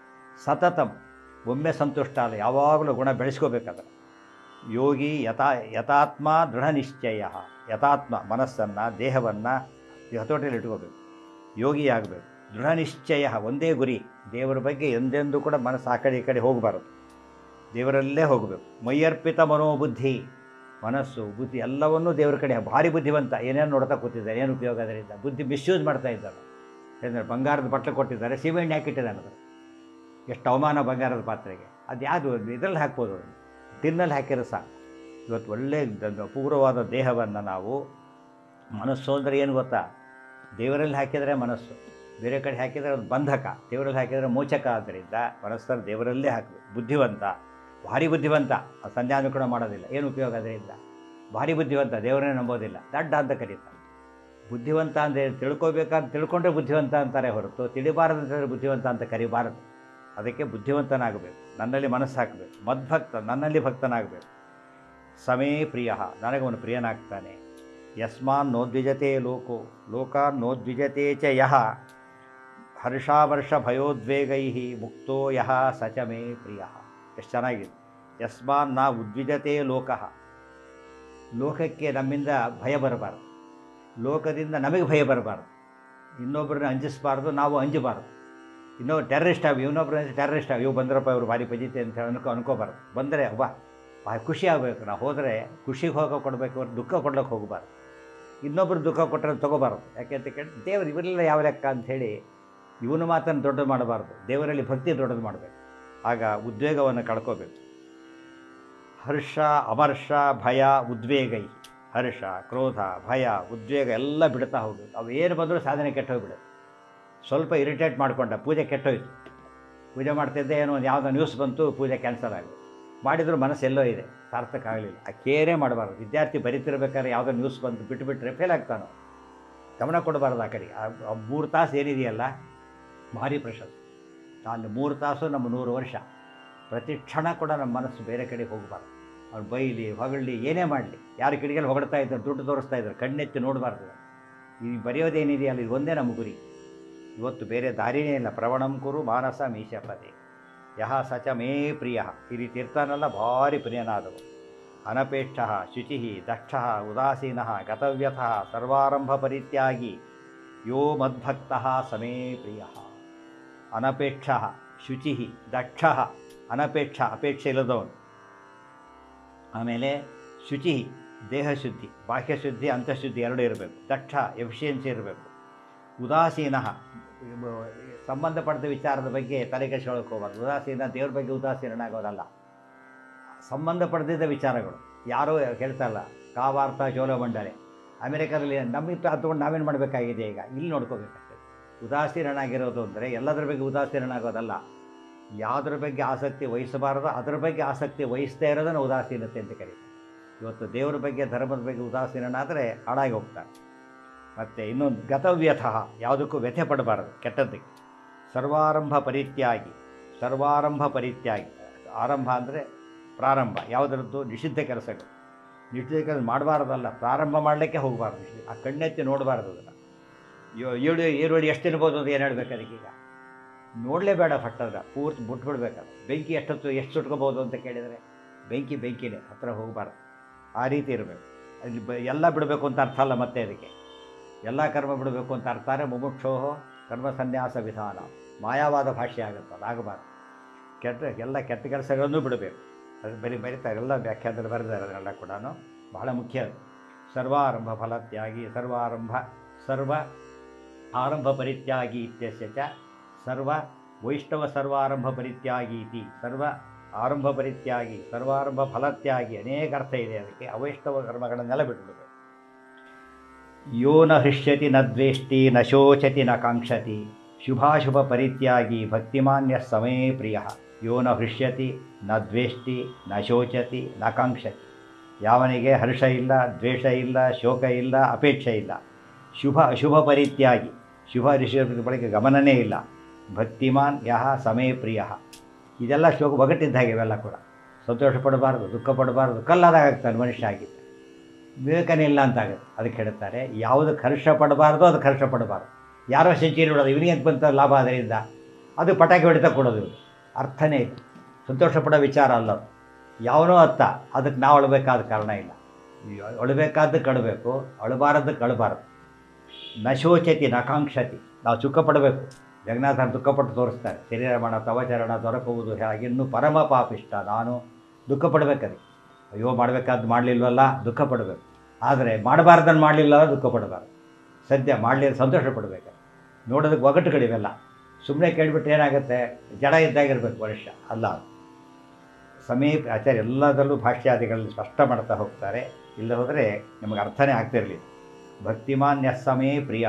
Speaker 1: ಸತತಂ ಒಮ್ಮೆ ಸಂತುಷ್ಟ ಅಲ್ಲ ಯಾವಾಗಲೂ ಗುಣ ಬೆಳೆಸ್ಕೋಬೇಕಾದ್ರೆ ಯೋಗಿ ಯಥಾ ಯಥಾತ್ಮ ದೃಢ ನಿಶ್ಚಯ ಯಥಾತ್ಮ ಮನಸ್ಸನ್ನು ದೇಹವನ್ನು ಹತೋಟಿಯಲ್ಲಿ ಇಟ್ಕೋಬೇಕು ಯೋಗಿ ಆಗಬೇಕು ದೃಢ ನಿಶ್ಚಯ ಒಂದೇ ಗುರಿ ದೇವರ ಬಗ್ಗೆ ಎಂದೆಂದೂ ಕೂಡ ಮನಸ್ಸು ಆ ಕಡೆ ಈ ಕಡೆ ಹೋಗಬಾರದು ದೇವರಲ್ಲೇ ಹೋಗಬೇಕು ಮೈಯರ್ಪಿತ ಮನೋಬುದ್ಧಿ ಮನಸ್ಸು ಬುದ್ಧಿ ಎಲ್ಲವನ್ನೂ ದೇವರ ಕಡೆ ಭಾರಿ ಬುದ್ಧಿವಂತ ಏನೇನು ನೋಡ್ತಾ ಕೂತಿದ್ದಾರೆ ಏನು ಉಪಯೋಗ ಅದರಿಂದ ಬುದ್ಧಿ ಮಿಸ್ಯೂಸ್ ಮಾಡ್ತಾ ಇದ್ದಾರೆ ಯಾಕಂದರೆ ಬಂಗಾರದ ಬಟ್ಟಲು ಕೊಟ್ಟಿದ್ದಾರೆ ಸೀಮೆಣ್ಣೆ ಹಾಕಿಟ್ಟಿದ್ದಾನೆ ಅದು ಎಷ್ಟು ಅವಮಾನ ಬಂಗಾರದ ಪಾತ್ರೆಗೆ ಅದು ಯಾವುದು ಇದರಲ್ಲಿ ಹಾಕ್ಬೋದು ಅದನ್ನು ತಿನ್ನಲ್ಲಿ ಹಾಕಿರೋ ಸಾಕು ಇವತ್ತು ಒಳ್ಳೆಯ ದ- ಅಪೂರ್ವವಾದ ದೇಹವನ್ನು ನಾವು ಮನಸ್ಸು ಅಂದರೆ ಏನು ಗೊತ್ತಾ ದೇವರಲ್ಲಿ ಹಾಕಿದರೆ ಮನಸ್ಸು ಬೇರೆ ಕಡೆ ಹಾಕಿದರೆ ಅದು ಬಂಧಕ ದೇವರಲ್ಲಿ ಹಾಕಿದರೆ ಮೋಚಕ ಆದ್ದರಿಂದ ಮನಸ್ಸನ್ನು ದೇವರಲ್ಲೇ ಹಾಕಬೇಕು ಬುದ್ಧಿವಂತ ಭಾರಿ ಬುದ್ಧಿವಂತ ಅದು ಸಂಧ್ಯಾನು ಕೂಡ ಮಾಡೋದಿಲ್ಲ ಏನು ಉಪಯೋಗ ಅದರಿಂದ ಭಾರಿ ಬುದ್ಧಿವಂತ ದೇವರನ್ನೇ ನಂಬೋದಿಲ್ಲ ದಡ್ಡ ಅಂತ ಕರೀತಾರೆ ಬುದ್ಧಿವಂತ ಅಂದರೆ ತಿಳ್ಕೊಬೇಕಂತ ತಿಳ್ಕೊಂಡ್ರೆ ಬುದ್ಧಿವಂತ ಅಂತಾರೆ ಹೊರತು ತಿಳಿಬಾರದು ಅಂತಂದರೆ ಬುದ್ಧಿವಂತ ಅಂತ ಕರಿಬಾರದು ಅದಕ್ಕೆ ಬುದ್ಧಿವಂತನಾಗಬೇಕು ನನ್ನಲ್ಲಿ ಮನಸ್ಸು ಹಾಕಬೇಕು ಮದ್ಭಕ್ತ ನನ್ನಲ್ಲಿ ಭಕ್ತನಾಗಬೇಕು ಸಮೇ ಪ್ರಿಯ ನನಗವನು ಪ್ರಿಯನಾಗ್ತಾನೆ ಯಸ್ಮಾನ್ ನೋದ್ವಿಜತೆ ಲೋಕೋ ಲೋಕಾನ್ ನೋದ್ವಿಜತೆ ಚ ಯಹ ಹರ್ಷಾಮರ್ಷ ಭಯೋದ್ವೇಗೈ ಮುಕ್ತೋ ಯಹ ಸ ಚ ಮೇ ಪ್ರಿಯ ಎಷ್ಟು ಚೆನ್ನಾಗಿದೆ ಯಸ್ಮಾನ್ ನಾ ಉದ್ವಿಜತೆ ಲೋಕಃ ಲೋಕಕ್ಕೆ ನಮ್ಮಿಂದ ಭಯ ಬರಬಾರ್ದು ಲೋಕದಿಂದ ನಮಗೆ ಭಯ ಬರಬಾರ್ದು ಇನ್ನೊಬ್ಬರನ್ನ ಅಂಜಿಸಬಾರ್ದು ನಾವು ಅಂಜಬಾರ್ದು ಇನ್ನೊಬ್ಬರು ಟೆರರಿಸ್ಟ್ ಆಗಿ ಇವನೊಬ್ಬರು ಟೆರರಿಸ್ಟ್ ಆಗಿ ಇವು ಬಂದ್ರಪ್ಪ ಇವರು ಭಾರಿ ಪಜಿತೆ ಅಂತ ಹೇಳಿ ಅನ್ಕೊ ಅನ್ಕೋಬಾರ್ದು ಬಂದರೆ ವಾ ಭಾಳ ಖುಷಿ ಆಗಬೇಕು ನಾವು ಹೋದರೆ ಖುಷಿಗೆ ಹೋಗೋ ಕೊಡಬೇಕು ಅವ್ರು ದುಃಖ ಕೊಡ್ಲಿಕ್ಕೆ ಹೋಗಬಾರ್ದು ಇನ್ನೊಬ್ರು ದುಃಖ ಕೊಟ್ಟರೆ ತೊಗೋಬಾರ್ದು ಯಾಕೆ ಅಂತ ಕೇಳಿ ದೇವರು ಇವರೆಲ್ಲ ಯಾವ ಲೆಕ್ಕ ಅಂಥೇಳಿ ಇವನು ಮಾತನ್ನು ದೊಡ್ಡದು ಮಾಡಬಾರ್ದು ದೇವರಲ್ಲಿ ಭಕ್ತಿ ದೊಡ್ಡದು ಮಾಡಬೇಕು ಆಗ ಉದ್ವೇಗವನ್ನು ಕಳ್ಕೋಬೇಕು ಹರ್ಷ ಅಮರ್ಷ ಭಯ ಉದ್ವೇಗೈ ಹರ್ಷ ಕ್ರೋಧ ಭಯ ಉದ್ವೇಗ ಎಲ್ಲ ಬಿಡ್ತಾ ಹೋಗ್ಬೇಕು ಅವು ಏನು ಬಂದರೂ ಸಾಧನೆ ಕೆಟ್ಟೋಗ್ಬಿಡುತ್ತೆ ಸ್ವಲ್ಪ ಇರಿಟೇಟ್ ಮಾಡಿಕೊಂಡ ಪೂಜೆ ಕೆಟ್ಟೋಯ್ತು ಪೂಜೆ ಮಾಡ್ತಿದ್ದೆ ಏನೋ ಒಂದು ಯಾವುದೋ ನ್ಯೂಸ್ ಬಂತು ಪೂಜೆ ಕ್ಯಾನ್ಸಲ್ ಆಗಿದೆ ಮಾಡಿದ್ರು ಮನಸ್ಸು ಎಲ್ಲೋ ಇದೆ ಸಾರ್ಥಕ ಆಗಲಿಲ್ಲ ಆ ಕೇರೇ ಮಾಡಬಾರ್ದು ವಿದ್ಯಾರ್ಥಿ ಬರೀತಿರ್ಬೇಕಾದ್ರೆ ಯಾವುದೋ ನ್ಯೂಸ್ ಬಂತು ಬಿಟ್ಟುಬಿಟ್ರೆ ಫೇಲ್ ಆಗ್ತಾನೋ ಗಮನ ಕೊಡಬಾರ್ದು ಆ ಕಡೆ ಆ- ಆ ಮೂರು ತಾಸು ಏನಿದೆಯಲ್ಲ ಭಾರಿ ಪ್ರಶಸ್ತಿ ಅಲ್ಲಿ ಮೂರು ತಾಸು ನಮ್ಮ ನೂರು ವರ್ಷ ಪ್ರತಿ ಕ್ಷಣ ಕೂಡ ನಮ್ಮ ಮನಸ್ಸು ಬೇರೆ ಕಡೆ ಹೋಗಬಾರ್ದು ಅವ್ರು ಬೈಲಿ ಹೊಗಳಿ ಏನೇ ಮಾಡಲಿ ಯಾರ ಕಿಡಿಗೆಲ್ಲಿ ಹೊಗಳ್ತಾ ಇದ್ದಾರೆ ದುಡ್ಡು ತೋರಿಸ್ತಾ ಇದ್ದಾರೆ ಕಣ್ಣೆತ್ತಿ ನೋಡಬಾರ್ದು ಈ ಬರೆಯೋದೇನಿದೆಯಲ್ಲ ಇದು ಒಂದೇ ನಮ್ಮ ಗುರಿ ಇವತ್ತು ಬೇರೆ ದಾರಿನೇ ಇಲ್ಲ ಪ್ರವಣಂ ಕುರು ಮಾನಸ ಮೀಶಪತಿ ಯಹ ಸಚ ಮೇ ಪ್ರಿಯ ಈ ರೀತಿ ಇರ್ತಾನಲ್ಲ ಭಾರಿ ಪ್ರಿಯನಾದವು ಅನಪೇಕ್ಷ ಶುಚಿ ದಕ್ಷ ಉದಾಸೀನ ಗತವ್ಯಥ ಸರ್ವಾರಂಭ ಪರಿತ್ಯಾಗಿ ಯೋ ಮದ್ಭಕ್ತ ಸಮೇ ಪ್ರಿಯ ಅನಪೇಕ್ಷ ಶುಚಿ ದಕ್ಷ ಅನಪೇಕ್ಷ ಅಪೇಕ್ಷೆ ಇಲ್ಲದವನು ಆಮೇಲೆ ಶುಚಿ ದೇಹಶುದ್ಧಿ ಬಾಹ್ಯಶುದ್ಧಿ ಅಂತಃಶುದ್ಧಿ ಎರಡೂ ಇರಬೇಕು ದಕ್ಷ ಎಫಿಷಿಯನ್ಸಿ ಇರಬೇಕು ಉದಾಸೀನ ಸಂಬಂಧಪಟ್ಟ ವಿಚಾರದ ಬಗ್ಗೆ ತಲೆ ಕೆಡಿಸ್ಕೊಳ್ಳೋಕೆ ಹೋಗ್ಬಾರ್ದು ಉದಾಸೀನ ದೇವ್ರ ಬಗ್ಗೆ ಉದಾಸೀನಾಗೋದಲ್ಲ ಸಂಬಂಧಪಡದಿದ್ದ ವಿಚಾರಗಳು ಯಾರೋ ಹೇಳ್ತಾ ಇಲ್ಲ ಕಾವಾರ್ಥ ಚೋಲ ಮಂಡಲೆ ಅಮೆರಿಕದಲ್ಲಿ ನಮಗೆ ತಗೊಂಡು ನಾವೇನು ಮಾಡಬೇಕಾಗಿದೆ ಈಗ ಇಲ್ಲಿ ನೋಡ್ಕೋಬೇಕಷ್ಟೆ ಉದಾಸೀನನಾಗಿರೋದು ಅಂದರೆ ಎಲ್ಲದರ ಬಗ್ಗೆ ಉದಾಸೀನನಾಗೋದಲ್ಲ ಯಾವುದ್ರ ಬಗ್ಗೆ ಆಸಕ್ತಿ ವಹಿಸಬಾರದೋ ಅದರ ಬಗ್ಗೆ ಆಸಕ್ತಿ ವಹಿಸದೇ ಇರೋದನ್ನು ಉದಾಸೀನತೆ ಅಂತ ಕರೀತಾರೆ ಇವತ್ತು ದೇವರ ಬಗ್ಗೆ ಧರ್ಮದ ಬಗ್ಗೆ ಉದಾಸೀನನಾದರೆ ಹಾಳಾಗಿ ಹೋಗ್ತಾನೆ ಮತ್ತು ಇನ್ನೊಂದು ಗತವ್ಯಥ ಯಾವುದಕ್ಕೂ ವ್ಯಥೆ ಪಡಬಾರದು ಕೆಟ್ಟದ್ದಕ್ಕೆ ಸರ್ವಾರಂಭ ಪರಿತ್ಯಾಗಿ ಸರ್ವಾರಂಭ ಪರಿತ್ಯಾಗಿ ಆರಂಭ ಅಂದರೆ ಪ್ರಾರಂಭ ಯಾವುದರದ್ದು ನಿಷಿದ್ಧ ಕೆಲಸಗಳು ನಿಷಿದ್ಧ ಕೆಲಸ ಮಾಡಬಾರ್ದಲ್ಲ ಪ್ರಾರಂಭ ಮಾಡಲಿಕ್ಕೆ ಹೋಗಬಾರ್ದು ನಿಷಿದ್ಧ ಆ ಕಣ್ಣೆತ್ತಿ ನೋಡಬಾರ್ದು ಅದನ್ನು ಏಳು ಈರುಳ್ಳಿ ಎಷ್ಟು ತಿನ್ಬೋದು ಅಂತ ಏನು ಹೇಳ್ಬೇಕು ಅದಕ್ಕೀಗ ನೋಡಲೇಬೇಡ ಫಟ್ಟದ ಪೂರ್ತಿ ಬಿಟ್ಬಿಡ್ಬೇಕಲ್ಲ ಬೆಂಕಿ ಎಷ್ಟೊತ್ತು ಎಷ್ಟು ಸುಟ್ಕೋಬೋದು ಅಂತ ಕೇಳಿದರೆ ಬೆಂಕಿ ಬೆಂಕಿನೇ ಹತ್ರ ಹೋಗಬಾರ್ದು ಆ ರೀತಿ ಇರಬೇಕು ಅಲ್ಲಿ ಬ ಎಲ್ಲ ಬಿಡಬೇಕು ಅಂತ ಅರ್ಥ ಅಲ್ಲ ಮತ್ತೆ ಅದಕ್ಕೆ ಎಲ್ಲ ಕರ್ಮ ಬಿಡಬೇಕು ಅಂತ ಅರ್ಥನೇ ಮುಮುಕ್ಷೋಹ ಕರ್ಮ ಸನ್ಯಾಸ ವಿಧಾನ ಮಾಯಾವಾದ ಭಾಷೆ ಆಗುತ್ತೆ ಅದಾಗಬಾರ್ದು ಕೆಟ್ಟ ಎಲ್ಲ ಕೆಟ್ಟ ಕೆಲಸಗಳನ್ನು ಬಿಡಬೇಕು ಅದು ಬರೀ ಬರೀತಾರೆ ಎಲ್ಲ ವ್ಯಾಖ್ಯಾನದಲ್ಲಿ ಬರೆದಿದ್ದಾರೆ ಅದನ್ನೆಲ್ಲ ಕೂಡ ಬಹಳ ಮುಖ್ಯ ಅದು ಸರ್ವಾರಂಭ ಫಲತ್ಯಾಗಿ ಸರ್ವಾರಂಭ ಸರ್ವ ಆರಂಭ ಪರಿತ್ಯಾಗಿ ಇತ್ಯಸ್ಯ ಚ ಸರ್ವ ವೈಷ್ಣವ ಸರ್ವಾರಂಭ ಪರಿತ್ಯಾಗಿ ಇತಿ ಸರ್ವ ಆರಂಭ ಪರಿತ್ಯಾಗಿ ಸರ್ವಾರಂಭ ಫಲತ್ಯಾಗಿ ಅನೇಕ ಅರ್ಥ ಇದೆ ಅದಕ್ಕೆ ಅವೈಷ್ಣವ ಕರ್ಮಗಳನ್ನೆಲ್ಲ ಬಿಟ್ಬಿಡಬೇಕು ಯೋ ನ ಹೃಷ್ಯತಿ ನ ದ್ವೇಷ್ಟಿ ನ ಶೋಚತಿ ನ ಕಾಂಕ್ಷತಿ ಶುಭಾಶುಭ ಪರಿತ್ಯಾಗಿ ಭಕ್ತಿಮಾನ್ಯ ಸಮೇ ಪ್ರಿಯ ಯೋ ನ ಹೃಷ್ಯತಿ ನ ದ್ವೇಷ್ಟಿ ನ ಶೋಚತಿ ನ ಕಾಂಕ್ಷತಿ ಯಾವನಿಗೆ ಹರ್ಷ ಇಲ್ಲ ದ್ವೇಷ ಇಲ್ಲ ಶೋಕ ಇಲ್ಲ ಅಪೇಕ್ಷೆ ಇಲ್ಲ ಶುಭ ಅಶುಭ ಪರಿತ್ಯಾಗಿ ಶುಭ ಋಷಿಯ ಬಳಿಕ ಗಮನನೇ ಇಲ್ಲ ಭಕ್ತಿಮಾನ್ ಯಹ ಸಮೇ ಪ್ರಿಯ ಇದೆಲ್ಲ ಶೋಕ ಒಗಟ್ಟಿದ್ದ ಹಾಗೆ ಇವೆಲ್ಲ ಕೂಡ ಸಂತೋಷ ಪಡಬಾರ್ದು ದುಃಖ ಪಡಬಾರ್ದು ಕಲ್ಲದಾಗ್ತಾನೆ ಮನುಷ್ಯ ಆಗಿತ್ತು ವಿವೇಕನೇ ಇಲ್ಲ ಅಂತಾಗುತ್ತೆ ಅದಕ್ಕೆ ಹೇಳ್ತಾರೆ ಯಾವುದಕ್ಕೆ ಹರ್ಷ ಪಡಬಾರ್ದು ಅದಕ್ಕೆ ಹರ್ಷ ಪಡಬಾರ್ದು ಯಾರೋ ಸೆಂಚುರಿ ಹೊಡೋದು ಇವನಿಗೆ ಅಂತ ಬಂತ ಲಾಭ ಅದರಿಂದ ಅದು ಪಟಾಕಿ ಹೊಡಿತಾ ಕೊಡೋದು ಇವ್ರು ಅರ್ಥನೇ ಇಲ್ಲ ಸಂತೋಷ ಪಡೋ ವಿಚಾರ ಅಲ್ಲ ಅದು ಯಾವನೋ ಅತ್ತ ಅದಕ್ಕೆ ನಾವು ಅಳಬೇಕಾದ ಕಾರಣ ಇಲ್ಲ ಅಳಬೇಕಾದ್ದು ಕಳಬೇಕು ಅಳಬಾರದಕ್ಕೆ ಅಳಬಾರದು ನ ಶೋಚತಿ ನಕಾಂಕ್ಷತಿ ನಾವು ಸುಖ ಪಡಬೇಕು ಜಗನ್ನಾಥನ ದುಃಖಪಟ್ಟು ತೋರಿಸ್ತಾರೆ ಶರೀರಮಣ ತವಚರಣ ದೊರಕುವುದು ಹಾಗೆ ಇನ್ನೂ ಪರಮ ಪಾಪಿಷ್ಟ ನಾನು ದುಃಖ ಪಡಬೇಕದಕ್ಕೆ ಅಯ್ಯೋ ಮಾಡಬೇಕಾದ್ದು ಮಾಡಲಿಲ್ವಲ್ಲ ದುಃಖ ಪಡಬೇಕು ಆದರೆ ಮಾಡಬಾರ್ದನ್ನು ಮಾಡಲಿಲ್ಲ ದುಃಖ ಪಡಬಾರ್ದು ಸದ್ಯ ಮಾಡಲಿ ಸಂತೋಷ ಪಡಬೇಕು ನೋಡೋದಕ್ಕೆ ಒಗಟುಗಳಿವೆಲ್ಲ ಸುಮ್ಮನೆ ಕೇಳಿಬಿಟ್ಟು ಏನಾಗುತ್ತೆ ಜಡ ಇದ್ದಾಗಿರ್ಬೇಕು ವರ್ಷ ಅಲ್ಲ ಸಮೀಪ ಆಚಾರ್ಯ ಎಲ್ಲದರಲ್ಲೂ ಭಾಷ್ಯಾದಿಗಳಲ್ಲಿ ಸ್ಪಷ್ಟ ಮಾಡ್ತಾ ಹೋಗ್ತಾರೆ ಇಲ್ಲ ಹೋದರೆ ನಿಮಗೆ ಅರ್ಥನೇ ಆಗ್ತಿರಲಿಲ್ಲ ಭಕ್ತಿಮಾನ್ಯ ಸಮೇ ಪ್ರಿಯ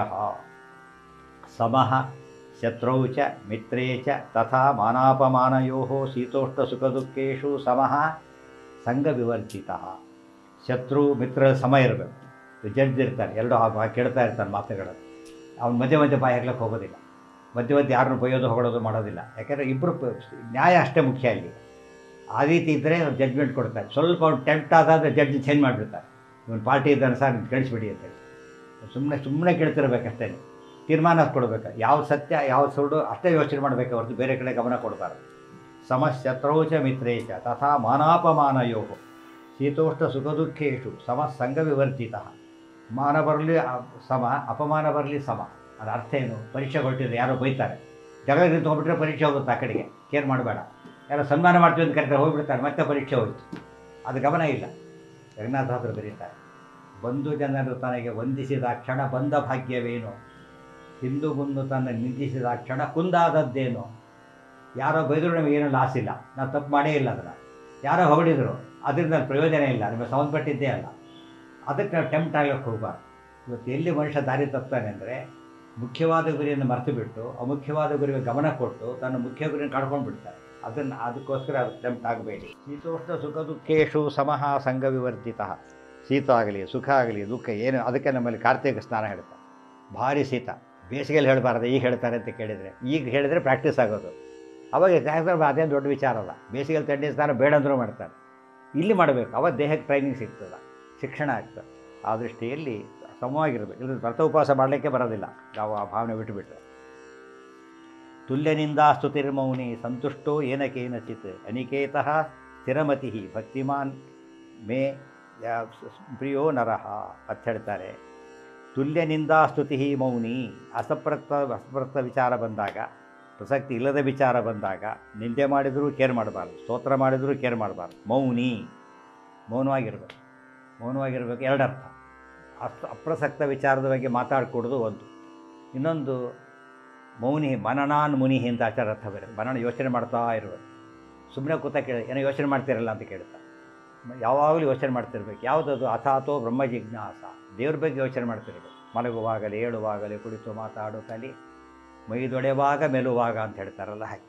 Speaker 1: ಸಮಃ ಶತ್ರೌ ಚ ಮಿತ್ರೇ ಚ ತಥಾ ಮಾನಾಪಮಾನಯೋ ಶೀತೋಷ್ಣ ಸುಖ ದುಃಖೇಶು ಸಮಃ ಸಂಘವಿವರ್ಜಿತ ಶತ್ರು ಮಿತ್ರ ಸಮ ಇರಬೇಕು ಜಡ್ಜ್ ಇರ್ತಾರೆ ಎರಡು ಆ ಕೇಳ್ತಾ ಇರ್ತಾನೆ ಮಾತುಗಳನ್ನು ಅವ್ನು ಮಧ್ಯೆ ಮಧ್ಯೆ ಬಾಯಿ ಹಾಕ್ಲಿಕ್ಕೆ ಹೋಗೋದಿಲ್ಲ ಮಧ್ಯೆ ಮಧ್ಯೆ ಯಾರನ್ನು ಬೈಯೋದು ಹೊಗಳೋದು ಮಾಡೋದಿಲ್ಲ ಯಾಕೆಂದರೆ ಇಬ್ಬರು ನ್ಯಾಯ ಅಷ್ಟೇ ಮುಖ್ಯ ಇಲ್ಲಿ ಆ ರೀತಿ ಇದ್ದರೆ ಜಡ್ಜ್ಮೆಂಟ್ ಕೊಡ್ತಾರೆ ಸ್ವಲ್ಪ ಅವ್ನು ಟೆಂಪ್ಟ್ ಆದಾದರೆ ಜಡ್ಜ್ ಚೇಂಜ್ ಮಾಡಿಬಿಡ್ತಾರೆ ಇವನು ಪಾರ್ಟಿ ಇದ್ದಾನೆ ಸರ್ ಕಳಿಸ್ಬಿಡಿ ಅಂತೇಳಿ ಸುಮ್ಮನೆ ಸುಮ್ಮನೆ ಕೇಳ್ತಿರ್ಬೇಕಷ್ಟೇ ತೀರ್ಮಾನ ಕೊಡಬೇಕು ಯಾವ ಸತ್ಯ ಯಾವ ಸುಳ್ಳು ಅಷ್ಟೇ ಯೋಚನೆ ಮಾಡಬೇಕು ಹೊರತು ಬೇರೆ ಕಡೆ ಗಮನ ಕೊಡಬಾರ್ದು ಸಮಶತ್ರೌಚ ಮಿತ್ರೇಚ ತಥಾ ಮಾನಾಪಮಾನಯೋ ಶೀತೋಷ್ಣ ಸುಖ ದುಃಖೇಶು ಸಮ ಸಂಘವಿವರ್ಜಿತ ಮಾನ ಬರಲಿ ಸಮ ಅಪಮಾನ ಬರಲಿ ಸಮ ಅದರ ಅರ್ಥ ಏನು ಪರೀಕ್ಷೆ ಹೊರಟಿದ್ರೆ ಯಾರೋ ಬೈತಾರೆ ಜಗಳ ತೊಗೊಂಡ್ಬಿಟ್ರೆ ಪರೀಕ್ಷೆ ಹೋಗುತ್ತೆ ಆ ಕಡೆಗೆ ಕೇರ್ ಮಾಡಬೇಡ ಯಾರೋ ಸನ್ಮಾನ ಮಾಡ್ತೀವಿ ಅಂತ ಕರೀತಾರೆ ಹೋಗ್ಬಿಡ್ತಾರೆ ಮತ್ತೆ ಪರೀಕ್ಷೆ ಹೋಯ್ತು ಅದು ಗಮನ ಇಲ್ಲ ಜಗನ್ನಾಥಾದ್ರು ಬರೀತಾರೆ ಬಂಧು ಜನರು ತನಗೆ ವಂದಿಸಿದ ಕ್ಷಣ ಬಂದ ಭಾಗ್ಯವೇನು ಹಿಂದೂ ಮುಂದು ತನ್ನ ನಿಂದಿಸಿದ ಕ್ಷಣ ಕುಂದಾದದ್ದೇನು ಯಾರೋ ಬೈದರೂ ನಮಗೇನು ಲಾಸ್ ಇಲ್ಲ ನಾವು ತಪ್ಪು ಮಾಡೇ ಇಲ್ಲ ಅದನ್ನು ಯಾರೋ ಹೊಗಳಿದ್ರು ಅದರಿಂದ ಪ್ರಯೋಜನ ಇಲ್ಲ ನಿಮಗೆ ಸಂಬಂಧಪಟ್ಟಿದ್ದೇ ಅಲ್ಲ ಅದಕ್ಕೆ ನಾವು ಟೆಂಪ್ಟ್ ಆಗಕ್ಕೆ ಹೋಗಬಾರ್ದು ಇವತ್ತು ಎಲ್ಲಿ ಮನುಷ್ಯ ದಾರಿ ತಪ್ತಾನೆ ಅಂದರೆ ಮುಖ್ಯವಾದ ಗುರಿಯನ್ನು ಮರೆತು ಬಿಟ್ಟು ಅಮುಖ್ಯವಾದ ಗುರಿಗೆ ಗಮನ ಕೊಟ್ಟು ತನ್ನ ಮುಖ್ಯ ಗುರಿಯನ್ನು ಕಳ್ಕೊಂಡು ಬಿಡ್ತಾರೆ ಅದನ್ನು ಅದಕ್ಕೋಸ್ಕರ ಅದು ಟೆಂಪ್ಟ್ ಆಗಬೇಡಿ ಶೀತೋಷ್ಣ ಸುಖ ದುಃಖೇಶು ಸಮಃ ಸಂಘ ವಿವರ್ಜಿತ ಶೀತ ಆಗಲಿ ಸುಖ ಆಗಲಿ ದುಃಖ ಏನು ಅದಕ್ಕೆ ನಮ್ಮಲ್ಲಿ ಕಾರ್ತಿಕ ಸ್ನಾನ ಹೇಳ್ತಾರೆ ಭಾರಿ ಶೀತ ಬೇಸಿಗೆಯಲ್ಲಿ ಹೇಳಬಾರ್ದು ಈಗ ಹೇಳ್ತಾರೆ ಅಂತ ಕೇಳಿದರೆ ಈಗ ಹೇಳಿದರೆ ಪ್ರಾಕ್ಟೀಸ್ ಆಗೋದು ಅವಾಗ ಯಾಕಂದ್ರೆ ಅದೇನು ದೊಡ್ಡ ವಿಚಾರ ಅಲ್ಲ ಬೇಸಿಗೆಯಲ್ಲಿ ತಂಡಿ ಸ್ನಾನ ಬೇಡ ಅಂದರೂ ಮಾಡ್ತಾರೆ ಇಲ್ಲಿ ಮಾಡಬೇಕು ಅವಾಗ ದೇಹಕ್ಕೆ ಟ್ರೈನಿಂಗ್ ಸಿಗ್ತದೆ ಶಿಕ್ಷಣ ಆಗ್ತದೆ ಆ ದೃಷ್ಟಿಯಲ್ಲಿ ಸಮವಾಗಿರಬೇಕು ಇಲ್ಲ ವ್ರತ ಉಪವಾಸ ಮಾಡಲಿಕ್ಕೆ ಬರೋದಿಲ್ಲ ನಾವು ಆ ಭಾವನೆ ಬಿಟ್ಟುಬಿಟ್ರೆ ತುಲ್ಯನಿಂದ ಸ್ತುತಿರ್ಮೌನಿ ಸಂತುಷ್ಟೋ ಏನಕೇನಚಿತ್ ಅನಿಕೇತಃ ಸ್ಥಿರಮತಿ ಭಕ್ತಿಮಾನ್ ಮೇ ಯಾ- ಪ್ರಿಯೋ ನರಹ ಅಂತ ಹೇಳ್ತಾರೆ ತುಲ್ಯನಿಂದ ಸ್ತುತಿ ಮೌನಿ ಅಸಪ್ರಕ್ತ ಅಸಪ್ರಕ್ತ ವಿಚಾರ ಬಂದಾಗ ಪ್ರಸಕ್ತಿ ಇಲ್ಲದ ವಿಚಾರ ಬಂದಾಗ ನಿಂದೆ ಮಾಡಿದರೂ ಕೇರ್ ಮಾಡಬಾರ್ದು ಸ್ತೋತ್ರ ಮಾಡಿದರೂ ಕೇರ್ ಮಾಡಬಾರ್ದು ಮೌನಿ ಮೌನವಾಗಿರ್ಬೇಕು ಮೌನವಾಗಿರ್ಬೇಕು ಎರಡರ್ಥ ಅಸ್ ಅಪ್ರಸಕ್ತ ವಿಚಾರದ ಬಗ್ಗೆ ಮಾತಾಡ್ಕೊಡೋದು ಒಂದು ಇನ್ನೊಂದು ಮೌನಿ ಮನನಾನ್ ಮುನಿ ಅಂತ ಆಚಾರ ಅರ್ಥ ಬೇರೆ ಮನನ ಯೋಚನೆ ಮಾಡ್ತಾ ಇರಬೇಕು ಸುಮ್ಮನೆ ಕೂತ ಕೇಳಿ ಏನೋ ಯೋಚನೆ ಮಾಡ್ತಿರಲ್ಲ ಅಂತ ಕೇಳ್ತಾ ಯಾವಾಗಲೂ ಯೋಚನೆ ಮಾಡ್ತಿರ್ಬೇಕು ಯಾವುದದು ಅಥಾತೋ ಬ್ರಹ್ಮ ಜಿಜ್ಞಾಸ ದೇವ್ರ ಬಗ್ಗೆ ಯೋಚನೆ ಮಾಡ್ತಿರ್ಬೇಕು ಮಲಗುವಾಗಲೇ ಏಳುವಾಗಲೇ ಕುಳಿತು ಮಾತಾಡೋ ಕಲಿ ಮೈದೊಡೆವಾಗ ಮೆಲುವಾಗ ಅಂತ ಹೇಳ್ತಾರಲ್ಲ ಹಾಗೆ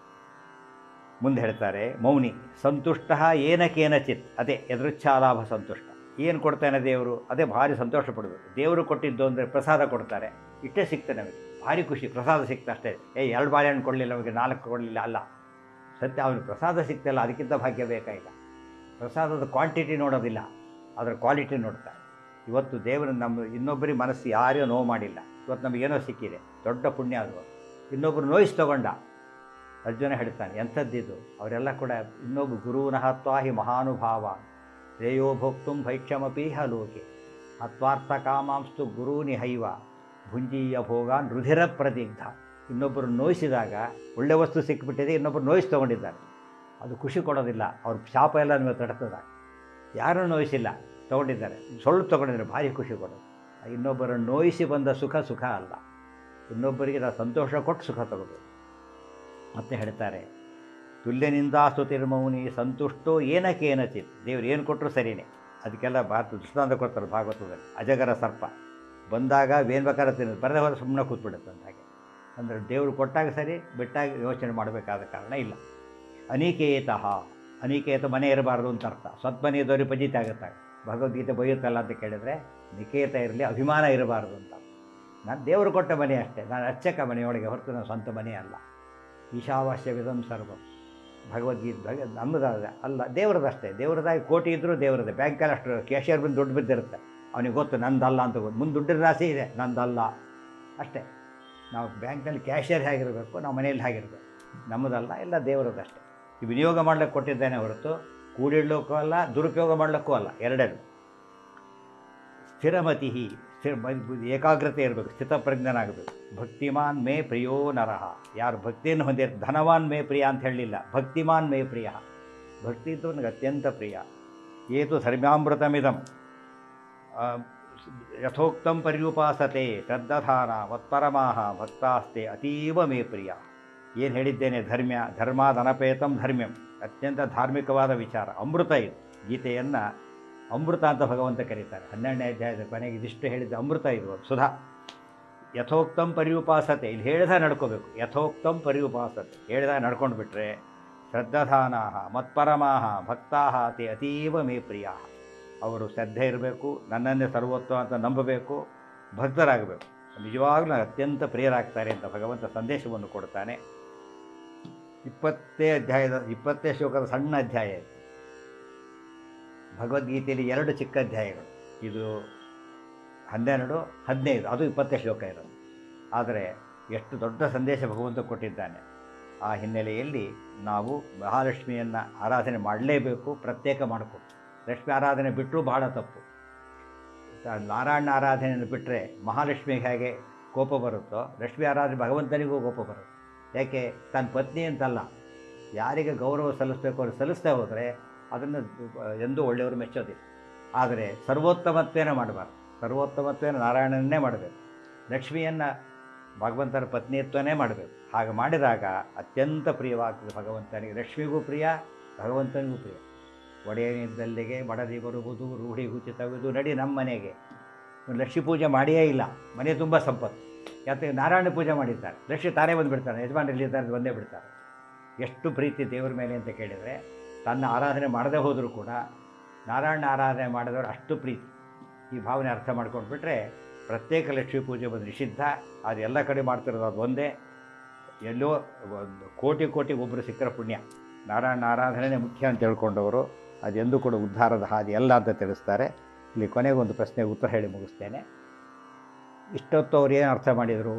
Speaker 1: ಮುಂದೆ ಹೇಳ್ತಾರೆ ಮೌನಿ ಸಂತುಷ್ಟ ಏನಕೇನಚಿತ್ ಅದೇ ಎದುರುಚ್ಛಾಲಾಭ ಸಂತುಷ್ಟ ಏನು ಕೊಡ್ತಾನೆ ದೇವರು ಅದೇ ಭಾರಿ ಸಂತೋಷ ಪಡಬೇಕು ದೇವರು ಕೊಟ್ಟಿದ್ದು ಅಂದರೆ ಪ್ರಸಾದ ಕೊಡ್ತಾರೆ ಇಷ್ಟೇ ಸಿಗ್ತದೆ ನಮಗೆ ಭಾರಿ ಖುಷಿ ಪ್ರಸಾದ ಸಿಕ್ತ ಅಷ್ಟೇ ಏ ಎರಡು ಬಾಳೆಹಣ್ಣು ಕೊಡಲಿಲ್ಲ ನಮಗೆ ನಾಲ್ಕು ಕೊಡಲಿಲ್ಲ ಅಲ್ಲ ಸತ್ಯ ಅವನಿಗೆ ಪ್ರಸಾದ ಸಿಗ್ತಲ್ಲ ಅದಕ್ಕಿಂತ ಭಾಗ್ಯ ಬೇಕಾಗಿಲ್ಲ ಪ್ರಸಾದದ ಕ್ವಾಂಟಿಟಿ ನೋಡೋದಿಲ್ಲ ಅದರ ಕ್ವಾಲಿಟಿ ನೋಡ್ತಾರೆ ಇವತ್ತು ದೇವರು ನಮ್ಮ ಇನ್ನೊಬ್ಬರಿಗೆ ಮನಸ್ಸು ಯಾರೂ ನೋವು ಮಾಡಿಲ್ಲ ಇವತ್ತು ನಮಗೇನೋ ಸಿಕ್ಕಿದೆ ದೊಡ್ಡ ಪುಣ್ಯ ಅದು ಇನ್ನೊಬ್ಬರು ನೋಯಿಸಿ ತಗೊಂಡ ಅರ್ಜುನ ಹೇಳ್ತಾನೆ ಎಂಥದ್ದಿದು ಅವರೆಲ್ಲ ಕೂಡ ಇನ್ನೊಬ್ಬ ಗುರುನಃ ತ್ವಾಹಿ ಮಹಾನುಭಾವ ಶ್ರೇಯೋ ಭೋಕ್ತು ಭೈಕ್ಷಮಪೀಹ ಲೋಕೆ ಅತ್ವಾರ್ಥ ಕಾಮಾಂಸ್ತು ಗುರೂನಿ ಹೈವ ಭುಂಜೀಯ ಭೋಗಾನ್ ರುಧಿರ ಪ್ರದಿಗ್ಧ ಇನ್ನೊಬ್ಬರು ನೋಯಿಸಿದಾಗ ಒಳ್ಳೆ ವಸ್ತು ಸಿಕ್ಕಿಬಿಟ್ಟಿದೆ ಇನ್ನೊಬ್ಬರು ನೋಯಿಸಿ ತೊಗೊಂಡಿದ್ದಾರೆ ಅದು ಖುಷಿ ಕೊಡೋದಿಲ್ಲ ಅವ್ರ ಶಾಪ ಎಲ್ಲ ನಿಮಗೆ ತಡ್ತದ ಯಾರೂ ನೋಯಿಸಿಲ್ಲ ತೊಗೊಂಡಿದ್ದಾರೆ ಸ್ವಲ್ಪ ತೊಗೊಂಡಿದ್ದಾರೆ ಭಾರಿ ಖುಷಿ ಕೊಡೋದು ಇನ್ನೊಬ್ಬರನ್ನು ನೋಯಿಸಿ ಬಂದ ಸುಖ ಸುಖ ಅಲ್ಲ ಇನ್ನೊಬ್ಬರಿಗೆ ನಾವು ಸಂತೋಷ ಕೊಟ್ಟು ಸುಖ ತಗೋಬೇಕು ಮತ್ತೆ ಹೇಳ್ತಾರೆ ತುಲ್ಯನಿಂದ ಸ್ತುತಿರ್ಮೌನಿ ಸಂತುಷ್ಟೋ ಏನಕೇನಚಿತ್ ದೇವ್ರು ಏನು ಕೊಟ್ಟರು ಸರಿಯೇ ಅದಕ್ಕೆಲ್ಲ ಭಾರತ ದೃಷ್ಟಾಂತ ಕೊಡ್ತಾರೆ ಭಾಗವತದಲ್ಲಿ ಅಜಗರ ಸರ್ಪ ಬಂದಾಗ ಏನು ಬೇಕಾದ್ರೆ ತಿನ್ನೋದು ಬರದೇ ಹೋದ್ರೆ ಸುಮ್ಮನೆ ಕೂತ್ಬಿಡುತ್ತೆ ಅಂತ ಹಾಗೆ ಅಂದರೆ ದೇವರು ಕೊಟ್ಟಾಗ ಸರಿ ಬಿಟ್ಟಾಗ ಯೋಚನೆ ಮಾಡಬೇಕಾದ ಕಾರಣ ಇಲ್ಲ ಅನಿಕೇತಃ ಅನಿಕೇತ ಮನೆ ಇರಬಾರ್ದು ಅಂತ ಅರ್ಥ ಸ್ವಂತ ಮನೆ ಇದ್ದವ್ರಿಗೆ ಪಜಿತ ಆಗುತ್ತೆ ಭಗವದ್ಗೀತೆ ಬೈಯುತ್ತಲ್ಲ ಅಂತ ಕೇಳಿದರೆ ನಿಕೇತ ಇರಲಿ ಅಭಿಮಾನ ಇರಬಾರ್ದು ಅಂತ ನಾನು ದೇವರು ಕೊಟ್ಟ ಮನೆ ಅಷ್ಟೇ ನಾನು ಅರ್ಚಕ ಮನೆಯೊಳಗೆ ಹೊರತು ನನ್ನ ಸ್ವಂತ ಮನೆ ಅಲ್ಲ ಈಶಾವಾಸ್ಯವಿದಂ ಸರ್ವಂ ಭಗವದ್ಗೀತೆ ಭಗ ನಮ್ಮದಾದ ಅಲ್ಲ ದೇವ್ರದಷ್ಟೇ ದೇವ್ರದಾಗಿ ಕೋಟಿ ಇದ್ದರೂ ದೇವ್ರದೇ ಬ್ಯಾಂಕಲ್ಲಿ ಅಷ್ಟು ಕ್ಯಾಶಿಯರ್ ಬಂದು ದುಡ್ಡು ಬಿದ್ದಿರುತ್ತೆ ಅವನಿಗೆ ಗೊತ್ತು ನಂದಲ್ಲ ಅಂತ ಗೊತ್ತು ಮುಂದೆ ದುಡ್ಡಿನ ರಾಶಿ ಇದೆ ನಂದಲ್ಲ ಅಷ್ಟೇ ನಾವು ಬ್ಯಾಂಕ್ನಲ್ಲಿ ಕ್ಯಾಶಿಯರ್ ಹೇಗಿರಬೇಕು ನಾವು ಮನೆಯಲ್ಲಿ ಹಾಗಿರಬೇಕು ನಮ್ಮದಲ್ಲ ಎಲ್ಲ ದೇವರದಷ್ಟೇ ಈ ವಿನಿಯೋಗ ಮಾಡ್ಲಿಕ್ಕೆ ಕೊಟ್ಟಿದ್ದೇನೆ ಹೊರತು ಕೂಡಿಡ್ಲಿಕ್ಕೂ ಅಲ್ಲ ದುರುಪಯೋಗ ಮಾಡಲಿಕ್ಕೂ ಅಲ್ಲ ಎರಡೆರಡು ಸ್ಥಿರಮತಿ ಸ್ಥಿರ ಏಕಾಗ್ರತೆ ಇರಬೇಕು ಸ್ಥಿತಪ್ರಜ್ಞನಾಗಬೇಕು ಭಕ್ತಿಮಾನ್ ಮೇ ಪ್ರಿಯೋ ನರಹ ಯಾರು ಭಕ್ತಿಯನ್ನು ಹೊಂದಿರ್ ಧನವಾನ್ ಮೇ ಪ್ರಿಯ ಅಂತ ಹೇಳಲಿಲ್ಲ ಭಕ್ತಿಮಾನ್ ಮೇ ಪ್ರಿಯ ಭಕ್ತಿ ಇದ್ದು ನನಗೆ ಅತ್ಯಂತ ಪ್ರಿಯ ಏತು ಧರ್ಮ್ಯಾಮೃತಮಿದಂ ಆ, ಯಥೋಕ್ತಂ ಪರ್ಯುಪಾಸತೆ ಶ್ರದ್ಧಾನ ಮತ್ಪರಮಾಹ ಭಕ್ತಾಸ್ತೆ ಅತೀವ ಮೇ ಪ್ರಿಯ ಏನು ಹೇಳಿದ್ದೇನೆ ಧರ್ಮ್ಯ ಧರ್ಮಾದನಪೇತಂ ಧರ್ಮ್ಯಂ ಅತ್ಯಂತ ಧಾರ್ಮಿಕವಾದ ವಿಚಾರ ಅಮೃತ ಇದು ಗೀತೆಯನ್ನು ಅಮೃತ ಅಂತ ಭಗವಂತ ಕರೀತಾರೆ ಹನ್ನೆರಡನೇ ಅಧ್ಯಾಯದ ಕೊನೆಗೆ ಇದಿಷ್ಟು ಹೇಳಿದ ಅಮೃತ ಇದು ಸುಧಾ ಯಥೋಕ್ತಂ ಪರ್ಯುಪಾಸತೆ ಇಲ್ಲಿ ಹೇಳಿದ ನಡ್ಕೋಬೇಕು ಯಥೋಕ್ತಂ ಪರ್ಯುಪಾಸತೆ ಹೇಳಿದಾಗ ನಡ್ಕೊಂಡು ಬಿಟ್ರೆ ಶ್ರದ್ಧಾನಾಹ ಮತ್ಪರಮಾಹ ಭಕ್ತಾಹ ತೇ ಅತೀವ ಮೇ ಪ್ರಿಯ ಅವರು ಶ್ರದ್ಧೆ ಇರಬೇಕು ನನ್ನನ್ನೇ ಸರ್ವೋತ್ತಮ ಅಂತ ನಂಬಬೇಕು ಭಕ್ತರಾಗಬೇಕು ನಿಜವಾಗ್ಲೂ ನನಗೆ ಅತ್ಯಂತ ಪ್ರಿಯರಾಗ್ತಾರೆ ಅಂತ ಭಗವಂತ ಸಂದೇಶವನ್ನು ಕೊಡ್ತಾನೆ ಇಪ್ಪತ್ತೇ ಅಧ್ಯಾಯದ ಇಪ್ಪತ್ತೇ ಶ್ಲೋಕದ ಸಣ್ಣ ಅಧ್ಯಾಯ ಇದು ಭಗವದ್ಗೀತೆಯಲ್ಲಿ ಎರಡು ಚಿಕ್ಕ ಅಧ್ಯಾಯಗಳು ಇದು ಹನ್ನೆರಡು ಹದಿನೈದು ಅದು ಇಪ್ಪತ್ತೇ ಶ್ಲೋಕ ಇರೋದು ಆದರೆ ಎಷ್ಟು ದೊಡ್ಡ ಸಂದೇಶ ಭಗವಂತ ಕೊಟ್ಟಿದ್ದಾನೆ ಆ ಹಿನ್ನೆಲೆಯಲ್ಲಿ ನಾವು ಮಹಾಲಕ್ಷ್ಮಿಯನ್ನು ಆರಾಧನೆ ಮಾಡಲೇಬೇಕು ಪ್ರತ್ಯೇಕ ಮಾಡಿಕೊಟ್ಟು ಲಕ್ಷ್ಮಿ ಆರಾಧನೆ ಬಿಟ್ಟರೂ ಬಹಳ ತಪ್ಪು ತ- ನಾರಾಯಣ ಆರಾಧನೆಯನ್ನು ಬಿಟ್ಟರೆ ಮಹಾಲಕ್ಷ್ಮಿಗೆ ಹೇಗೆ ಕೋಪ ಬರುತ್ತೋ ಲಕ್ಷ್ಮಿ ಆರಾಧನೆ ಭಗವಂತನಿಗೂ ಕೋಪ ಬರುತ್ತೆ ಯಾಕೆ ತನ್ನ ಪತ್ನಿ ಅಂತಲ್ಲ ಯಾರಿಗೆ ಗೌರವ ಸಲ್ಲಿಸಬೇಕು ಅವ್ರು ಸಲ್ಲಿಸ್ತಾ ಹೋದರೆ ಅದನ್ನು ಎಂದೂ ಒಳ್ಳೆಯವರು ಮೆಚ್ಚೋದಿಲ್ಲ ಆದರೆ ಸರ್ವೋತ್ತಮತ್ವೇನ ಮಾಡಬಾರ್ದು ಸರ್ವೋತ್ತಮತ್ವೇನ ನಾರಾಯಣನ್ನೇ ಮಾಡಬೇಕು ಲಕ್ಷ್ಮಿಯನ್ನು ಭಗವಂತನ ಪತ್ನಿತ್ವನೇ ಮಾಡಬೇಕು ಹಾಗೆ ಮಾಡಿದಾಗ ಅತ್ಯಂತ ಪ್ರಿಯವಾಗ್ತದೆ ಭಗವಂತನಿಗೆ ಲಕ್ಷ್ಮಿಗೂ ಪ್ರಿಯ ಭಗವಂತನಿಗೂ ಪ್ರಿಯ ಒಡೆಯನಿದ್ದಲ್ಲಿಗೆ ಬಡದಿ ಬರುವುದು ರೂಢಿ ಹುಚಿತವಿದು ನಡಿ ನಮ್ಮ ಮನೆಗೆ ಇವ್ನು ಲಕ್ಷ್ಮೀ ಪೂಜೆ ಮಾಡಿಯೇ ಇಲ್ಲ ಮನೆ ತುಂಬ ಸಂಪತ್ತು ಯಾಕೆ ನಾರಾಯಣ ಪೂಜೆ ಮಾಡಿದ್ದಾರೆ ಲಕ್ಷ್ಮಿ ತಾನೇ ಬಂದುಬಿಡ್ತಾನೆ ಯಜಮಾನರಲ್ಲಿದ್ದಾರೆ ಬಂದೇ ಬಿಡ್ತಾರೆ ಎಷ್ಟು ಪ್ರೀತಿ ದೇವರ ಮೇಲೆ ಅಂತ ಕೇಳಿದರೆ ತನ್ನ ಆರಾಧನೆ ಮಾಡದೇ ಹೋದರೂ ಕೂಡ ನಾರಾಯಣ ಆರಾಧನೆ ಮಾಡಿದವರು ಅಷ್ಟು ಪ್ರೀತಿ ಈ ಭಾವನೆ ಅರ್ಥ ಮಾಡ್ಕೊಂಡ್ಬಿಟ್ರೆ ಪ್ರತ್ಯೇಕ ಲಕ್ಷ್ಮೀ ಪೂಜೆ ಬಂದು ನಿಷಿದ್ಧ ಅದು ಎಲ್ಲ ಕಡೆ ಮಾಡ್ತಿರೋದು ಅದು ಒಂದೇ ಎಲ್ಲೋ ಒಂದು ಕೋಟಿ ಕೋಟಿ ಒಬ್ಬರು ಸಿಕ್ಕರ ಪುಣ್ಯ ನಾರಾಯಣ ಆರಾಧನೆ ಮುಖ್ಯ ಅಂತ ತಿಳ್ಕೊಂಡವರು ಅದೆಂದೂ ಕೂಡ ಉದ್ಧಾರದ ಹಾದಿ ಅಲ್ಲ ಅಂತ ತಿಳಿಸ್ತಾರೆ ಇಲ್ಲಿ ಕೊನೆಗೆ ಒಂದು ಪ್ರಶ್ನೆಗೆ ಉತ್ತರ ಹೇಳಿ ಮುಗಿಸ್ತೇನೆ ಇಷ್ಟೊತ್ತು ಅವ್ರು ಏನು ಅರ್ಥ ಮಾಡಿದರು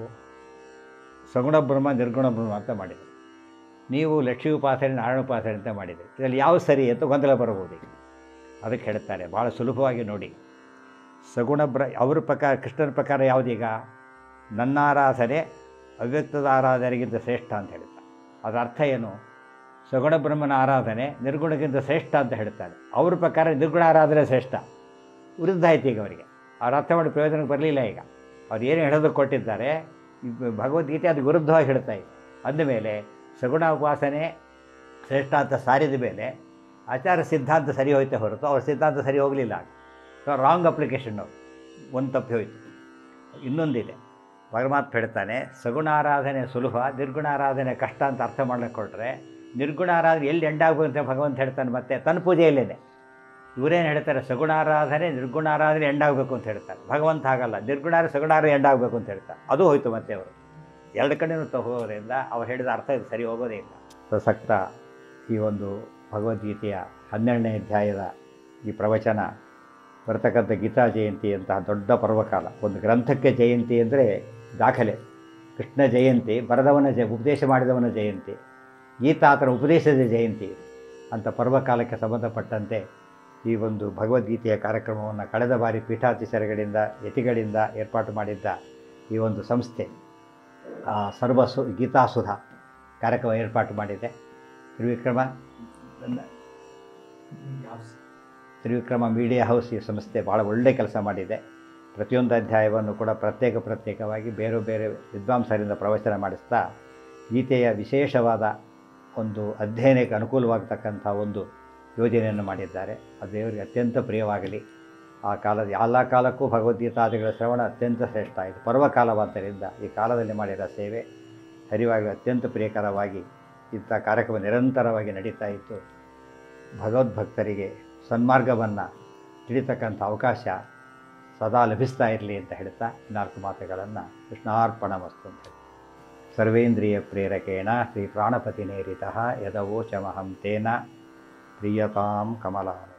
Speaker 1: ಸಗುಣ ಬ್ರಹ್ಮ ನಿರ್ಗುಣ ಬ್ರಹ್ಮ ಅಂತ ಮಾಡಿದರು ನೀವು ಲಕ್ಷ್ಮೀ ಉಪಾಸನೆ ನಾರಾಯಣ ಉಪಾಸನೆ ಅಂತ ಮಾಡಿದ್ರಿ ಇದರಲ್ಲಿ ಯಾವ ಸರಿ ಅಂತ ಗೊಂದಲ ಬರಬಹುದು ಈಗ ಅದಕ್ಕೆ ಹೇಳ್ತಾರೆ ಭಾಳ ಸುಲಭವಾಗಿ ನೋಡಿ ಸಗುಣ ಬ್ರ ಅವ್ರ ಪ್ರಕಾರ ಕೃಷ್ಣನ ಪ್ರಕಾರ ಯಾವುದೀಗ ನನ್ನ ಆರಾಧನೆ ಅವ್ಯಕ್ತದ ಆರಾಧನೆಗಿಂತ ಶ್ರೇಷ್ಠ ಅಂತ ಹೇಳ್ತಾರೆ ಅದರ ಅರ್ಥ ಏನು ಸಗುಣ ಬ್ರಹ್ಮನ ಆರಾಧನೆ ನಿರ್ಗುಣಕ್ಕಿಂತ ಶ್ರೇಷ್ಠ ಅಂತ ಹೇಳ್ತಾರೆ ಅವ್ರ ಪ್ರಕಾರ ನಿರ್ಗುಣ ಆರಾಧನೆ ಶ್ರೇಷ್ಠ ವಿರುದ್ಧ ಆಯ್ತು ಈಗ ಅವರಿಗೆ ಅವ್ರ ಅರ್ಥ ಮಾಡಿ ಪ್ರಯೋಜನಕ್ಕೆ ಬರಲಿಲ್ಲ ಈಗ ಅವ್ರು ಏನು ಹೇಳೋದಕ್ಕೆ ಕೊಟ್ಟಿದ್ದಾರೆ ಈ ಭಗವದ್ಗೀತೆ ಅದು ವಿರುದ್ಧವಾಗಿ ಹೇಳ್ತಾ ಇದೆ ಅಂದಮೇಲೆ ಸಗುಣ ಉಪಾಸನೆ ಶ್ರೇಷ್ಠ ಅಂತ ಸಾರಿದ ಮೇಲೆ ಆಚಾರ ಸಿದ್ಧಾಂತ ಸರಿ ಹೋಯ್ತೆ ಹೊರತು ಅವ್ರ ಸಿದ್ಧಾಂತ ಸರಿ ಹೋಗಲಿಲ್ಲ ಸೊ ರಾಂಗ್ ಅಪ್ಲಿಕೇಶನ್ ಒಂದು ತಪ್ಪಿ ಹೋಯಿತು ಇನ್ನೊಂದಿದೆ ಪರಮಾತ್ಮ ಹೇಳ್ತಾನೆ ಸಗುಣ ಆರಾಧನೆ ಸುಲಭ ನಿರ್ಗುಣ ಆರಾಧನೆ ಕಷ್ಟ ಅಂತ ಅರ್ಥ ಮಾಡ್ಲಿಕ್ಕೆ ಕೊಟ್ಟರೆ ನಿರ್ಗುಣ ಆರಾಧನೆ ಎಲ್ಲಿ ಎಂಡಾಗಬೇಕು ಅಂತ ಭಗವಂತ ಹೇಳ್ತಾನೆ ಮತ್ತೆ ತನ್ನ ಪೂಜೆಯಲ್ಲೇನೆ ಇವರೇನು ಹೇಳ್ತಾರೆ ಸಗುಣ ಆರಾಧನೆ ನಿರ್ಗುಣ ಆರಾಧನೆ ಎಂಡಾಗಬೇಕು ಅಂತ ಹೇಳ್ತಾರೆ ಭಗವಂತ ಹಾಗಲ್ಲ ನಿರ್ಗುಣಾರ ಸಗುಣಾರ ಎಂಡಾಗಬೇಕು ಅಂತ ಹೇಳ್ತಾರೆ ಅದು ಹೋಯ್ತು ಮತ್ತೆ ಅವರು ಎರಡು ಕಡೆಯೂ ತಗೋದ್ರಿಂದ ಅವ್ರು ಹೇಳಿದ ಅರ್ಥ ಇದು ಸರಿ ಹೋಗೋದೇ ಇಲ್ಲ ಪ್ರಸಕ್ತ ಈ ಒಂದು ಭಗವದ್ಗೀತೆಯ ಹನ್ನೆರಡನೇ ಅಧ್ಯಾಯದ ಈ ಪ್ರವಚನ ಬರ್ತಕ್ಕಂಥ ಗೀತಾ ಜಯಂತಿ ಅಂತಹ ದೊಡ್ಡ ಪರ್ವಕಾಲ ಒಂದು ಗ್ರಂಥಕ್ಕೆ ಜಯಂತಿ ಅಂದರೆ ದಾಖಲೆ ಕೃಷ್ಣ ಜಯಂತಿ ಬರೆದವನ ಜ ಉಪದೇಶ ಮಾಡಿದವನ ಜಯಂತಿ ಗೀತಾ ಆತನ ಉಪದೇಶದ ಜಯಂತಿ ಇದು. ಅಂತ ಪರ್ವಕಾಲಕ್ಕೆ ಸಂಬಂಧಪಟ್ಟಂತೆ ಈ ಒಂದು ಭಗವದ್ಗೀತೆಯ ಕಾರ್ಯಕ್ರಮವನ್ನು ಕಳೆದ ಬಾರಿ ಪೀಠಾಧೀಶರುಗಳಿಂದ ಯತಿಗಳಿಂದ ಏರ್ಪಾಟು ಮಾಡಿದ್ದ ಈ ಒಂದು ಸಂಸ್ಥೆ ಆ, ಸರ್ವ ಸು ಗೀತಾಸುಧ ಕಾರ್ಯಕ್ರಮ ಏರ್ಪಾಟು ಮಾಡಿದೆ ತ್ರಿವಿಕ್ರಮ ತ್ರಿವಿಕ್ರಮ ಮೀಡಿಯಾ ಹೌಸ್ ಈ ಸಂಸ್ಥೆ ಭಾಳ ಒಳ್ಳೆಯ ಕೆಲಸ ಮಾಡಿದೆ ಪ್ರತಿಯೊಂದು ಅಧ್ಯಾಯವನ್ನು ಕೂಡ ಪ್ರತ್ಯೇಕ ಪ್ರತ್ಯೇಕವಾಗಿ ಬೇರೆ ಬೇರೆ ವಿದ್ವಾಂಸರಿಂದ ಪ್ರವಚನ ಮಾಡಿಸ್ತಾ ಗೀತೆಯ ವಿಶೇಷವಾದ ಒಂದು ಅಧ್ಯಯನಕ್ಕೆ ಅನುಕೂಲವಾಗತಕ್ಕಂಥ ಒಂದು ಯೋಜನೆಯನ್ನು ಮಾಡಿದ್ದಾರೆ ಅದು ದೇವರಿಗೆ ಅತ್ಯಂತ ಪ್ರಿಯವಾಗಲಿ ಆ ಕಾಲದ ಎಲ್ಲ ಕಾಲಕ್ಕೂ ಭಗವದ್ಗೀತಾದಿಗಳ ಶ್ರವಣ ಅತ್ಯಂತ ಶ್ರೇಷ್ಠ ಇದು ಪರ್ವಕಾಲವಾದ್ದರಿಂದ ಈ ಕಾಲದಲ್ಲಿ ಮಾಡಿರೋ ಸೇವೆ ಹರಿವಾಗಿ ಅತ್ಯಂತ ಪ್ರಿಯಕರವಾಗಿ ಇಂಥ ಕಾರ್ಯಕ್ರಮ ನಿರಂತರವಾಗಿ ನಡೀತಾ ಇತ್ತು ಭಗವದ್ಭಕ್ತರಿಗೆ ಸನ್ಮಾರ್ಗವನ್ನು ತಿಳಿತಕ್ಕಂಥ ಅವಕಾಶ ಸದಾ ಲಭಿಸ್ತಾ ಇರಲಿ ಅಂತ ಹೇಳ್ತಾ ನಾಲ್ಕು ಮಾತುಗಳನ್ನು ಕೃಷ್ಣಾರ್ಪಣ ವಸ್ತು ಅಂತ ಹೇಳಿ ಸರ್ವೇಂದ್ರಿಯ ಪ್ರೇರಕೇಣ ಶ್ರೀ ಪ್ರಾಣಪತಿ ನೇರಿತ ಯದವೋಚಮಹಂ ತೇನ ಪ್ರಿಯತಾಂ ಕಮಲಾನ